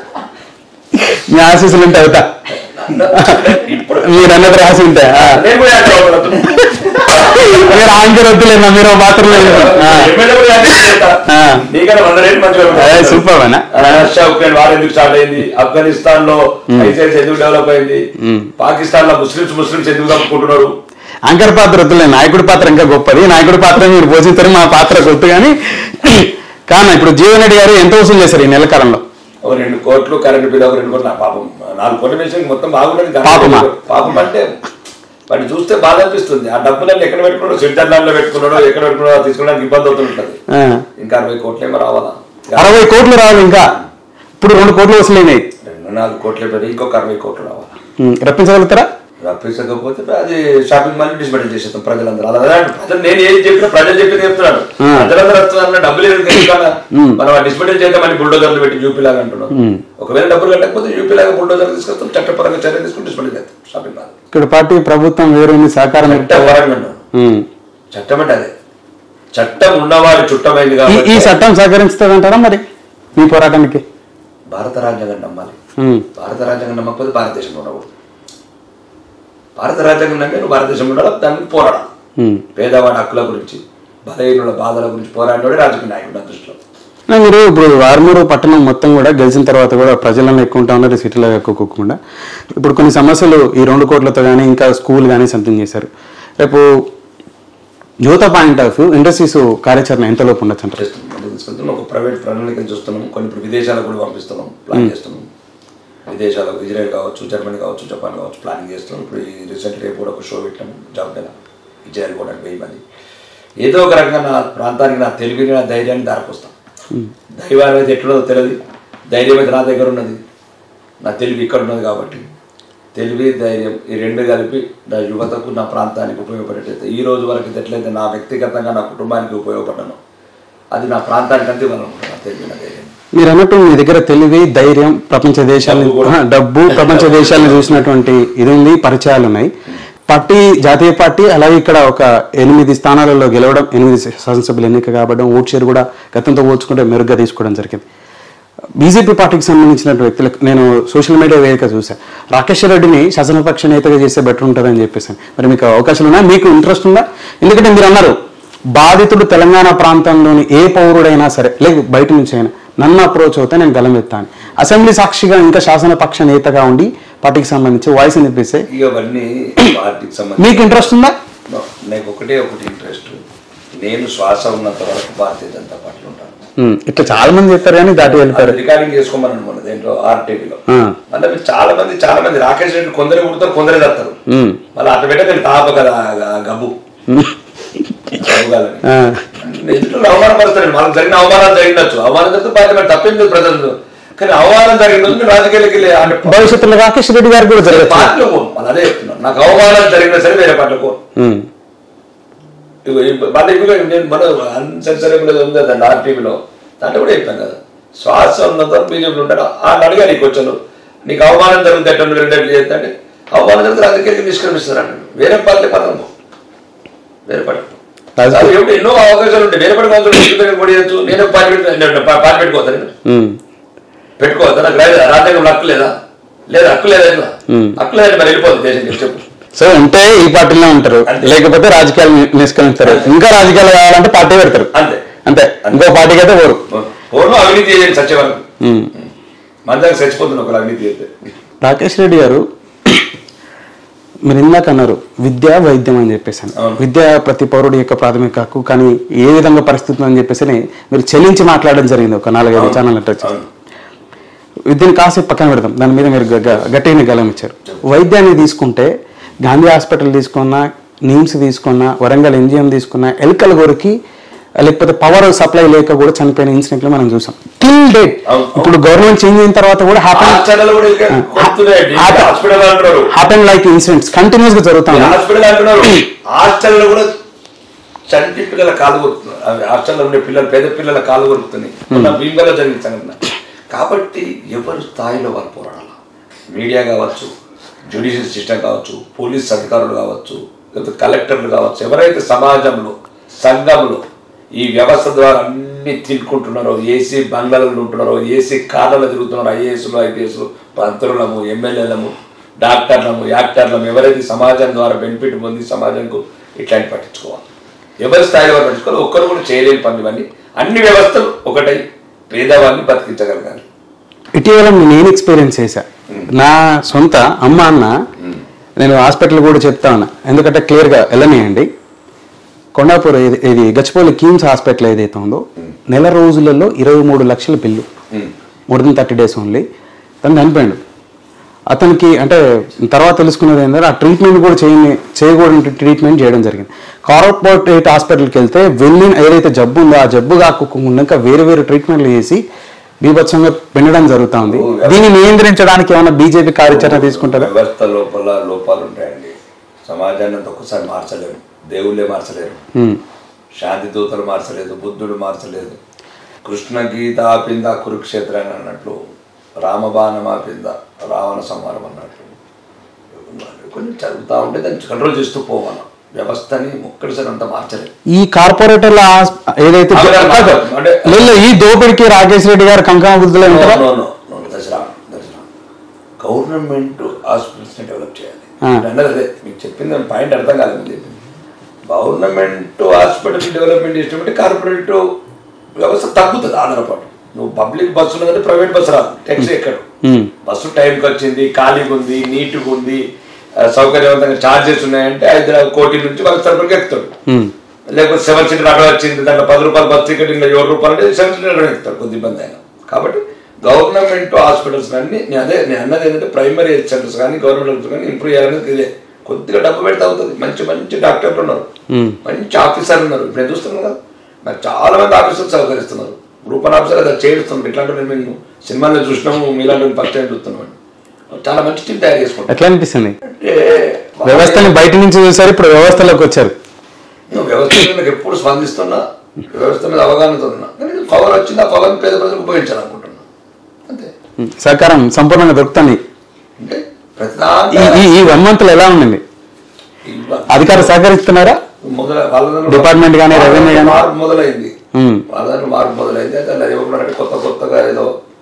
మీ ఆశీస్సులు ఉంటే అవుతా ఇప్పుడు మీరు అన్నది రాసి ఉంటే ఆ. నేను కూడా యాంకర్ అవుతున్నా. మీరు ఆంకర్ వద్దులేనా మీరు మాత్రం ఎమ్మెల్యే కూడా యాంకర్ చేస్తా. ఆ. నీకన్నా వంద రేట్లు మంచిగా ఉంటాయి. సూపర్ అన్న ఆ, రష్యా ఉక్రెయిన్ వార్ ఎందుకు స్టార్ట్ అయింది ఆఫ్ఘనిస్తాన్ లో ఐసైఎస్ ఎందుకు డెవలప్ అయింది పాకిస్తాన్ లో ముస్లిమ్స్ ముస్లిమ్స్ ఎందుకు తప్పుకుంటున్నారు అంకర్ పాత్ర వద్దులే నాయకుడి పాత్ర ఇంకా గొప్పది నాయకుడి పాత్ర మీరు పోషిస్తారు మా పాత్ర గొప్ప కానీ కానీ ఇప్పుడు జీవన్ రెడ్డి గారు ఎంత వసూలు చేశారు ఈ నెల కాలంలో ఒక రెండు కోట్లు కరెంట్ బిల్ ఒక రెండు కోట్లు నా పాపం నాలుగు కోట్ల విషయం మొత్తం బాగుండదు కానీ పాపమా? పాపం అంటే వాటిని చూస్తే బాధ అనిపిస్తుంది ఆ డబ్బులన్నీ ఎక్కడ పెట్టుకున్నాడో స్విట్జర్లాండ్ లో పెట్టుకున్నాడో ఎక్కడ పెట్టుకున్నాడో తీసుకోవడానికి ఇబ్బంది అవుతుంటుంది ఆ. ఇంకా అరవై కోట్లేమో రావాలా అరవై కోట్లు రావాలి ఇంకా ఇప్పుడు రెండు కోట్లు వసూలైనాయి రెండు నాలుగు కోట్లే పెట్టి ఇంకొక అరవై కోట్లు రావాలా ఉమ్, రప్పించగలుగుతారా రప్పించకపోతే అది షాపింగ్ మాల్ డిస్మెంటల్ చేసేస్తాం ప్రజలందరూ అలా అదే అంటే ప్రజలు నేను ఏం చెప్పినా ప్రజలు చెప్పింది చెప్తున్నాను ఆ. ప్రజలందరూ వస్తున్నారు డబ్బులు ఎందుకు ఇవ్వాలా? మనం డిస్మెంటల్ చేద్దామని బుల్డోజర్లు పెట్టి యూపీ లాగా అంటున్నాం ఒకవేళ డబ్బులు కట్టకపోతే యూపీ లాగా బుల్డోజర్ తీసుకొస్తాం చట్టపరంగా చర్య తీసుకుని డిస్మెంటల్ చేస్తాం షాపింగ్ మాల్ ఇక్కడ పార్టీ ప్రభుత్వం వేరేని సహకారం చట్టపరంగా అన్నాను. ఉమ్. చట్టం అంటే అదే చట్టం ఉన్నవాడి చుట్టమైంది ఈ- ఈ కాబట్టి చట్టం సహకరిస్తుందంటారా మరి మీ పోరాటానికి భారత రాజ్యాంగం నమ్మాలి ఉమ్. భారత రాజ్యాంగం నమ్మకపోతే భారతదేశంలో ఉండకూడదు భారత రాజ్యాంగం నమ్మి నువ్వు భారతదేశంలో ఉండాలి దానికి పోరాడాలి ఉమ్. పేదవాడి హక్కుల గురించి బలహీనుల బాధల గురించి పోరాడినోడే రాజకీయ నాయకుడు నా దృష్టిలో నా మీరు ఇప్పుడు ఆర్మూరు పట్టణం మొత్తం కూడా గెలిచిన తర్వాత కూడా ప్రజలను ఎక్కువ ఉంటా ఉన్నారు సిటీలో ఎక్కువ కుక్కకుండా ఇప్పుడు కొన్ని సమస్యలు ఈ రెండు కోట్లతో కానీ ఇంకా స్కూల్ కానీ సంథింగ్ చేశారు రేపు యువత పాయింట్ ఆఫ్ వ్యూ ఇండస్ట్రీస్ కార్యాచరణ ఎంతలోపు ఉండొచ్చు అంటారు చేస్తున్నాం ముందుకు తీసుకెళ్తున్నాం ఒక ప్రైవేట్ ప్రణాళికను చూస్తున్నాం కొన్ని ఇప్పుడు విదేశాలకు కూడా పంపిస్తున్నాం ప్లాన్ చేస్తున్నాం విదేశాలకు ఇజ్రాయెల్ కావచ్చు జర్మనీ కావచ్చు జపాన్ కావచ్చు ప్లానింగ్ చేస్తున్నాం ఇప్పుడు ఈ రీసెంట్ రేపు కూడా ఒక షో పెట్టాము జాబ్ మీద ఇజ్రాయెల్ కూడా వెయ్యి మంది ఏదో ఒక రకంగా నా ప్రాంతానికి నా తెలుగుని నా ధైర్యాన్ని దారిపోస్తాం దైవం అయితే ఎట్లున్నదో తెలియదు ధైర్యం అయితే నా దగ్గర ఉన్నది నా తెలివి ఇక్కడ ఉన్నది కాబట్టి తెలివి ధైర్యం ఈ రెండు కలిపి నా యువతకు నా ప్రాంతానికి ఉపయోగపడేటైతే ఈ రోజు వరకు ఇది ఎట్లయితే నా వ్యక్తిగతంగా నా కుటుంబానికి ఉపయోగపడ్డాను అది నా ప్రాంతానికి అంతే మనం నా తెలివి నా ధైర్యం మీరు అన్నట్టు మీ దగ్గర తెలివి ధైర్యం ప్రపంచ దేశాలని డబ్బు కూడా. ఆ, డబ్బు ప్రపంచ దేశాలను చూసినటువంటి ఇది ఉంది పరిచయాలు ఉన్నాయి పార్టీ జాతీయ పార్టీ అలాగే ఇక్కడ ఒక ఎనిమిది స్థానాలలో గెలవడం ఎనిమిది శాసనసభ్యులు ఎన్నిక కావడం ఓట్ షేర్ కూడా గతంతో పోల్చుకుంటే మెరుగ్గా తీసుకోవడం జరిగింది బీజేపీ పార్టీకి సంబంధించిన వ్యక్తులకు నేను సోషల్ మీడియా వేదిక చూశాను రాకేష్ రెడ్డిని శాసనపక్ష నేతగా చేస్తే బెటర్ ఉంటుందని చెప్పేసి మరి మీకు అవకాశాలు ఉన్నాయి మీకు ఇంట్రెస్ట్ ఉందా ఎందుకంటే మీరు అన్నారు బాధితుడు తెలంగాణ ప్రాంతంలోని ఏ పౌరుడైనా సరే లేదు బయట నుంచి అయినా నన్ను అప్రోచ్ అవుతే నేను గలం ఎత్తాను అసెంబ్లీ సాక్షిగా ఇంకా శాసనపక్ష నేతగా ఉండి పార్టీకి సంబంధించి వాయిస్ వినిపిస్తే ఇక అవన్నీ పార్టీకి సంబంధించి మీకు ఇంట్రెస్ట్ ఉందా నాకు ఒకటే ఒకటి ఇంట్రెస్ట్ నేను శ్వాస ఉన్నంత వరకు భారతీయ జనతా పార్టీలో ఉంటాను ఉమ్, ఇట్లా చాలా మంది చెప్పారు కానీ దాటి వెళ్ళిపోయారు అది రికార్డింగ్ చేసుకోమని అనుకున్నా దేంట్లో ఆర్టీవీలో ఆ, అంటే మీరు చాలా మంది చాలా మంది రాకేష్ రెడ్డి కొందరే కుడతారు కొందరే తస్తారు ఉమ్, మళ్ళీ అట్లా పెట్టే నేను తాప కదా ఆ గబ్బు గబ్బు కాదని. ఆ, ఎదుటి అవమానపరుస్తారండి మనకు జరిగిన అవమానాలు జరిగినచ్చు అవమానం జరిగితే పార్టీ మరి తప్పేం లేదు ప్రజలు కానీ అవమానం జరిగిన రోజు నేను రాజకీయాలకు వెళ్ళి అంటే భవిష్యత్తులో రాకేష్ రెడ్డి గారికి కూడా జరగచ్చు పార్టీలో పోను మళ్ళీ అదే చెప్తున్నాను నాకు అవమానం జరిగినా సరే వేరే పార్టీలో పోను ఉమ్, ఇగో ఈ మళ్ళీ ఇదిగో నేను మన అన్సెన్సరబుల్ ఉంది కదండి ఆర్టీవీలో దాంట్లో కూడా చెప్పాను కదా శ్వాస ఉన్నంత బీజేపీలో ఉంటాడు ఆయన అడిగారు నీకు వచ్చాను నీకు అవమానం జరుగుతుంది ఎట్లా రెండు ఎట్లా చేస్తే అవమానం జరిగితే రాజకీయానికి నిష్క్రమిస్తారు అన్నాడు వేరే పార్టీ పదం వేరే పార్టీ రాజకీయ- అసలు ఎప్పుడు ఎన్నో అవకాశాలు ఉంటాయి వేరే పార్టీ అవసరం పడియచ్చు నేను పార్టీ పెట్టు- నేను పా- పార్టీ పెట్టుకోవద్దా నేను ఉమ్, పెట్టుకోవద్దా నాకు లేదా రాజ్యాంగంలో హక్కు లేదా లేదా హక్కు లేదా ఎట్లా మ్మ్. హక్కు లేదంటే మరి వెళ్ళిపోతుంది దేశం చెప్పు సో ఉంటే ఈ పార్టీలో ఉంటారు అంతే. లేకపోతే రాజకీయాలు ని- నిష్క్రమిస్తారు ఇంకా రాజకీయాలు కావాలంటే పార్టీ పెడతారు అంతే అంతే ఇంకో పార్టీకి అయితే పోరు పూర్వం అవినీతి చేయండి సచ్చే వరకు ఉమ్. మన దగ్గర చచ్చిపోతుంది ఒకరు అవినీతి చేస్తే రాకేష్ రెడ్డి గారు మీరు ఇందాక అన్నారు విద్య వైద్యం అని చెప్పేసాను అవును. విద్య ప్రతి పౌరుడి యొక్క ప్రాథమిక హక్కు కానీ ఏ విధంగా పరిస్థితులు అని చెప్పేసి మీరు చెల్లించి మాట్లాడడం జరిగింది ఒక నాలుగైదు ఛానల్ టచ్ అవును విద్యను కాసేపు పక్కన పెడదాం దాని మీద మీరు గ- గ- గట్టిగా గలం ఇచ్చారు వైద్యాన్ని తీసుకుంటే గాంధీ హాస్పిటల్ తీసుకున్నా నిమ్స్ తీసుకున్నా వరంగల్ ఎంజిఎం తీసుకున్నా ఎల్కల్ గోరికి లేకపోతే పవర్ సప్లై లేక కూడా చనిపోయిన ఇన్సిడెంట్లు మనం చూసాం టిల్ డేట్ అవును. ఇప్పుడు గవర్నమెంట్ చేంజ్ అయిన తర్వాత కూడా హ్యాపన్ హాస్పిటల్ కూడా ఇంకా కొడుతున్నాయండి. ఆ- హాస్పిటల్ అంటున్నారు హ్యాపన్ లైక్ ఇన్సిడెంట్స్ కంటిన్యూస్ గా జరుగుతా ఉన్నాయి హాస్పిటల్ అంటున్నారు హాస్టల్లో కూడా చంటి పిల్లల కాలు కొరుకుతున్నారు అవి హాస్టల్లో ఉండే పిల్లలు పేద పిల్లల కాలు కొరుకుతున్నాయి మొన్న భీమలో జరిగిన సంఘటన కాబట్టి ఎవరు స్థాయిలో వారు పోరాడాలి మీడియా కావచ్చు జ్యుడిషియల్ సిస్టమ్ కావచ్చు పోలీస్ అధికారులు కావచ్చు లేకపోతే కలెక్టర్లు కావచ్చు ఎవరైతే సమాజంలో సంఘంలో ఈ వ్యవస్థ ద్వారా అన్ని తినుకుంటున్నారో ఏసీ బంగ్లాలలో ఉంటున్నారో ఏసీ కార్లలో తిరుగుతున్నారో ఐఏఎస్లు ఐపీఎస్లు మంత్రులము ఎమ్మెల్యేలము డాక్టర్లము యాక్టర్లము ఎవరైతే సమాజం ద్వారా బెనిఫిట్ పొంది సమాజంకు ఇట్లాంటి పట్టించుకోవాలి ఎవరి స్థాయిలో వారు పట్టించుకోవాలి ఒక్కరు కూడా చేయలేని పనులు ఇవన్నీ అన్ని వ్యవస్థలు ఒకటై పేదవాళ్ళని బతికించగలగాలి ఇటీవల నేను ఎక్స్పీరియన్స్ చేశా నా సొంత అమ్మ అన్న నేను హాస్పిటల్ కూడా చెప్తా ఉన్నా ఎందుకంటే క్లియర్గా వెళ్ళనియండి కొండాపూర్ ఇది ఇది గచ్చిపల్లి కీమ్స్ హాస్పిటల్ ఏదైతే ఉందో నెల రోజులలో ఇరవై మూడు లక్షల bill um. More than thirty days only తను చనిపోయాడు అతనికి అంటే తర్వాత తెలుసుకున్నది ఏంటంటే ఆ ట్రీట్మెంట్ కూడా చేయని చేయకూడని ట్రీట్మెంట్ చేయడం జరిగింది కార్పొరేట్ హాస్పిటల్కి వెళ్తే వెళ్ళిన ఏదైతే జబ్బు ఉందో ఆ జబ్బు కాకుండా వేరే వేరే ట్రీట్మెంట్లు చేసి బీభత్సంగా పెండడం జరుగుతా ఉంది దీన్ని నియంత్రించడానికి ఏమైనా బీజేపీ కార్యాచరణ తీసుకుంటారా వ్యవస్థ లోపల లోపాలు ఉంటాయండి సమాజాన్ని అంత ఒక్కసారి మార్చలేరు దేవుళ్ళే మార్చలేరు ఉమ్, శాంతి దూతలు మార్చలేదు బుద్ధుడు మార్చలేదు కృష్ణ గీత ఆపిందా కురుక్షేత్రాన్ని అన్నట్లు రామబాణం ఆపిందా రావణ సంహారం అన్నట్లు కొన్ని జరుగుతూ ఉంటే దాన్ని కంట్రోల్ చేస్తూ పోవాలి వ్యవస్థని ఒక్కడిసారి అంత మార్చలేదు ఈ కార్పొరేటర్ల ఆస్- ఏదైతే అవి కాదు, కాదు. అంటే- లేదు, ఈ దోపిడికి రాకేష్ రెడ్డి గారు కంకణ బుద్ధులు ఉంటారా no, no, no, no, Dasara Dasara government హాస్పిటల్స్ని డెవలప్ చేయాలి ఆ. నేను అన్నది అదే మీకు చెప్పింది పాయింట్ అర్థం కాలేదు మీరు చెప్పింది గవర్నమెంట్ హాస్పిటల్ డెవలప్మెంట్ చేసినప్పుడు కార్పొరేట్ వ్యవస్థ తగ్గుతుంది ఆధారపాటు నువ్వు పబ్లిక్ బస్సు ఉన్నదంటే ప్రైవేట్ బస్సు రాదు ట్యాక్సీ ఎక్కడు ఉమ్, బస్సు టైంకి వచ్చింది ఖాళీగా ఉంది నీట్గా ఉంది ఆ, సౌకర్యవంతంగా ఛార్జెస్ ఉన్నాయంటే ఐదు కోటి నుంచి వాళ్ళ తరపుకి ఎక్కుతాడు ఉమ్, లేకపోతే సెవెన్ సీటర్ ఆటో వచ్చింది దాంట్లో పది రూపాయలు బస్ టికెట్ ఇంకా ఏడు రూపాయలు అంటే సెవెన్ సీటర్ ఆటో ఎక్కుతారు కొద్ది ఇబ్బంది అయినా కాబట్టి గవర్నమెంట్ హాస్పిటల్స్ అన్ని నేను అదే నేను అన్నది ఏంటంటే ప్రైమరీ హెల్త్ సెంటర్స్ కానీ గవర్నమెంట్ హెల్త్ కానీ ఇంప్రూవ్ చేయాలనేది ఇదే కొద్దిగా డబ్బు పెడితే అవుతుంది మంచి మంచి డాక్టర్లు ఉన్నారు ఉమ్. మంచి ఆఫీసర్లు ఉన్నారు ఇప్పుడు నేను చూస్తున్నాను కదా నాకు చాలా మంది ఆఫీసర్లు సహకరిస్తున్నారు గ్రూప్ వన్ ఆఫీసర్ అది చేస్తున్నారు ఇట్లాంటి మేము సినిమాలో చూసినాము మీలాంటి ఫస్ట్ టైం చూస్తున్నాం చాలా మంచి టీం తయారు చేసుకుంటాం ఎట్లా అనిపిస్తుంది అంటే వ్యవస్థని బయట నుంచి చూసారు ఇప్పుడు వ్యవస్థలోకి వచ్చారు నేను వ్యవస్థ మీద నాకు ఎప్పుడు స్పందిస్తున్నా వ్యవస్థ మీద అవగాహనతో ఉన్నా కానీ పవర్ వచ్చింది ఆ పవర్ పేద ప్రజలకు ఉపయోగించాలనుకుంటున్నా అంతే ఉమ్, సహకారం సంపూర్ణంగా దొరుకుతుంది అంటే ప్రతి ఈ దాంట్లో ఈ- ఈ వన్ మంత్ లో ఎలా ఉండింది ఇవ్వ- అధికారులు సహకరిస్తున్నారా మొదల వాళ్ళ దాంట్లో Department గానీ, వాళ్ళ revenue దాంట్లో గానీ? మార్పు మొదలైంది ఉమ్, వాళ్ళ దాంట్లో మార్పు మొదలైంది అయితే అలా ఇవ్వకుండా కొత్త కొత్తగా ఏదో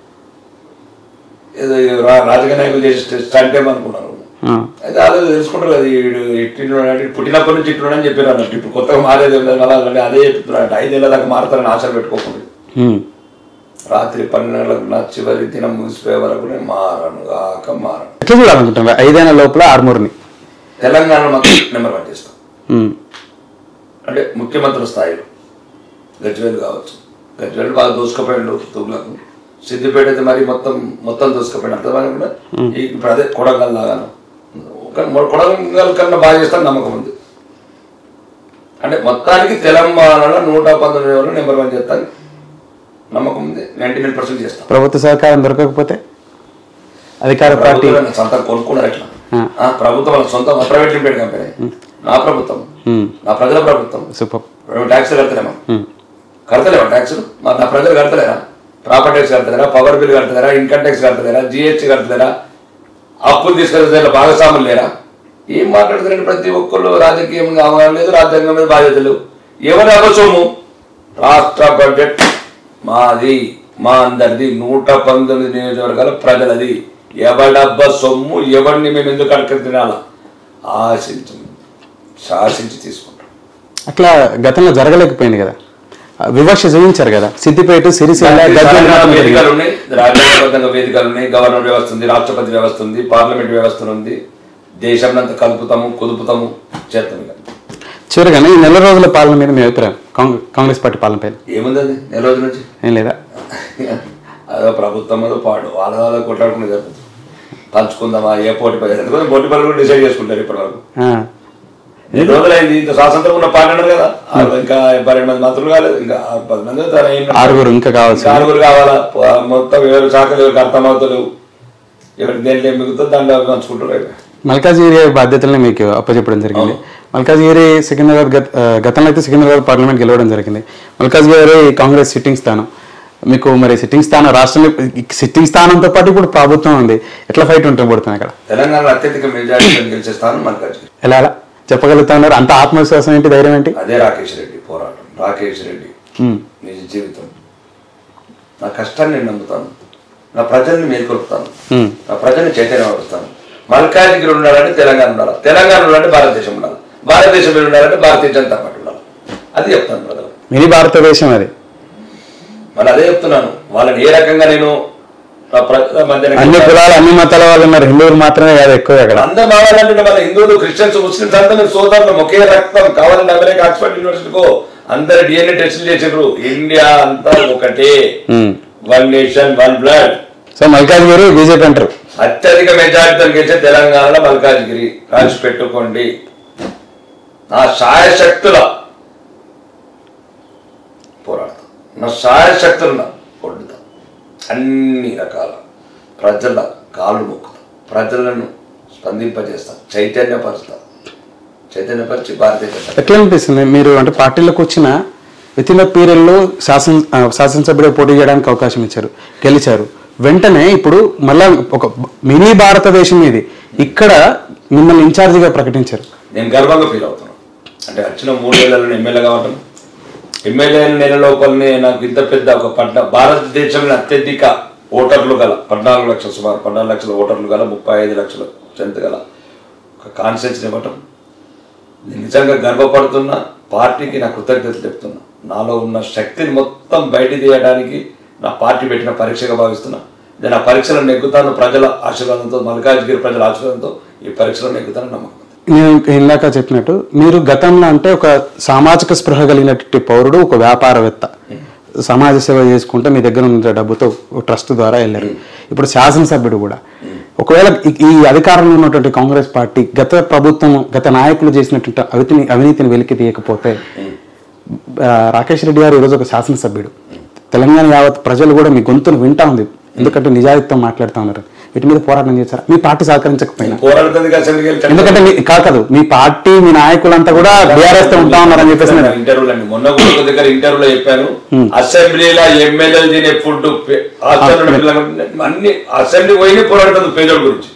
ఏదో ఈ రా- రాజకీయ నాయకులు చేసి స్టాండ్ టైం అనుకున్నారు ఆ, అయితే అదే తెలుసుకుంటారు కదా వీడు ఇట్టిన్నాడు అంటే పుట్టినప్పటి నుంచి ఇట్టున్నాడు అని చెప్పారు అన్నట్టు ఇప్పుడు కొత్తగా మారేది ఏం లేదు మళ్ళీ అలానే అదే చెప్తున్నాడు ఐదేళ్ల దాకా మారుతారని ఆశలు పెట్టుకోకుండా ఉమ్, రాత్రి పన్నెండు గంటలకు నా చివరి దినం ముగిసిపోయే వరకు నేను మారను కాక మారను ఎట్లా చూడాలనుకుంటున్నారు ఐదేళ్ల లోపల ఆర్మూర్ని తెలంగాణ మాత్రం నెంబర్ వన్ చేస్తాం ఉమ్, అంటే ముఖ్యమంత్రుల స్థాయిలో గజ్వేల్ కావచ్చు గజ్వేల్ బాగా దోసుకుపోయాడు తూగులకు సిద్దిపేట అయితే మరి మొత్తం మొత్తం దోసుకుపోయాడు అర్థమైనా కూడా ఈ ఇప్పుడు అదే కొడంగల్ లాగాను కానీ మొ- కొడంగల్ కన్నా బాగా చేస్తాను నమ్మకం ఉంది అంటే మొత్తానికి తెలంగాణలో నూట పంతొమ్మిది వరకు నెంబర్ వన్ చేస్తాను నమ్మకం ఉంది నైంటీ నైన్ పర్సెంట్ చేస్తాం ప్రభుత్వ సహకారం దొరకకపోతే అధికార పార్టీ ప్రభుత్వం సొంతం కొనుక్కున్నారు ఎట్లా ఆ. ఆ, ప్రభుత్వం వాళ్ళ సొంత ప్రైవేట్ లిమిటెడ్ కంపెనీ నా ప్రభుత్వం ఉమ్, నా ప్రజల ప్రభుత్వం సూపర్ మేము ట్యాక్స్ కడతలేమా ఉమ్, కడతలేమా ట్యాక్స్ మా నా ప్రజలు కడతలేరా ప్రాపర్టీ ట్యాక్స్ కడతలేరా పవర్ బిల్ కడతలేరా ఇన్కమ్ ట్యాక్స్ కడతలేరా జిఎస్టీ కడతలేరా అప్పులు తీసుకెళ్తే భాగస్వాములు లేరా ఏం మాట్లాడుతున్నారండి ప్రతి ఒక్కళ్ళు రాజకీయంగా అవగాహన లేదు రాజ్యాంగం మీద బాధ్యతలు ఎవరి అవసరము రాష్ట్ర బడ్జెట్ మాది మా అందరిది నూట పంతొమ్మిది నియోజకవర్గాల ప్రజలది ఎవడబ్బ సొమ్ము ఎవరిని మేము ఎందుకు అడక తినాలా ఆశించు శాసించి తీసుకుంటాం అట్లా గతంలో జరగలేకపోయింది కదా ఆ, వివక్ష చూపించారు కదా సిద్దిపేట సిరిసిల్ల గజ్వేల్ సరైన మాత్రం జరిగింది. వేదికలు ఉన్నాయి రాజ్యాంగబద్ధంగా వేదికలు ఉన్నాయి గవర్నర్ వ్యవస్థ ఉంది రాష్ట్రపతి వ్యవస్థ ఉంది పార్లమెంట్ వ్యవస్థ ఉంది దేశంలో అంతా కలుపుతాము కుదుపుతాము చేస్తాం ఇక చివరిగా ఈ నెల రోజుల పాలన మీద మీ అభిప్రాయం కాంగ్- కాంగ్రెస్ పార్టీ పాలన పైన ఏముంది అది నెల రోజుల నుంచి ఏం లేదా అదో ప్రభుత్వం అదో పాడు వాళ్ళ వాళ్ళ కొట్లాడుకునే జరుగుతుంది పంచుకుందామా ఏ పోటీ పది ఎందుకంటే పోటీ పనులు కూడా డిసైడ్ చేసుకుంటారు ఇప్పటి వరకు ఆ. ఎన్ని రోజులైంది ఇంత స్వాతంత్రం ఉన్న పార్టీ అన్నారు కదా ఆ ఇంకా పన్నెండు మంది మంత్రులు కాలేదు ఇంకా ఆ పది మంది అవుతారు, అయిన- ఆరుగురు ఇంకా కావాల్సి ఇంకా ఆరుగురు కావాలా ప- మొత్తం ఎవరు శాఖలు ఎవరికి అర్థమవుతలేవు ఎవరికి దేంట్లో ఏం మిగుతుందో దాంట్లో అవి పంచుకుంటారు మల్కాజ్గిరి బాధ్యతల్ని మీకు అప్పచెప్పడం జరిగింది మల్కాజ్గిరి సికింద్రాబాద్ గత ఆ, గతంలో అయితే సికింద్రాబాద్ పార్లమెంట్ గెలవడం జరిగింది మల్కాజ్గిరి కాంగ్రెస్ సిట్టింగ్ స్థానం మీకు మరి సిట్టింగ్ స్థానం రాష్ట్రంలో సిట్టింగ్ స్థానంతో పాటు ఇప్పుడు ప్రభుత్వం ఉంది ఎట్లా ఫైట్ ఉంటుంది పడుతుంది అక్కడ తెలంగాణలో అత్యధిక మెజారిటీ గెలిచే స్థానం మల్కాజ్గిరి ఎలా ఎలా చెప్పగలుగుతా ఉన్నారు అంత ఆత్మవిశ్వాసం ఏంటి ధైర్యం ఏంటి అదే రాకేష్ రెడ్డి పోరాటం రాకేష్ రెడ్డి ఉమ్, నిజ జీవితం నా కష్టాన్ని నేను నమ్ముతాను నా ప్రజల్ని మేల్కొల్పుతాను ఉమ్, నా ప్రజల్ని చైతన్యపరుస్తాను మల్కాజ్గిరి ఉండాలంటే తెలంగాణ ఉండాలి తెలంగాణ ఉండాలంటే భారతదేశం ఉండాలి భారతదేశంలో ఉండాలంటే భారతీయ జనతా పార్టీ ఉండాలి అది చెప్తాను ప్రజలు మినీ భారతదేశం అది మళ్ళీ అదే చెప్తున్నాను వాళ్ళని ఏ రకంగా నేను నా ప్రజల మధ్యన అన్ని కులాలు అన్ని మతాల వాళ్ళు ఉన్నారు హిందువులు మాత్రమే కాదు ఎక్కువ అక్కడ అందరం కావాలంటే మన హిందువులు క్రిస్టియన్స్ ముస్లిమ్స్ అంతా మీరు సోదరులు ఒకే రక్తం కావాలంటే అమెరికా ఆక్స్ఫర్డ్ యూనివర్సిటీకో అందరు డిఎన్ఏ టెస్టులు చేసారు ఇండియా అంతా ఒకటే um. One nation one blood so Malkajgiri BJP అంటారు అత్యధిక మెజారిటీతో గెలిచే తెలంగాణలో మల్కాజ్గిరి రాసి పెట్టుకోండి నా శాయశక్తుల పోరాడతాం నా శాయశక్తుల పొడుతాం అన్ని రకాల ప్రజల కాళ్ళు మొక్కుతాం ప్రజలను స్పందింపజేస్తాం చైతన్యపరుస్తాం చైతన్యపరిచి భారతీయ జనతా ఎట్లా అనిపిస్తుంది మీరు అంటే పార్టీలోకి వచ్చిన విత్ ఇన్ పీరియడ్లో శాసన ఆ, శాసనసభ్యుడు పోటీ చేయడానికి అవకాశం ఇచ్చారు గెలిచారు వెంటనే ఇప్పుడు మళ్ళా ఒక మినీ భారతదేశం ఇది ఇక్కడ మిమ్మల్ని ఇన్ఛార్జిగా ప్రకటించారు నేను గర్వంగా ఫీల్ అవుతున్నాను అంటే వచ్చిన మూడు నెలలను ఎమ్మెల్యే కావటం ఎమ్మెల్యే నెల లోపలనే నాకు ఇంత పెద్ద ఒక పడ్డ భారతదేశంలో అత్యధిక ఓటర్లు గల పద్నాలుగు లక్షల సుమారు పద్నాలుగు లక్షల ఓటర్లు గల ముప్పై ఐదు లక్షల స్ట్రెంత్ గల ఒక కాన్సెన్స్ ఇవ్వటం నేను నిజంగా గర్వపడుతున్నా పార్టీకి నా కృతజ్ఞతలు చెప్తున్నా నాలో ఉన్న శక్తిని మొత్తం బయట తీయడానికి నా పార్టీ పెట్టిన పరీక్షగా భావిస్తున్నా నేను ఆ పరీక్షలో నెగ్గుతాను ప్రజల ఆశీర్వాదంతో మల్కాజ్గిరి ప్రజల ఆశీర్వాదంతో ఈ పరీక్షలో నెగ్గుతాను నమ్మకం ఉంది. నేను ఇందాక చెప్పినట్టు మీరు గతంలో అంటే ఒక సామాజిక స్పృహ కలిగినటువంటి పౌరుడు ఒక వ్యాపారవేత్త సమాజ సేవ చేసుకుంటే మీ దగ్గర ఉన్న డబ్బుతో ట్రస్ట్ ద్వారా వెళ్ళారు ఇప్పుడు శాసనసభ్యుడు కూడా ఒకవేళ ఈ- ఈ అధికారంలో ఉన్నటువంటి కాంగ్రెస్ పార్టీ గత ప్రభుత్వం గత నాయకులు చేసినటువంటి అవితిని అవినీతిని వెలికి తీయకపోతే ఆ, రాకేష్ రెడ్డి గారు ఈరోజు ఒక శాసనసభ్యుడు తెలంగాణ యావత్ ప్రజలు కూడా మీ గొంతును వింటా ఉంది ఎందుకంటే నిజాయితీతో మాట్లాడుతూ ఉన్నారు వీటి మీద పోరాటం చేశారా మీ పార్టీ సహకరించకపోయినా పోరాడుతుంది కదా అసెంబ్లీకి వెళ్ళి ఎందుకంటే మీ- కాదు కాదు మీ పార్టీ మీ నాయకులంతా కూడా బీఆర్ఎస్ తో ఉంటా ఉన్నారని చెప్పేసి నేను- ఇంటర్వ్యూలు అండి మొన్న కూడా ఒక దగ్గర ఇంటర్వ్యూలో చెప్పాను అసెంబ్లీలో ఎమ్మెల్యేలు తినే ఫుడ్ అన్ని అసెంబ్లీ పోయి పోరాడుతుంది పేదోడి గురించి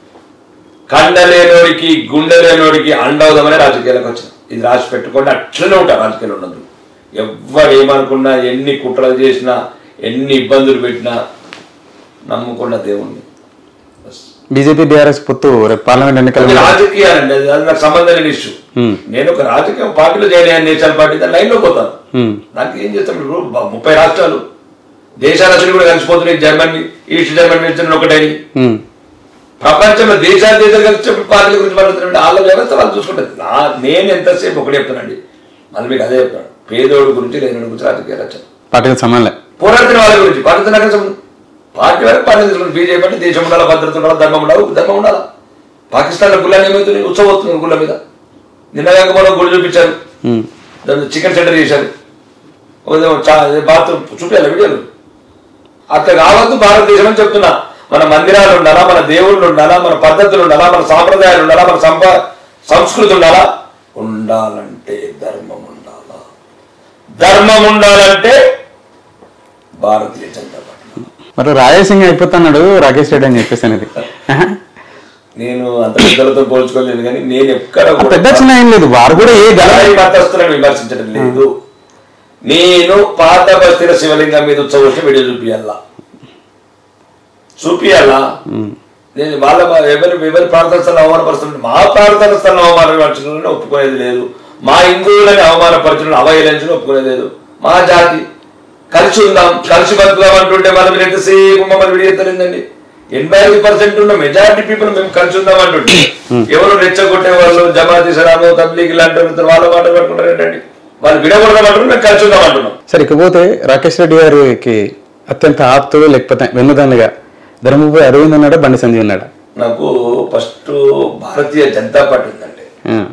కండలేనోడికి గుండె లేనోడికి అండవుదామని రాజకీయాలకు వచ్చిన ఇది రాసి పెట్టుకోండి అట్లనే ఉంటారు రాజకీయాలు ఉండదు ఎవ్వరు ఏమనుకున్నా ఎన్ని కుట్రలు చేసినా ఎన్ని ఇబ్బందులు పెట్టినా నమ్ముకున్న దేవుణ్ణి బస్. బీజేపీ బీఆర్ఎస్ పొత్తు రేపు పార్లమెంట్ ఎన్నికల అది రాజకీయాలండి అది అది నాకు సంబంధం లేని ఇష్యూ Hmm. నేను ఒక రాజకీయ పార్టీలో జాయిన్ అయ్యాను నేషనల్ పార్టీ దాని లైన్లో పోతాను Hmm. నాకు ఏం చేస్తాం ఇప్పుడు బ- ముప్పై రాష్ట్రాలు దేశాల అసలు కూడా కలిసిపోతున్నాయి జర్మనీ ఈస్ట్ జర్మనీ నుంచి ఒకటని ఉమ్. ప్రపంచంలో దేశాలు దేశాలు కలిసి పార్టీల గురించి మాట్లాడుతున్నాడు వాళ్ళ వ్యవస్థ వాళ్ళు చూసుకుంటారు నా నేను ఎంతసేపు ఒకటి చెప్తానండి మళ్ళీ మీకు అదే చెప్తాను పేదోడి గురించి లేని గురించి రాజకీయ రచన పార్టీకి సంబంధం లే పోరాడుతున్న వాళ్ళ గురించి పార్టీ నాకు సంబంధం పార్టీ వరకు పార్టీ తీసుకుంటారు బీజేపీ అంటే దేశం ఉండాలా భద్రత ఉండాలా ధర్మం ఉండాలి ధర్మం ఉండాలా పాకిస్తాన్లో గుళ్ళని ఏమవుతుంది ఉత్సవం అవుతుంది గుళ్ళ మీద నిన్నగాక మనం గుడి చూపించారు ఉమ్. దాన్ని చికెన్ సెంటర్ చేశారు బాత్రూమ్ చూపించాలి వీడియోలు అట్లా కావద్దు భారతదేశం అని చెప్తున్నా మన మందిరాలు ఉండాలా మన దేవుళ్ళు ఉండాలా మన పద్ధతులు ఉండాలా మన సాంప్రదాయాలు ఉండాలా మన సంప సంస్కృతి ఉండాలా ఉండాలంటే ధర్మం ఉండాలా ధర్మం ఉండాలంటే భారతీయ జనతా పార్టీ మరి రాయసింగ్ అయిపోతున్నాడు రాకేష్ రెడ్డి అని చెప్పేసి అనేది ఆహా. నేను అంత పెద్దలతో పోల్చుకోలేదు కానీ నేను ఎక్కడ ఆ పెద్ద చిన్న ఏం లేదు వారు కూడా ఏ గల గలవై మతస్థులను విమర్శించడం లేదు నేను పాత బస్తీల శివలింగం మీద ఉత్సవం వీడియో చూపియాలా చూపియాలా నేను వాళ్ళ ఎవరి ఎవరి ప్రార్థన స్థలం అవమానపరుస్తున్నారు మా ప్రార్థన స్థలం అవమానపరచడం ఒప్పుకునేది లేదు మా హిందువులని అవమానపరచడం అవహేళించడం ఒప్పుకునేది లేదు మా జాతి కలిసి ఉందాం కలిసి బతుకుదాం అంటుంటే మనం మీరు ఎంతసేపు మమ్మల్ని విడియెత్తలేదండి ఎనభై ఐదు పర్సెంట్ ఉన్న మెజారిటీ పీపుల్ మేము కలిసి ఉందాం అంటుంటే ఎవరు రెచ్చగొట్టే వాళ్ళు జమాతీ సలాము తబ్లీగ్ ఇలాంటి వాళ్ళు వాళ్ళ మాట పట్టుకుంటారు ఏంటండి వాళ్ళు విడగొడదాం అంటున్నారు మేము కలిసి ఉందాం అంటున్నాం సరే ఇకపోతే రాకేష్ రెడ్డి గారికి అత్యంత ఆప్తుడు లేకపోతే వెన్నుదన్నుగా ధర్మపురి అరవింద్ ఉన్నాడా బండి సంజయ్ ఉన్నాడా నాకు ఫస్ట్ భారతీయ జనతా పార్టీ ఉందండి ఆ.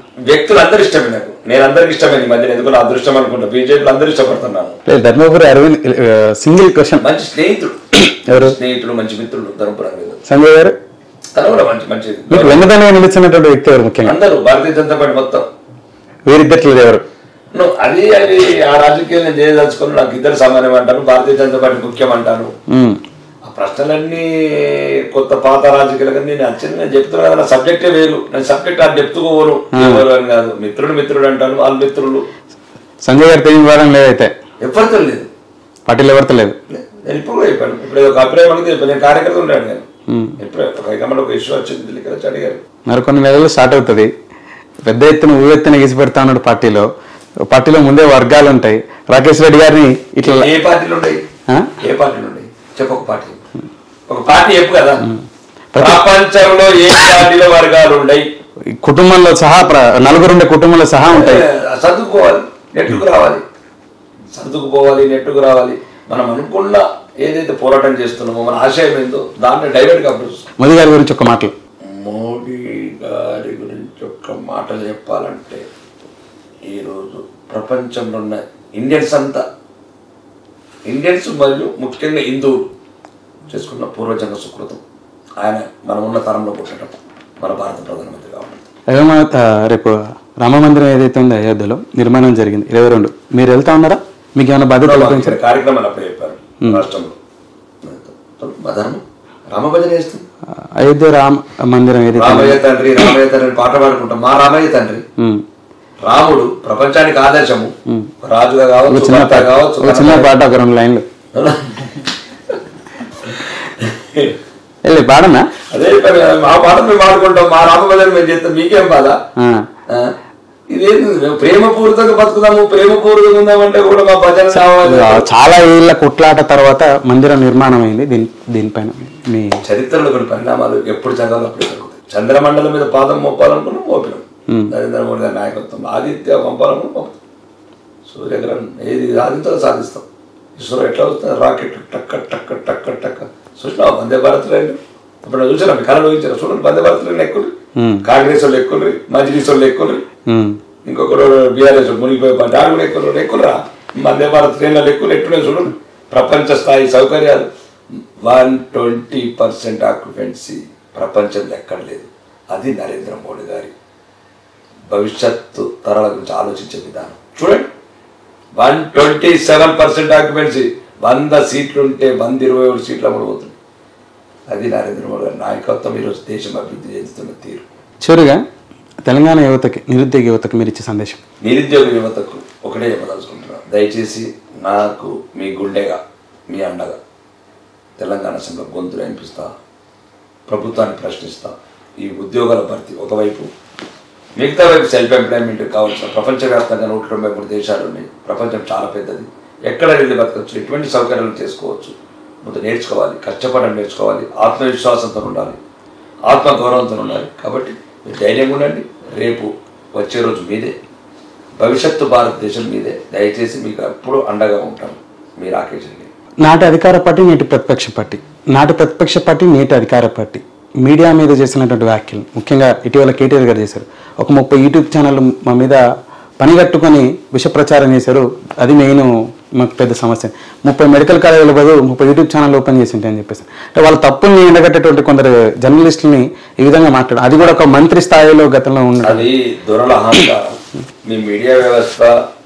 వ్యక్తులు అందరు ఇష్టమే నాకు నేను అందరికి ఇష్టమే ఈ మధ్యన ఎందుకు నా అదృష్టం అనుకుంటా బీజేపీలు అందరూ ఇష్టపడుతున్నాను లేదు ధర్మపురి అరవింద్ సింగిల్ క్వశ్చన్ మంచి స్నేహితుడు ఎవరు? స్నేహితుడు మంచి మిత్రుడు ధర్మపురం మీద సంజయ్ గారు తను కూడా మంచి మంచి మీకు వెన్నదనంగా నిలిచినటువంటి వ్యక్తి ఎవరు ముఖ్యంగా అందరూ భారతీయ జనతా పార్టీ మొత్తం వీరిద్దట్లో ఎవరు నువ్వు అది అది ఆ రాజకీయాలు నేను చేయదలుచుకుని నాకు ఇద్దరు సమానం అంటాను భారతీయ జనతా పార్టీ ముఖ్యం అంటాను మ్మ్. ఆ ప్రశ్నలన్నీ కొత్త పాత రాజకీయాలు కానీ నేను వచ్చింది నేను చెప్తున్నా కదా నా సబ్జెక్టే వేరు నేను సబ్జెక్ట్ అది చెప్తుకోవరు ఎవరు అని కాదు మిత్రుడు మిత్రుడు అంటాను వాళ్ళ మిత్రులు సంజయ్ గారితో ఏం వివాదం లేదైతే ఎవరితో లేదు పార్టీలో ఎవరితో లేదు నేను ఇప్పుడు కూడా చెప్పాను ఇప్పుడు ఏదో ఒక అభిప్రాయం అడిగితే చెప్పాను నేను కార్యకర్త ఉన్నాను నేను ఇప్పుడు ఒక హైకమాండ్ ఒక ఇష్యూ వచ్చింది ఢిల్లీకి వచ్చి అడిగారు మరి కొన్ని నెలలు స్టార్ట్ అవుతుంది పెద్ద ఎత్తున ఊవెత్తున గీసి పెడతా ఉన్నాడు పార్టీలో పార్టీలో ముందే వర్గాలు ఉంటాయి రాకేష్ రెడ్డి గారిని ఇట్లా ఏ పార్టీలు ఉన్నాయి ఆ? ఏ పార్టీలు ఉన్నాయి చెప్పు ఒక పార్టీ ఒక పార్టీ చెప్పు కదా ప్రతి- ప్రపంచంలో ఏ పార్టీలో వర్గాలు ఉన్నాయి కుటుంబంలో సహా ప్ర- నలుగురుండే కుటుంబంలో సహా ఉంటాయి సర్దుకుపోవాలి నెట్టుకు రావాలి సర్దుకుపోవాలి నెట్టుకు రావాలి మనం అనుకున్న ఏదైతే పోరాటం చేస్తున్నామో మన ఆశయం ఏందో దాన్ని డైవర్ట్ గా చూస్తాం మోదీ గారి గురించి ఒక మాటలు మోడీ గారి గురించి ఒక్క మాటలు చెప్పాలంటే ఈరోజు ప్రపంచంలో ఉన్న ఇండియన్స్ అంతా ఇండియన్స్ మరియు ముఖ్యంగా హిందువులు చేసుకున్న పూర్వజన్మ సుకృతం ఆయన మనం ఉన్న తరంలో పుట్టడం మన భారత ప్రధానమంత్రి కావడం రామ ఆ, రేపు రామ మందిరం ఏదైతే ఉందో అయోధ్యలో నిర్మాణం జరిగింది ఇరవై రెండు మీరు వెళ్తా ఉన్నారా మీకు ఏమైనా బాధ్యత ఇక్కడ కార్యక్రమాలు అప్పుడు చెప్పారు రాష్ట్రంలో ధర్మం రామభజన చేస్తుంది అయోధ్య రామ మందిరం ఏదైతే ఉందో- రామయ్య తండ్రి రామయ్య తండ్రి అని పాట పాడుకుంటాం మా రామయ్య తండ్రి ఉమ్. రాముడు ప్రపంచానికి ఆదర్శము రాజుగా ఒక కావచ్చు చిన్న భర్త పాట కావచ్చు ఒక చిన్న పాట ఒక రెండు లైన్లు వెళ్ళి పాడనా అదే పని, మా పాట మేము పాడుకుంటాం మా రామభజన మేము చేస్తాం మీకేం బాధ ఆ. ఆ? ఇదేంది మేము ప్రేమపూరితంగా బతుకుదాము ప్రేమపూరితంగా ఉందామంటే కూడా మా భజన కావాలి చాలా ఏళ్ళ కొట్లాట తర్వాత మందిరం నిర్మాణం అయింది దీని దీనిపైన మీ చరిత్రలో కొన్ని పరిణామాలు ఎప్పుడు జరగాలో అప్పుడు జరుగుతాయి చంద్రమండలం మీద పాదం మోపాలనుకున్నాం మోపినాం నరేంద్ర మోడీ గారి నాయకత్వం ఆదిత్య పంపాలనుకున్నాం పంపుతాం సూర్యగ్రహణం ఏది సాధించాలో సాధిస్తాం ఇస్రో ఎట్లా వస్తుంది రాకెట్ టక్క టక్క టక్క టక్క చూసినావు వందే భారత్ రైలు అప్పుడు చూసారా మీ కళ ఊహించారు చూడండి వందే భారత్ రైలు ఎక్కుండ్రి కాంగ్రెస్ వాళ్ళు ఎక్కుండ్రి మజ్లీస్ వాళ్ళు ఎక్కుండ్రి ఉమ్. ఇంకొకరు బీఆర్ఎస్ మునిగిపోయి దాడు కూడా ఎక్కువ ఎక్కువరా వందే భారత్ ట్రైన్లలో ఎక్కువ ఎట్టునే చూడండి ప్రపంచ స్థాయి సౌకర్యాలు వన్ ట్వంటీ పర్సెంట్ ఆక్యుపెన్సీ ప్రపంచంలో ఎక్కడ లేదు అది నరేంద్ర మోడీ గారి భవిష్యత్తు తరాల గురించి ఆలోచించే విధానం చూడండి one twenty seven percent occupancy వంద సీట్లు ఉంటే వంద ఇరవై ఏడు సీట్లు అమలుపోతుంది అది నరేంద్ర మోడీ గారి నాయకత్వం ఈరోజు దేశం అభివృద్ధి చెందుతున్న తీరు చివరిగా తెలంగాణ యువతకి నిరుద్యోగ యువతకి మీరు ఇచ్చే సందేశం నిరుద్యోగ యువతకు ఒకటే చెప్పదలుచుకుంటున్నాను దయచేసి నాకు మీ గుండెగా మీ అండగా తెలంగాణ అసెంబ్లీ గొంతులు వినిపిస్తా ప్రభుత్వాన్ని ప్రశ్నిస్తా ఈ ఉద్యోగాల భర్తీ ఒకవైపు మిగతా వైపు సెల్ఫ్ ఎంప్లాయ్మెంట్ కావాల్సిన ప్రపంచవ్యాప్తంగా నూట తొంభై మూడు దేశాలు ఉన్నాయి ప్రపంచం చాలా పెద్దది ఎక్కడ వెళ్ళి బతకచ్చు ఎటువంటి సౌకర్యాలు చేసుకోవచ్చు ముందు నేర్చుకోవాలి కష్టపడడం నేర్చుకోవాలి ఆత్మవిశ్వాసంతో ఉండాలి ఆత్మగౌరవంతో ఉండాలి కాబట్టి మీరు ధైర్యంగా ఉండండి రేపు వచ్చే రోజు మీదే భవిష్యత్తు భారతదేశం మీదే దయచేసి మీకు ఎప్పుడూ అండగా ఉంటాను మీ రాకేష్ రెడ్డి నాటి అధికార పార్టీ నేటి ప్రతిపక్ష పార్టీ నాటి ప్రతిపక్ష పార్టీ నేటి అధికార పార్టీ మీడియా మీద చేసినటువంటి వ్యాఖ్యలు ముఖ్యంగా ఇటీవల కేటీఆర్ గారు చేశారు ఒక ముప్పై యూట్యూబ్ ఛానల్ మా మీద పని కట్టుకొని విష ప్రచారం చేశారు అది మెయిన్ మాకు పెద్ద సమస్య ముప్పై మెడికల్ కాలేజీల బదులు ముప్పై యూట్యూబ్ ఛానల్ ఓపెన్ చేసి ఉంటాయని చెప్పేసి అంటే వాళ్ళ తప్పుల్ని ఎండగట్టేటువంటి కొందరు జర్నలిస్టులని ఈ విధంగా మాట్లాడు అది కూడా ఒక మంత్రి స్థాయిలో గతంలో ఉన్న అది దొరల అహంకారం మీ మీడియా వ్యవస్థ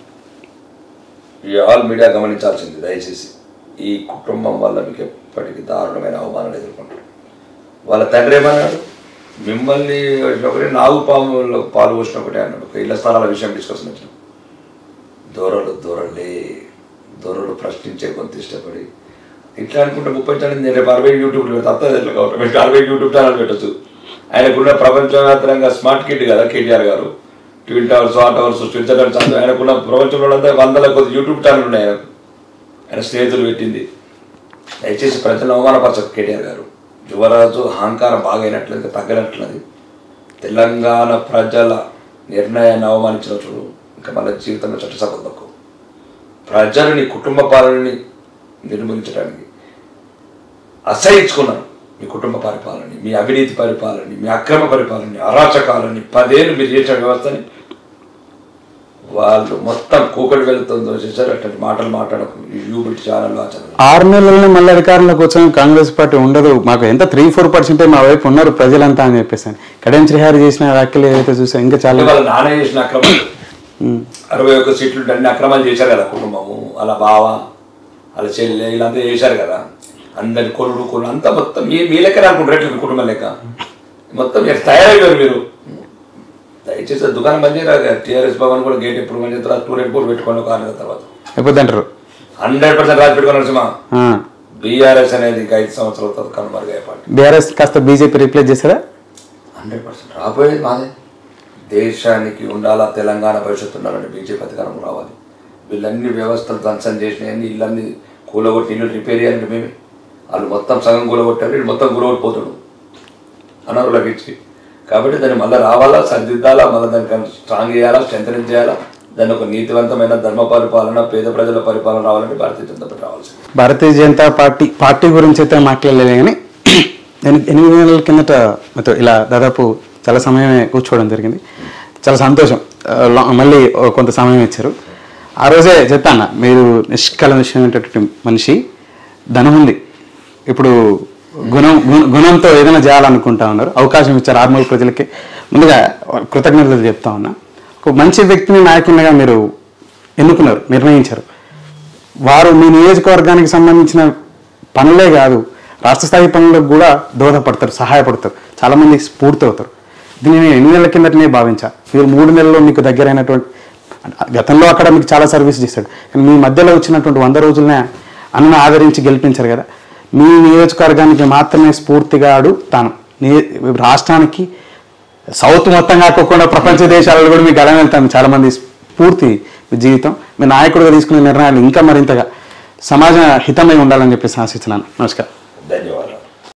ఈ ఆల్ మీడియా గమనించాల్సింది దయచేసి ఈ కుటుంబం వల్ల మీకు ఎప్పటికీ దారుణమైన అవమానాలు ఎదుర్కొంటారు వాళ్ళ తండ్రి ఏమన్నాడు మిమ్మల్ని ఒకటి నాగు పాములో పాలు పోసిన ఒకటే అన్నాడు ఒక ఇళ్ల స్థలాల విషయం డిస్కషన్ వచ్చిన దొరలు దొరలే దొరలు ప్రశ్నించే కొంత ఇష్టపడి ఇట్లా అనుకుంటే ముప్పై ఛానల్ నేను రేపు అరవై యూట్యూబ్ తప్పదు ఎట్లా కాబట్టి మీకు అరవై యూట్యూబ్ ఛానల్ పెట్టచ్చు ఆయనకున్న ప్రపంచవ్యాప్తంగా స్మార్ట్ కిడ్ కదా కేటీఆర్ గారు ట్విన్ టవర్స్ ఆ టవర్స్ స్విట్జర్లాండ్ ఛానల్ ఆయనకున్న ప్రపంచంలో అంతా వందల కొద్ది యూట్యూబ్ ఛానల్ ఉన్నాయి ఆయనకు ఆయన స్నేహితులు పెట్టింది దయచేసి ప్రజలను అవమానపరచదు కేటీఆర్ గారు యువరాజు అహంకారం బాగా అయినట్లేదు ఇంకా తగ్గనట్లది తెలంగాణ ప్రజల నిర్ణయాన్ని అవమానించిన చూడు ఇంకా మన జీవితంలో చట్టసభ తక్కువ ప్రజలని కుటుంబ పాలనని నిర్మూలించడానికి అసహించుకున్నారు మీ కుటుంబ పరిపాలనని మీ అవినీతి పరిపాలనని మీ అక్రమ పరిపాలనని అరాచకాలని పదేళ్ళు మీరు చేసిన వ్యవస్థని వాళ్ళు మొత్తం కూకటి వెళ్తుంది వచ్చేసారు అట్లాంటి మాటలు మాట్లాడకు ఈ యూబిట్ ఛానల్ ఆ ఛానల్ ఆరు నెలలని మళ్ళీ అధికారంలోకి వచ్చాం కాంగ్రెస్ పార్టీ ఉండదు మాకు ఎంత త్రీ ఫోర్ పర్సెంటే మా వైపు ఉన్నారు ప్రజలంతా అని చెప్పేసి కడియం శ్రీహారి చేసిన వ్యాఖ్యలు ఏదైతే చూసా ఇంకా చాలా వాళ్ళ నాన్న చేసిన అక్రమాలు అరవై ఒక్క సీట్లు ఉంటే అన్ని అక్రమాలు చేశారు కదా కుటుంబము అలా బావ అలా చెల్లె వీళ్ళంతా చేశారు కదా అందరి కొలుడు కొలు అంతా మొత్తం మీ మీ లెక్క అనుకుంటారు ఎట్లా మీ కుటుంబం లెక్క మొత్తం మీరు తయారైపోయారు మీరు దయచేసి ఆ దుకాణం బంద్ చేయరా టీఆర్ఎస్ భవన్ కూడా గేట్ ఎప్పుడు బంద్ చేస్తారు టూ రెడ్ బోర్డు పెట్టుకోండి ఒక ఆరు నెలల తర్వాత అయిపోద్ది అంటారు హండ్రెడ్ పర్సెంట్ రాసి పెట్టుకోండి నరసింహ ఆ. బీఆర్ఎస్ అనేది ఇంకా ఐదు సంవత్సరాల తర్వాత కనుమరుగా పార్టీ బీఆర్ఎస్ కాస్త బీజేపీ రీప్లేస్ చేశారా హండ్రెడ్ పర్సెంట్ రాబోయేది మాదే దేశానికి ఉండాలా తెలంగాణ భవిష్యత్తు ఉండాలంటే బీజేపీ అధికారం రావాలి వీళ్ళన్ని వ్యవస్థలు ధ్వంసం చేసినాయని ఇళ్ళన్ని కూలగొట్టి ఇల్లు రిపేర్ చేయాలంటే మేమే వాళ్ళు మొత్తం సగం కూలగొట్టారు వీళ్ళు మొత్తం కూలగొట్టిపోతాడు అనర్హులకు ఇచ్చి కాబట్టి దాన్ని మళ్ళీ రావాలా సరిదిద్దాలా మళ్ళీ దానికి స్ట్రాంగ్ చేయాలా స్ట్రెంథనింగ్ చేయాలా దాన్ని ఒక నీతివంతమైన ధర్మ పరిపాలన పేద ప్రజల పరిపాలన రావాలంటే భారతీయ జనతా పార్టీ రావాల్సింది భారతీయ జనతా పార్టీ పార్టీ గురించి అయితే మాట్లాడలేదు కానీ ఎని- ఎనిమిది నెలల కిందట మీతో ఇలా దాదాపు చాలా సమయమే కూర్చోవడం జరిగింది చాలా సంతోషం ఆ, లా- మళ్ళీ ఓ కొంత సమయం ఇచ్చారు ఆ రోజే చెప్పాను మీరు నిష్కలమైనటువంటి మనిషి ధనం ఉంది ఇప్పుడు గుణం గుణ- గుణంతో ఏదైనా చేయాలనుకుంటా ఉన్నారు అవకాశం ఇచ్చారు ఆర్మూర్ ప్రజలకి ముందుగా కృతజ్ఞతలు చెప్తా ఉన్నా ఒక మంచి వ్యక్తిని నాయకునిగా మీరు ఎన్నుకున్నారు నిర్ణయించారు వారు మీ నియోజకవర్గానికి సంబంధించిన పనులే కాదు రాష్ట్ర స్థాయి పనులకు కూడా దోహదపడతారు సహాయపడతారు చాలా మంది స్ఫూర్తి అవుతారు దీన్ని నేను ఎన్ని నెలల కిందటనే భావించా మీరు మూడు నెలల్లో మీకు దగ్గరైనటువంటి గతంలో అక్కడ మీకు చాలా సర్వీస్ చేశాడు కానీ మీ మధ్యలో వచ్చినటువంటి వంద రోజులనే అన్న ఆదరించి గెలిపించారు కదా మీ నియోజకవర్గానికి మాత్రమే స్ఫూర్తిగాడు తాను నీ- రాష్ట్రానికి సౌత్ మొత్తం కాకుండా ప్రపంచ దేశాలలో కూడా మీకు గలం వెళ్తాను చాలా మంది స్ఫూర్తి మీ జీవితం మీ నాయకుడిగా తీసుకునే నిర్ణయాలు ఇంకా మరింతగా సమాజ హితమై ఉండాలని చెప్పేసి ఆశిస్తున్నాను నమస్కారం ధన్యవాదాలు